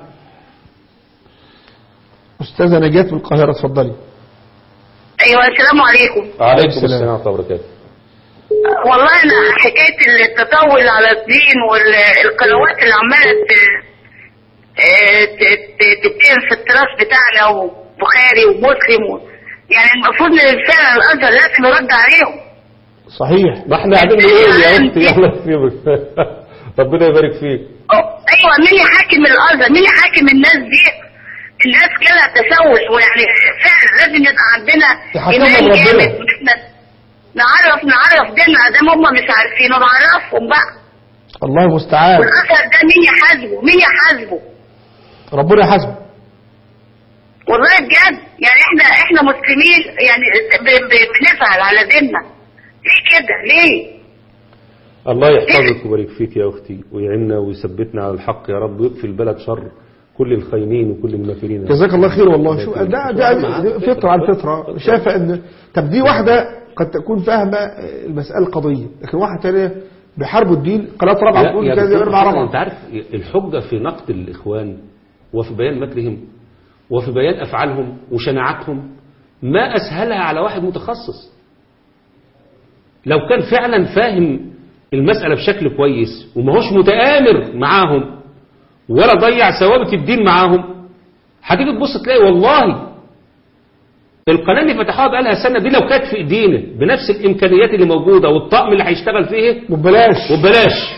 A: استاذه نجاة من القاهره اتفضلي
E: ايوه السلام عليكم
B: عليكم
A: السلام.
B: السلام ورحمه الله وبركاته
E: والله انا حكايه التطاول على الدين والقنوات اللي عماله ت- آه، ت- ت- تتهم في التراث بتاعنا وبخاري ومسلم و... يعني المفروض ان فعلا الازهر لازم يرد عليهم
A: صحيح
B: ما احنا قاعدين نقول يا اختي يلا يكرمك ربنا يبارك فيك
E: أه، ايوه مين يحاكم الازهر مين يحاكم الناس دي الناس كده تسوس ويعني فعلا لازم يبقى عندنا
A: يحكموا
E: ايمان
A: بربنا.
E: جامد وإن احنا نعرف نعرف ديننا ده هم مش عارفينه نعرفهم بقى
A: الله المستعان
E: والأثر ده مين يحاسبه مين يحاسبه
A: ربنا يحاسبه
E: والله بجد يعني احنا احنا مسلمين يعني ب- ب- بنفعل على ديننا ليه كده ليه
B: الله يحفظك ويبارك فيك يا اختي ويعيننا ويثبتنا على الحق يا رب ويكفي البلد شر كل الخاينين وكل الماكرين
A: جزاك الله خير والله شو ده ده فطره على الفطره شايفه ان طب دي واحده قد تكون فاهمه المساله القضيه لكن واحده ثانيه بيحاربوا الدين قناه رابعه
B: يا-
A: بتقول
B: يا
A: كذا
B: دكتور
A: يقول مع
B: محمد، انت
A: رابعه
B: عارف الحجة في نقد الإخوان وفي بيان مكرهم وفي بيان أفعالهم وشناعتهم ما أسهلها على واحد متخصص لو كان فعلا فاهم المسألة بشكل كويس وما هوش متآمر معاهم ولا ضيع ثوابت الدين معاهم هتيجي تبص تلاقي والله القناة اللي فتحوها بقالها سنة دي لو كانت في ايدينا بنفس الإمكانيات اللي موجودة والطقم اللي هيشتغل فيه
A: وببلاش
B: وببلاش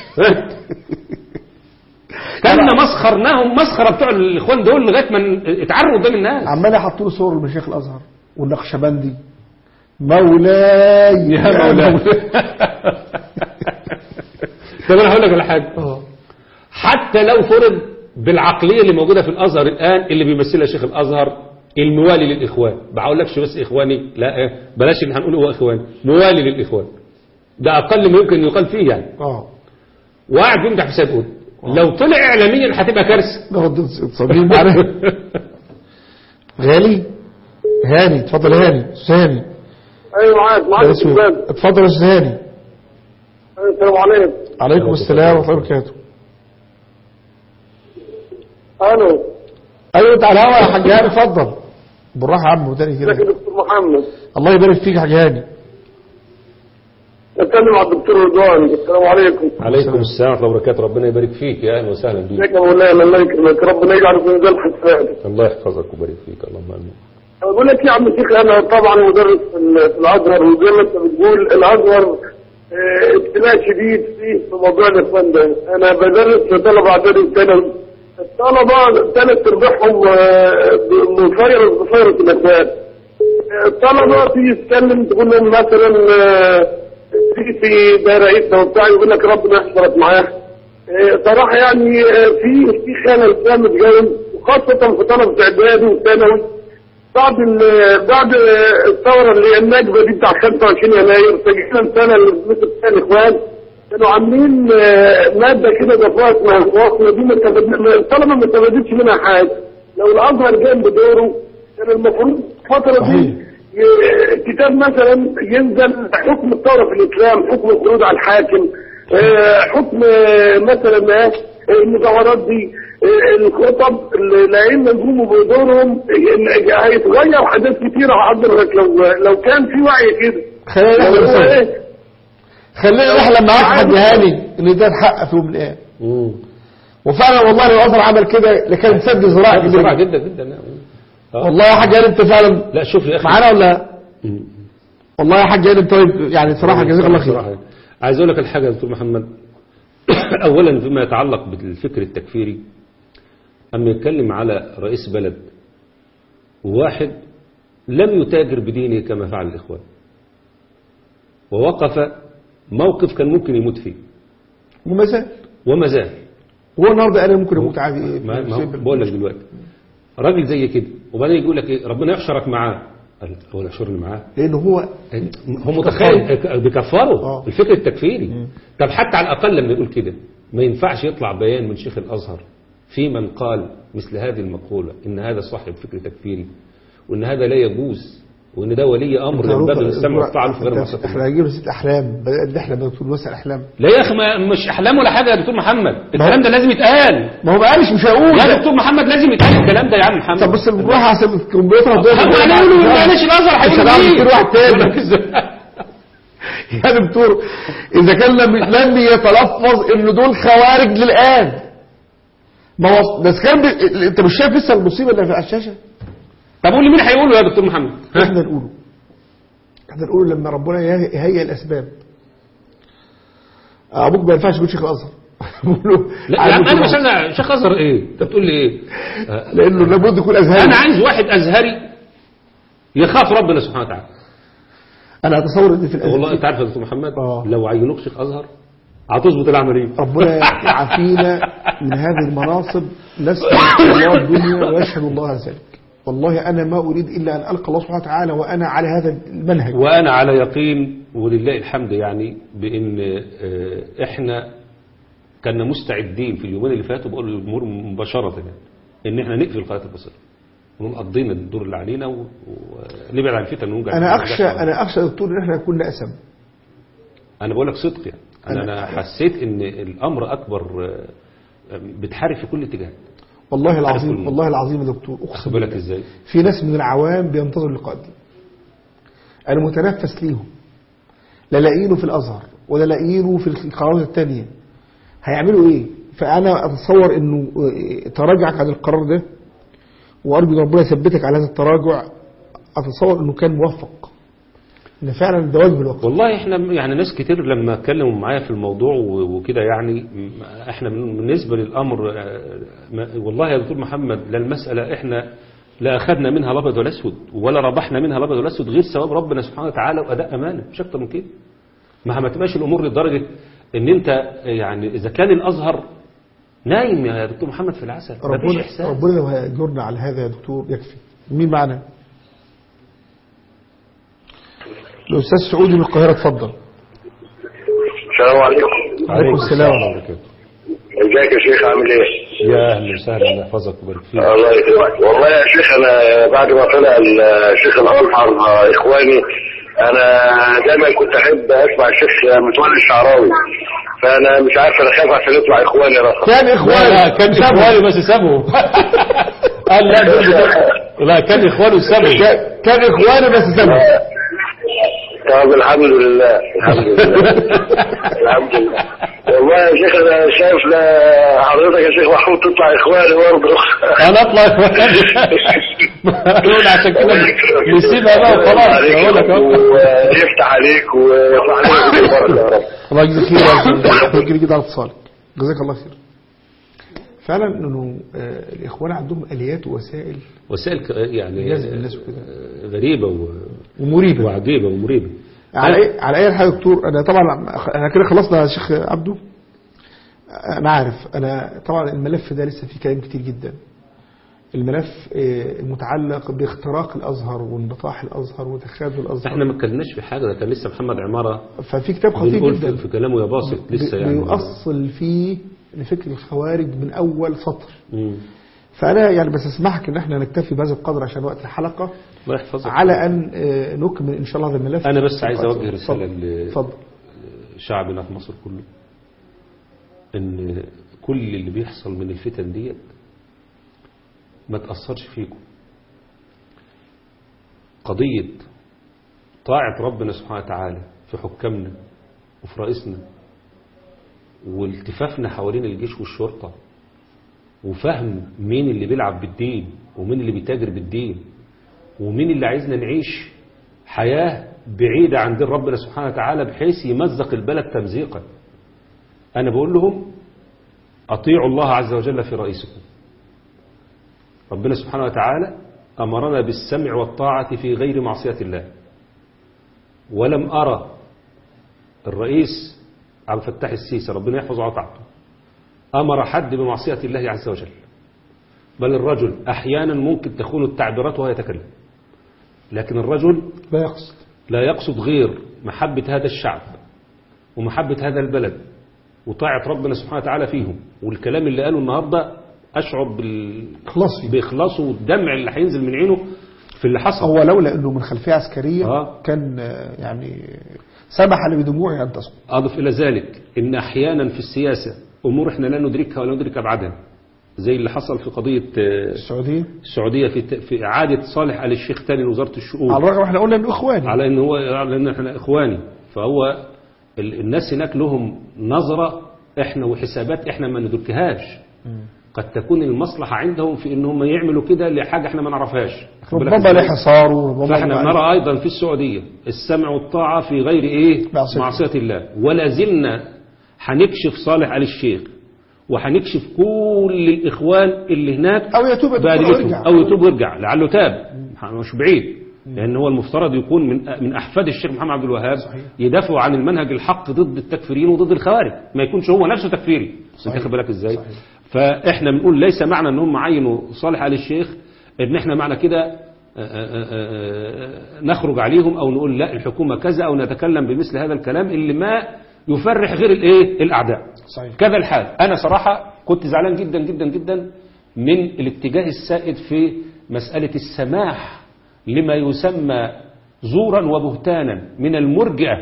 B: كنا مسخرناهم مسخره بتوع الاخوان دول لغايه ما اتعروا قدام الناس
A: عمال يحطوا له صور المشايخ الازهر والنقشبندي مولاي
B: يا مولاي طب انا هقول لك على حاجه
A: اه
B: حتى لو فرض بالعقليه اللي موجوده في الازهر الان اللي بيمثلها شيخ الازهر الموالي للاخوان ما هقولكش بس اخواني لا إيه، بلاش اللي هنقوله هو اخواني موالي للاخوان ده اقل ما يمكن يقال فيه يعني
A: اه
B: وقاعد بيمدح في سيد قطب لو طلع اعلاميا هتبقى كارثه
A: ناخد اتصالين معانا غالي هاني اتفضل يا هاني استاذ هاني
D: ايوه معاك معاك
A: ده اسمه-
D: الشباب
A: اتفضل يا استاذ هاني
D: السلام عليكم
A: عليكم السلام ورحمه الله وبركاته
D: الو
A: ايوه انت على الهوا يا حاج هاني اتفضل بالراحه يا عم تاني
D: ازيك يا
A: كده
D: دكتور محمد
A: الله يبارك فيك يا حاج هاني
D: اتكلم مع الدكتور رضوان السلام عليكم
B: عليكم السلام ورحمه الله وبركاته ربنا يبارك فيك يا اهلا وسهلا بيك
D: ازيك يا مولانا الله يكرمك ربنا يجعل في ميزان حسناتك
B: الله يحفظك ويبارك فيك اللهم امين
D: بقول لك يا عم الشيخ انا طبعا مدرس في ال- في الازهر وزي ما انت بتقول الازهر آه، ابتلاء شديد فيه في موضوع الاخوان ده انا بدرس لطلبه اعدادي ثانوي الطلبه ثلاث ارباعهم آه، مفيرس بفيروس الاخوان آه، الطلبه تيجي تتكلم تقول لهم مثلا آه، في في ده رئيسنا وبتاع يقول لك ربنا يحفظك معاه آه، صراحه يعني آه، في في خلل جامد جامد وخاصه في طلبه اعدادي وثانوي بعد ال- بعد الثوره اللي هي النكبه دي بتاع 25 يناير تقريبا سنه اللي مثل كان اخوان كانوا عاملين آه، ماده كده جابوها اسمها الواصله دي ما استفدنا- ما- الطلبه ما استفادتش منها حاجه لو الازهر جاب بدوره كان المفروض الفتره
A: صحيح.
D: دي ي- كتاب مثلا ينزل حكم الثوره في الاسلام حكم الخروج على الحاكم آه، حكم آه، مثلا آه، المظاهرات دي آه، الخطب اللي الائمه يقوموا بدورهم آه، هيتغير حاجات كتيره حضرتك لو لو كان في وعي كده
A: خلينا
D: لو
A: نحلم
D: هو
A: سوا.
D: إيه؟
A: خلينا نحلم معاك حد هاني ان ده اتحقق في يوم من الايام
B: مم.
A: وفعلا والله لو الازهر عمل كده لكان سد زراعي
B: بسرعة
A: كبير
B: جدا جدا نعم. آه.
A: والله يا حاج هاني انت فعلا
B: لا شوف يا اخي
A: معانا ولا لا؟
B: مم.
A: والله يا حاج هاني انت طيب يعني صراحه جزاك الله خير
B: بصراحة. عايز اقول لك الحاجه يا دكتور محمد اولا فيما يتعلق بالفكر التكفيري اما يتكلم على رئيس بلد واحد لم يتاجر بدينه كما فعل الاخوان ووقف موقف كان ممكن يموت فيه
A: وما زال
B: وما زال
A: هو النهارده انا ممكن اموت عادي
B: ما ما هو
A: بسبب-
B: بقول لك دلوقتي راجل زي كده وبعدين يقول لك ايه ربنا يحشرك معاه قال هو اللي يحشرني معاه
A: لانه هو
B: هو متخيل بكفره
A: آه.
B: الفكر التكفيري طب حتى على الأقل لما يقول كده ما ينفعش يطلع بيان من شيخ الأزهر في من قال مثل هذه المقولة إن هذا صاحب فكر تكفيري وإن هذا لا يجوز وإن ده ولي أمر ينبغي السمع والطاعة في غير معصية
A: احنا
B: الله.
A: هنجيب ست احلام بدات نحلم يا دكتور مثلا احلام
B: لا يا أخي ما- مش أحلام ولا حاجة يا دكتور محمد الكلام ده لازم يتقال
A: ما هو ما قالش مش هيقول
B: يا دكتور محمد لازم يتقال الكلام ده يا عم محمد
A: طب بص نروح على الكمبيوتر
B: هو هنقوله ما قالش الأزهر
A: مش هنعمل
B: هيقول
A: كتير واحد تاني
B: إيه؟
A: يا دكتور اذا كان لم لم يتلفظ ان دول خوارج للان ما هو بس كان بي... انت مش شايف لسه المصيبه اللي على الشاشه
B: طب قول لي مين هيقوله يا دكتور محمد
A: احنا نقوله احنا نقول لما ربنا يه- يهيئ الاسباب ابوك ما ينفعش يكون شيخ الازهر بقول له
B: لا يا
A: عايز
B: عم
A: يكون
B: انا مش
A: أزهر.
B: انا شيخ ازهر ايه انت بتقول لي ايه آه،
A: لانه لابد يكون ازهري
B: انا عايز واحد ازهري يخاف ربنا سبحانه وتعالى
A: انا اتصور ان في الازهر
B: والله انت عارف يا دكتور محمد
A: آه.
B: لو عينوك شيخ ازهر هتظبط العمليه
A: ربنا يعافينا من هذه المناصب نسأل الله الدنيا ويشهد الله على ذلك والله أنا ما أريد إلا أن ألقى الله سبحانه وتعالى وأنا على هذا المنهج
B: وانا على يقين ولله الحمد يعني بان آه، احنا كنا مستعدين في اليومين اللي فاتوا بقول الامور مباشره يعني ان احنا نقفل قناه البصيره ونقول قضينا الدور اللي علينا و- ونبعد عن الفتن ونرجع
A: أنا أخشى أنا أخشى يا دكتور إن إحنا نكون نأسم
B: انا بقول لك صدق يعني انا,
A: أنا-
B: أنا حسيت ان الامر اكبر آه، بتحارب في كل اتجاه
A: والله
B: كل-
A: العظيم والله العظيم يا دكتور
B: خد
A: أقسم
B: بالك
A: بالله.
B: ازاي
A: في ناس من العوام بينتظروا اللقاء دي أنا متنفس ليهم لا لاقيينه في الأزهر ولا لاقيينه في القرارات التانية هيعملوا إيه فأنا أتصور إنه آه، تراجعك عن القرار ده وأرجو إن ربنا يثبتك على هذا التراجع أتصور إنه كان موفق إن فعلا ده واجب الوقت
B: والله احنا يعني ناس كتير لما اتكلموا معايا في الموضوع و- وكده يعني م- احنا من- بالنسبه للامر آه، ما- والله يا دكتور محمد لا المساله احنا لا اخذنا منها الابيض والاسود ولا ربحنا منها الابيض والاسود غير ثواب ربنا سبحانه وتعالى واداء امانه مش اكتر من كده ما ما تبقاش الامور لدرجه ان انت يعني اذا كان الازهر نايم يا دكتور محمد في العسل مفيش
A: ربنا
B: احساس
A: ربنا لو هيجرنا على هذا يا دكتور يكفي مين معنا الأستاذ سعودي من القاهرة اتفضل
C: السلام عليكم
A: عليكم السلام
B: ورحمه الله وبركاته
C: ازيك يا شيخ عامل ايه؟
B: يا اهلا وسهلا الله يحفظك ويبارك فيك
C: الله يكرمك والله يا شيخ انا بعد ما طلع الشيخ الازهر اخواني انا دايما كنت احب اسمع الشيخ متولي الشعراوي فانا مش عارف انا خايف عشان يطلع اخواني رقم
A: كان
B: لا
A: إخواني
B: كان
A: سابوا.
B: اخواني بس سابوا قال لا دول بتوع- لا كان اخوانه سابوا
A: كان- كان إخواني بس سابوا
C: طب الحمد لله الحمد لله الحمد لله والله يا شيخ انا شايف لا حضرتك يا شيخ محمود تطلع اخواني برضه
B: انا اطلع اخواني نقول عشان كده نسيبها بقى وخلاص اقول لك اهو
C: ويفتح عليك ويفتح عليك بالبركه يا رب
A: الله يجزيك خير يا أستاذ. يجري كده على اتصالك جزاك الله خير فعلا انه آه، الاخوان عندهم اليات ووسائل
B: وسائل ك- يعني
A: جذب الناس وكده.
B: آه، غريبه و-
A: ومريبه
B: وعجيبه ومريبه
A: على اي على اي حاجه يا دكتور انا طبعا احنا كده خلصنا يا شيخ عبده انا عارف انا طبعا الملف ده لسه فيه كلام كتير جدا الملف آه، المتعلق باختراق الازهر وانبطاح الازهر وتخاذل الازهر
B: احنا ما اتكلمناش في حاجه ده كان لسه محمد عماره
A: ففي كتاب خطير
B: بنقول
A: جدا
B: في, في كلامه يا باسط لسه
A: بي-
B: يعني
A: بيؤصل فيه لفكر الخوارج من اول سطر
B: مم.
A: فانا يعني بس اسمحك ان احنا نكتفي بهذا القدر عشان وقت الحلقه
B: الله يحفظك
A: على ان آه، نكمل ان شاء الله هذا الملف
B: انا بس عايز اوجه
A: اتفضل.
B: رساله
A: اتفضل
B: لشعبنا في مصر كله ان كل اللي بيحصل من الفتن ديت ما تاثرش فيكم قضيه طاعه ربنا سبحانه وتعالى في حكامنا وفي رئيسنا والتفافنا حوالين الجيش والشرطه وفهم مين اللي بيلعب بالدين ومين اللي بيتاجر بالدين ومين اللي عايزنا نعيش حياة بعيدة عن دين ربنا سبحانه وتعالى بحيث يمزق البلد تمزيقا أنا بقول لهم أطيعوا الله عز وجل في رئيسكم ربنا سبحانه وتعالى أمرنا بالسمع والطاعة في غير معصية الله ولم أرى الرئيس عبد الفتاح السيسي ربنا يحفظه وطاعته أمر حد بمعصية الله عز وجل بل الرجل أحيانا ممكن تكون التعبيرات وهو يتكلم لكن الرجل
A: لا يقصد
B: لا يقصد غير محبة هذا الشعب ومحبة هذا البلد وطاعة ربنا سبحانه وتعالى فيهم والكلام اللي قاله النهاردة أشعر بال...
A: إخلاصي.
B: بإخلاصه والدمع اللي هينزل من عينه في اللي حصل
A: هو لولا انه من خلفيه عسكريه
B: آه.
A: كان آه، يعني سمح لدموعه ان تسقط
B: أضف إلى ذلك إن أحيانا في السياسة أمور إحنا لا ندركها ولا ندرك أبعادها زي اللي حصل في قضية آه،
A: السعوديه
B: السعودية في في إعادة صالح آل الشيخ تاني لوزارة الشؤون
A: على الرغم احنا قلنا انه اخواني
B: على ان هو على ان احنا اخواني فهو ال- الناس هناك لهم نظرة احنا وحسابات احنا ما ندركهاش قد تكون المصلحة عندهم في ان هم يعملوا كده لحاجة احنا ما نعرفهاش خد بالك
A: ربما
B: إزاي؟
A: لحصاره وربما
B: فاحنا
A: لما-
B: نرى ايضا في السعودية السمع والطاعة في غير ايه
A: معصية
B: معصية الله ولا زلنا هنكشف صالح آل الشيخ وهنكشف كل الاخوان اللي هناك
A: او يتوب الدكتور
B: بأدلتهم
A: ويرجع
B: أو يتوب ويرجع لعله تاب مش بعيد لأن هو المفترض يكون من من أحفاد الشيخ محمد عبد الوهاب
A: صحيح.
B: يدافعوا عن المنهج الحق ضد التكفيرين وضد الخوارج ما يكونش هو نفسه تكفيري
A: صحيح.
B: انت خد بالك ازاي
A: صحيح.
B: فاحنا بنقول ليس معنى ان هم عينوا صالح آل الشيخ ان احنا معنى كده آه، آه، آه، نخرج عليهم او نقول لا الحكومة كذا او نتكلم بمثل هذا الكلام اللي ما يفرح غير الايه الاعداء
A: صحيح.
B: كذا الحال انا صراحة كنت زعلان جدا جدا جدا من الاتجاه السائد في مسألة السماح لما يسمى زورا وبهتانا من المرجئة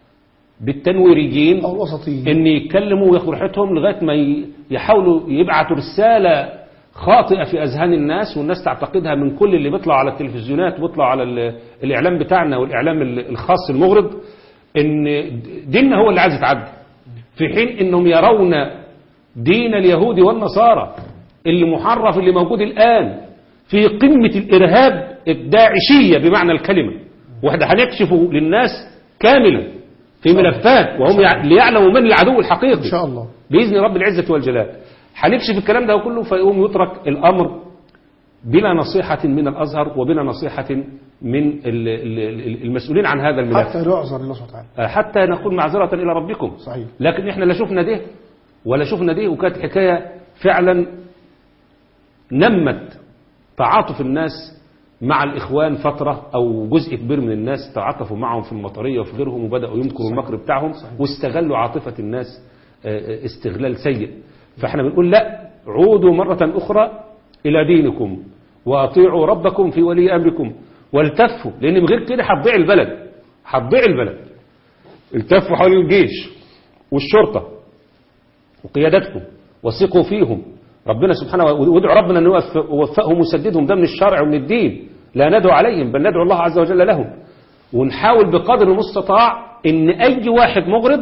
B: بالتنويريين
A: او الوسطيين
B: ان يتكلموا وياخدوا راحتهم لغايه ما ي- يحاولوا يبعتوا رساله خاطئه في اذهان الناس والناس تعتقدها من كل اللي بيطلع على التلفزيونات وبيطلع على ال- الاعلام بتاعنا والاعلام ال- الخاص المغرض ان ديننا هو اللي عايز يتعدى في حين انهم يرون دين اليهود والنصارى اللي محرف اللي موجود الان في قمه الارهاب الداعشيه بمعنى الكلمه واحنا هنكشفه للناس كاملا في ملفات وهم يع- ليعلموا من العدو الحقيقي
A: ان شاء الله
B: بإذن رب العزة والجلال هنكشف الكلام ده كله فيقوم يترك الأمر بلا نصيحة من الأزهر وبلا نصيحة من ال- ال- ال- المسؤولين عن هذا الملف
A: حتى لا يعذر الله سبحانه وتعالى
B: حتى نقول معذرة إلى ربكم
A: صحيح
B: لكن إحنا لا شفنا ده ولا شفنا ده وكانت حكاية فعلا نمت تعاطف الناس مع الإخوان فترة أو جزء كبير من الناس تعاطفوا معهم في المطرية وفي غيرهم وبدأوا يمكروا المكر بتاعهم واستغلوا عاطفة الناس آه، آه، استغلال سيء فاحنا بنقول لا عودوا مرة أخرى إلى دينكم وأطيعوا ربكم في ولي أمركم والتفوا لأن من غير كده هتضيع البلد هتضيع البلد التفوا حول الجيش والشرطة وقيادتكم وثقوا فيهم ربنا سبحانه وادعوا ربنا أن يوفق- يوفقهم ويسددهم ده من الشرع ومن الدين لا ندعو عليهم بل ندعو الله عز وجل لهم ونحاول بقدر المستطاع ان اي واحد مغرض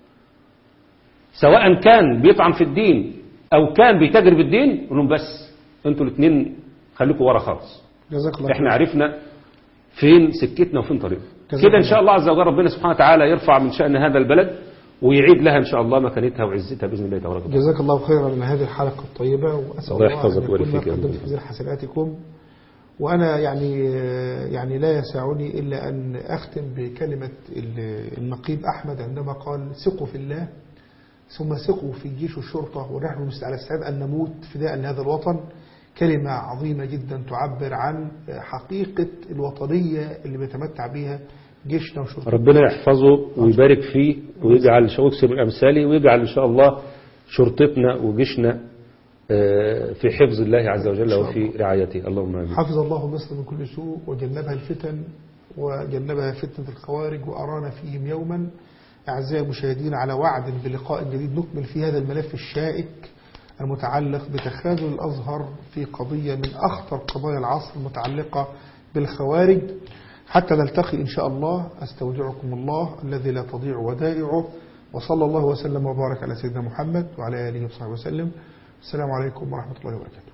B: سواء كان بيطعن في الدين او كان بيتاجر بالدين نقول لهم بس انتوا الاثنين خليكم ورا خالص
A: جزاك الله
B: احنا
A: خير.
B: عرفنا فين سكتنا وفين طريقنا
A: جزاك
B: كده ان
A: الله.
B: شاء الله عز وجل ربنا سبحانه وتعالى يرفع من شأن هذا البلد ويعيد لها ان شاء الله مكانتها وعزتها باذن الله تبارك وتعالى
A: جزاك الله خيرا على هذه الحلقة الطيبة وأسأل
B: الله
A: الله
B: يحفظك
A: أن يكون
B: ويبارك
A: ما
B: فيك يا
A: قدمت
B: رب.
A: في ميزان حسناتكم وأنا يعني يعني لا يسعني إلا أن أختم بكلمة ال- النقيب أحمد عندما قال ثقوا في الله ثم ثقوا في الجيش والشرطة ونحن على استعداد أن نموت فداء لهذا الوطن كلمة عظيمة جدا تعبر عن حقيقة الوطنية اللي بيتمتع بها جيشنا وشرطتنا
B: ربنا يحفظه ويبارك فيه ويجعل شوكس من أمثاله ويجعل إن شاء الله شرطتنا وجيشنا آه، في حفظ الله عز وجل
A: شاء
B: وفي رعايته اللهم آمين
A: حفظ الله مصر من كل سوء وجنبها الفتن وجنبها فتنة الخوارج وأرانا فيهم يوما أعزائي المشاهدين على وعد بلقاء جديد نكمل في هذا الملف الشائك المتعلق بتخاذل الأزهر في قضية من أخطر قضايا العصر المتعلقة بالخوارج حتى نلتقي إن شاء الله أستودعكم الله الذي لا تضيع ودائعه وصلى الله وسلم وبارك على سيدنا محمد وعلى آله وصحبه وسلم السلام عليكم ورحمة الله وبركاته